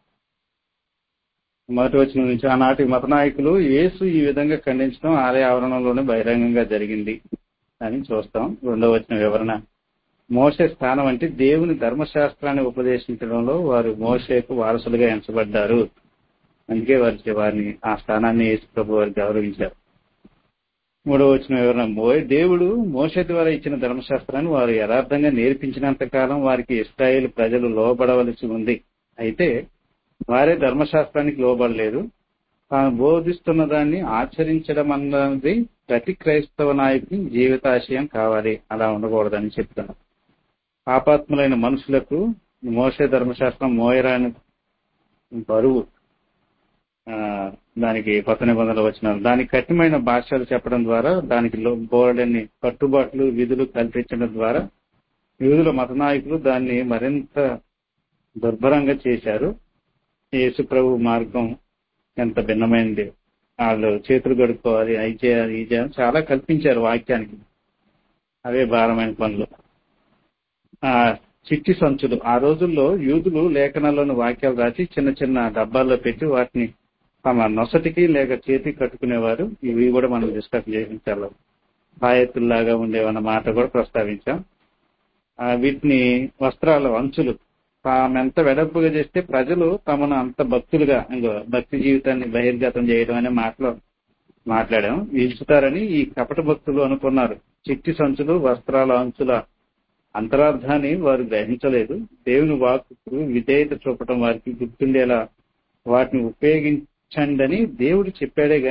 మొదటి వచ్చిన నుంచి ఆనాటి మత నాయకులు యేసు ఈ విధంగా ఖండించడం ఆలయ ఆవరణలోనే బహిరంగంగా జరిగింది అని చూస్తాం రెండవ వచ్చిన వివరణ మోసే స్థానం అంటే దేవుని ధర్మశాస్త్రాన్ని ఉపదేశించడంలో వారు మోసేకు వారసులుగా ఎంచబడ్డారు అందుకే వారి వారిని ఆ స్థానాన్ని యేసు ప్రభు వారు గౌరవించారు మూడవ వచ్చిన వివరణ మో- దేవుడు మోసే ద్వారా ఇచ్చిన ధర్మశాస్త్రాన్ని వారు యథార్థంగా నేర్పించినంత కాలం వారికి ఇస్రాయేల్ ప్రజలు లోబడవలసి ఉంది అయితే వారే ధర్మశాస్త్రానికి లోబడలేదు తాను బోధిస్తున్న దాన్ని ఆచరించడం అన్నది ప్రతి క్రైస్తవ నాయకుని జీవితాశయం కావాలి అలా ఉండకూడదని చెప్తున్నారు పాపాత్ములైన మనుషులకు మోసే ధర్మశాస్త్రం మోయరాని బరువు ఆ, దానికి కొత్త నిబంధనలు వచ్చిన దానికి కఠినమైన భాషలు చెప్పడం ద్వారా దానికి లో- బోలెడన్ని కట్టుబాట్లు విధులు కల్పించడం ద్వారా వివిధ మత నాయకులు దాన్ని మరింత దుర్భరంగా చేశారు యేసు ప్రభు మార్గం ఎంత భిన్నమైనది వాళ్ళు చేతులు కడుక్కోవాలి అవి చేయాలి ఇది చేయాలి చాలా కల్పించారు వాక్యానికి అవే భారమైన పనులు ఆ చిట్టి సంచులు ఆ రోజుల్లో యూదులు లేఖనాల్లోని వాక్యాలు రాసి చిన్న చిన్న డబ్బాల్లో పెట్టి వాటిని తమ నొసటికి లేక చేతికి కట్టుకునేవారు ఇవి కూడా మనం డిస్కస్ చేయించాలి బాయత్తుల్లాగా ఉండేవన్న మాట కూడా ప్రస్తావించాం ఆ వీటిని వస్త్రాల అంచులు తామెంత వెడల్పుగా చేస్తే ప్రజలు తమను అంత భక్తులుగా ఇంకో భక్తి జీవితాన్ని బహిర్గతం చేయడం అనే మాటలో మాట్లాడాం వీల్చుతారని ఈ కపట భక్తులు అనుకున్నారు చిట్టి సంచులు వస్త్రాల అంచుల అంతరార్థాన్ని వారు గ్రహించలేదు దేవుని వాక్కుకు విధేయత చూపటం వారికి గుర్తుండేలా వాటిని ఉపయోగించండి అని దేవుడు చెప్పాడే గాని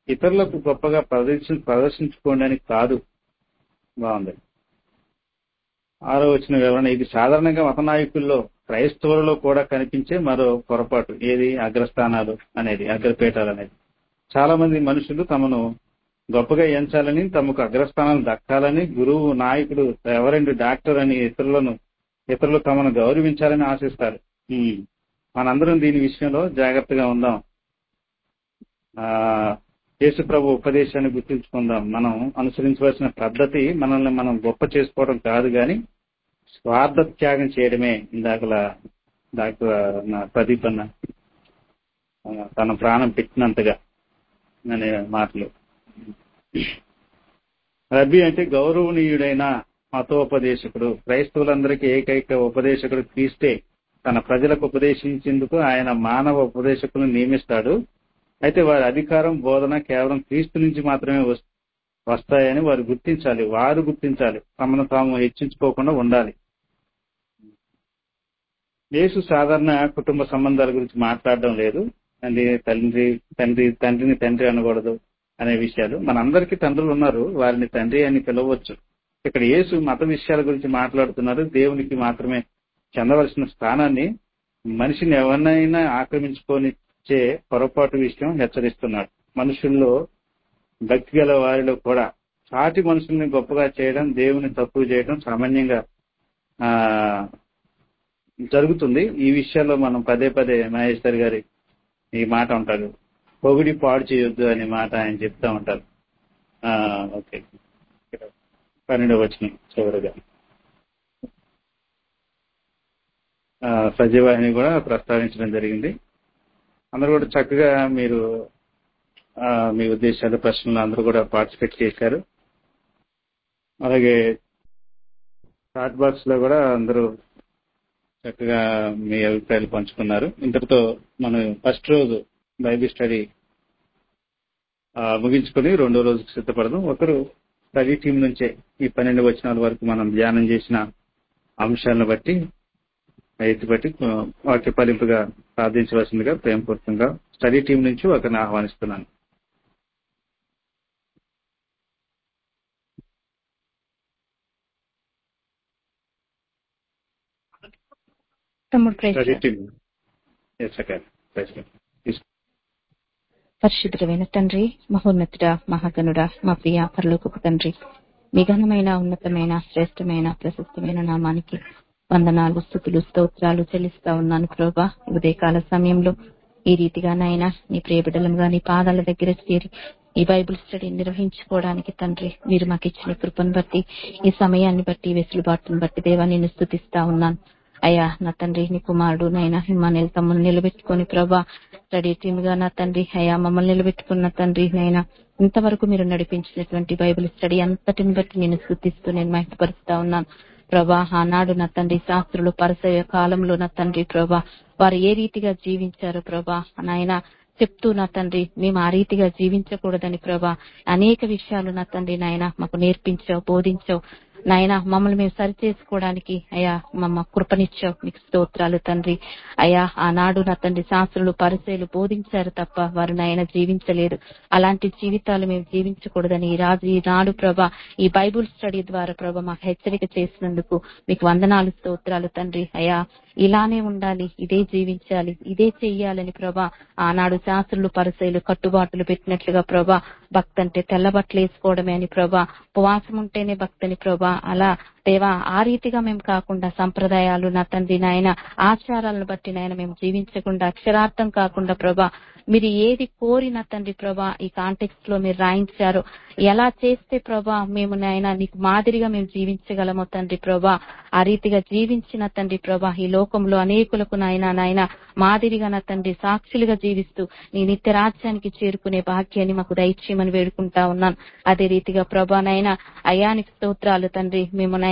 ఇతరులకు గొప్పగా ప్రదర్శి ప్రదర్శించుకోండి అని కాదు బాగుంది ఆరో వచ్చిన వివరణ ఇది సాధారణంగా మత నాయకుల్లో క్రైస్తవులలో కూడా కనిపించే మరో పొరపాటు ఏది అగ్రస్థానాలు అనేది అగ్రపీఠాలు అనేది చాలా మంది మనుషులు తమను గొప్పగా ఎంచాలని తమకు అగ్రస్థానాలు దక్కాలని గురువు నాయకుడు ఎవరెండు డాక్టర్ అని ఇతరులను ఇతరులు తమను గౌరవించాలని ఆశిస్తారు ఉమ్. మనందరం దీని విషయంలో జాగ్రత్తగా ఉందాం ఆ యేసు ప్రభు ఉపదేశాన్ని గుర్తుంచుకుందాం మనం అనుసరించవలసిన పద్ధతి మనల్ని మనం గొప్ప చేసుకోవడం కాదు గాని స్వార్థ త్యాగం చేయడమే ఇందాకలా డాక్టర్ నా ప్రదీప్ అన్న ఆ, తన ప్రాణం పెట్టినంతగా అనే మాటలు రబ్బీ అంటే గౌరవనీయుడైన మతోపదేశకుడు క్రైస్తవులందరికీ ఏకైక ఉపదేశకుడు క్రీస్తే తన ప్రజలకు ఉపదేశించేందుకు ఆయన మానవ ఉపదేశకులను నియమిస్తాడు అయితే వారి అధికారం బోధన కేవలం క్రీస్తు నుంచి మాత్రమే వస్- వస్తాయని వారు గుర్తించాలి వారు గుర్తించాలి తమను తాము హెచ్చించుకోకుండా ఉండాలి యేసు సాధారణ కుటుంబ సంబంధాల గురించి మాట్లాడడం లేదు తండ్రి తండ్రి తండ్రి తండ్రిని తండ్రి అనకూడదు అనే విషయాలు మనందరికీ తండ్రులు ఉన్నారు వారిని తండ్రి అని పిలవచ్చు ఇక్కడ యేసు మత విషయాల గురించి మాట్లాడుతున్నారు దేవునికి మాత్రమే చెందవలసిన స్థానాన్ని మనిషిని ఎవరినైనా ఆక్రమించుకొనిచ్చే పొరపాటు విషయం హెచ్చరిస్తున్నాడు మనుషుల్లో భక్తి గల వారిలో కూడా సాటి మనుషుల్ని గొప్పగా చేయడం దేవుని తక్కువ చేయడం సామాన్యంగా ఆ జరుగుతుంది ఈ విషయాల్లో మనం పదే పదే మహేశ్వర్ గారి ఈ మాట ఉంటారు పొగిడి పాడు చేయొద్దు అనే మాట ఆయన చెప్తా ఉంటారు ఆ ఓకే పన్నెండవ వచ్చిన చివరిగా ఆ, సజీవాహిని కూడా ప్రస్తావించడం జరిగింది అందరూ కూడా చక్కగా మీరు ఆ, మీ ఉద్దేశాలు ప్రశ్నలు అందరూ కూడా పార్టిసిపేట్ చేశారు అలాగే చాట్ బాక్స్ లో కూడా అందరూ చక్కగా మీ అభిప్రాయాలు పంచుకున్నారు ఇంతటితో మనం ఫస్ట్ రోజు బైబిల్ స్టడీ ఆ, ముగించుకొని రెండో రోజుకి సిద్ధపడదాం ఒకరు స్టడీ టీం నుంచే ఈ పన్నెండు వచనాల వరకు మనం ధ్యానం చేసిన అంశాలను బట్టి ఎత్తి బట్టి ఆ, వాక్య ఫలింపుగా ప్రార్థించవలసిందిగా ప్రేమపూర్వకంగా స్టడీ టీం నుంచి ఒకరిని ఆహ్వానిస్తున్నాను తమ్ముడు praise study Lord. Team yes అక్క ప్రైజ్ లార్డ్. తీసుకో. పరిశుద్ధమైన తండ్రి మహోన్నతుడ మహాగణుడ మా ప్రియ పరలోకపు తండ్రి మీ ఘనమైన ఉన్నతమైన శ్రేష్టమైన ప్రశస్తమైన నామానికి వందనాలు స్థుతులు స్తోత్రాలు చెల్లిస్తా ఉన్నాను ప్రభా ఈ ఉదయకాల సమయంలో ఈ రీతిగా నాయన నీ ప్రియబిడలంగా నీ పాదాల దగ్గర చేరి ఈ బైబిల్ స్టడీ నిర్వహించుకోవడానికి తండ్రి మీరు మాకు ఇచ్చిన కృపను బట్టి ఈ సమయాన్ని బట్టి ఈ వెసులుబాటును బట్టి దేవా నేను స్థుతిస్తా ఉన్నాను అయ్యా నా తండ్రి నీ కుమారుడు నైనా హిమానేల్ తమ్మును నిలబెట్టుకొని ప్రభా స్టడీ టీమ్ గా నా తండ్రి అయ్యా మమ్మల్ని నిలబెట్టుకున్న తండ్రి నైనా ఇంతవరకు మీరు నడిపించినటువంటి బైబిల్ స్టడీ అంతటిని బట్టి నేను స్థుతిస్తూ నేను మహిమపరుస్తా ఉన్నాను ప్రభా ఆనాడు నా తండ్రి శాస్త్రులు పరిసయ కాలంలో నా తండ్రి ప్రభా వారు ఏ రీతిగా జీవించారు ప్రభా నాయన చెప్తూ నా తండ్రి మేము ఆ రీతిగా జీవించకూడదని ప్రభా అనేక విషయాలు నా తండ్రి నాయన మాకు నేర్పించావు బోధించావు నాయన మమ్మల్ని మేము సరి చేసుకోవడానికి అయ్యా మమ్మ కృపనిచ్చావు మీకు స్తోత్రాలు తండ్రి అయ్యా ఆనాడు నా తండ్రి శాస్త్రులు పరిచయలు బోధించారు తప్ప వారు నాయన జీవించలేదు అలాంటి జీవితాలు మేము జీవించకూడదని ఈ రాజు ఈనాడు ప్రభ ఈ బైబుల్ స్టడీ ద్వారా ప్రభ మాకు హెచ్చరిక చేసినందుకు మీకు వందనాలు స్తోత్రాలు తండ్రి అయ్యా ఇలానే ఉండాలి ఇదే జీవించాలి ఇదే చెయ్యాలని ప్రభా ఆనాడు శాస్త్రులు పరిచయలు కట్టుబాటులు పెట్టినట్లుగా ప్రభా భక్తి అంటే తెల్ల బట్టలు వేసుకోవడమే అని ప్రభా ఉపవాసం ఉంటేనే భక్తని ప్రభా అలా దేవా ఆ రీతిగా మేము కాకుండా సంప్రదాయాలు నా తండ్రి నాయన ఆచారాలను బట్టి నాయన మేము జీవించకుండా అక్షరార్థం కాకుండా ప్రభా మీరు ఏది కోరిన తండ్రి ప్రభా ఈ కాంటెక్స్ట్ లో మీరు రాయించారో ఎలా చేస్తే ప్రభా మేము నాయన నీకు మాదిరిగా మేము జీవించగలమో తండ్రి ప్రభా ఆ రీతిగా జీవించిన తండ్రి ప్రభా ఈ లోకంలో అనేకులకు నాయన నాయన మాదిరిగా నా తండ్రి సాక్షులుగా జీవిస్తూ నీ నిత్య రాజ్యానికి చేరుకునే భాగ్యాన్ని మాకు దయచేయమని వేడుకుంటా ఉన్నాను అదే రీతిగా ప్రభా నాయన అయానికి స్తోత్రాలు తండ్రి మేము నాయన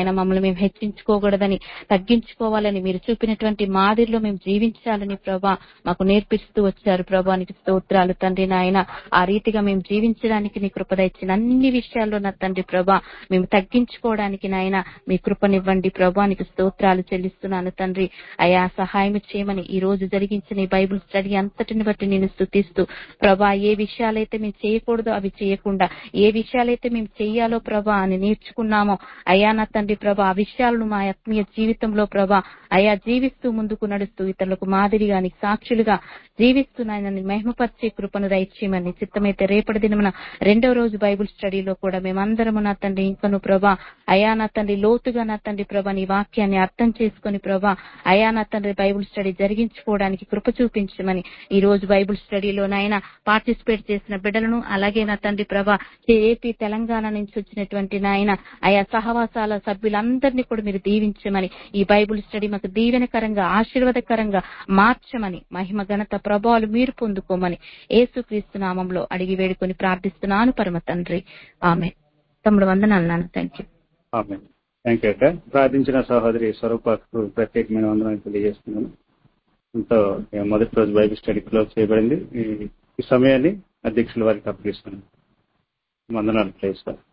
నాయన మమ్మల్ని మేము హెచ్చించుకోకూడదని తగ్గించుకోవాలని మీరు చూపినటువంటి మాదిరిలో మేము జీవించాలని ప్రభా మాకు నేర్పిస్తూ వచ్చారు ప్రభా నీకు స్తోత్రాలు తండ్రి నాయన ఆ రీతిగా మేము జీవించడానికి నీ కృప ఇచ్చిన అన్ని విషయాల్లో నా తండ్రి ప్రభా మేము తగ్గించుకోవడానికి నాయన మీ కృపనివ్వండి ప్రభా నీకు స్తోత్రాలు చెల్లిస్తున్నాను తండ్రి అయా సహాయం చేయమని ఈ రోజు జరిగించిన ఈ బైబిల్ స్టడీ అంతటిని బట్టి నేను స్థుతిస్తూ ప్రభా ఏ విషయాలైతే మేము చేయకూడదో అవి చేయకుండా ఏ విషయాలైతే మేము చెయ్యాలో ప్రభా అని నేర్చుకున్నామో అయా నా తండ్రి ప్రభా ఆ విషయాలను మా ఆత్మీయ జీవితంలో ప్రభా అయా జీవిస్తూ ముందుకు నడుస్తూ ఇతరులకు మాదిరిగా నీకు సాక్షులుగా జీవిస్తూ నాయన మహిమపరిచే కృపను దయచేయమని చిత్తమైతే రేపటి దినమున రెండవ రోజు బైబుల్ స్టడీలో కూడా మేమందరము నా తండ్రి ఇంకను ప్రభా అయా నా తండ్రి లోతుగా నా తండ్రి ప్రభా నీ వాక్యాన్ని అర్థం చేసుకుని ప్రభా అయా నా తండ్రి బైబుల్ స్టడీ జరిగించుకోవడానికి కృప చూపించమని ఈ రోజు బైబుల్ స్టడీలో నాయన పార్టిసిపేట్ చేసిన బిడ్డలను అలాగే నా తండ్రి ప్రభా ఏపీ తెలంగాణ నుంచి వచ్చినటువంటి నాయన ఆయా సహవాసాల సభ్యులందరినీ కూడా మీరు దీవించమని ఈ బైబుల్ స్టడీ మాకు దీవెనకరంగా ఆశీర్వాదకరంగా మార్చమని మహిమ ఘనత ప్రభావాలు మీరు పొందుకోమని ఏసుక్రీస్తు నామంలో అడిగి వేడుకొని ప్రార్థిస్తున్నాను పరమ తండ్రి ఆమె తమ్ముడు వందనాలు నాన్న థ్యాంక్ యూ థ్యాంక్ యూ అక్క ప్రార్థించిన సహోదరి స్వరూపకు ప్రత్యేకమైన వందనాలు తెలియజేస్తున్నాను ఇంతో మొదటి రోజు బైబిల్ స్టడీ క్లోజ్ చేయబడింది ఈ- ఈ సమయాన్ని అధ్యక్షుల వారికి అప్పగిస్తున్నాను వందనాలు ప్లేస్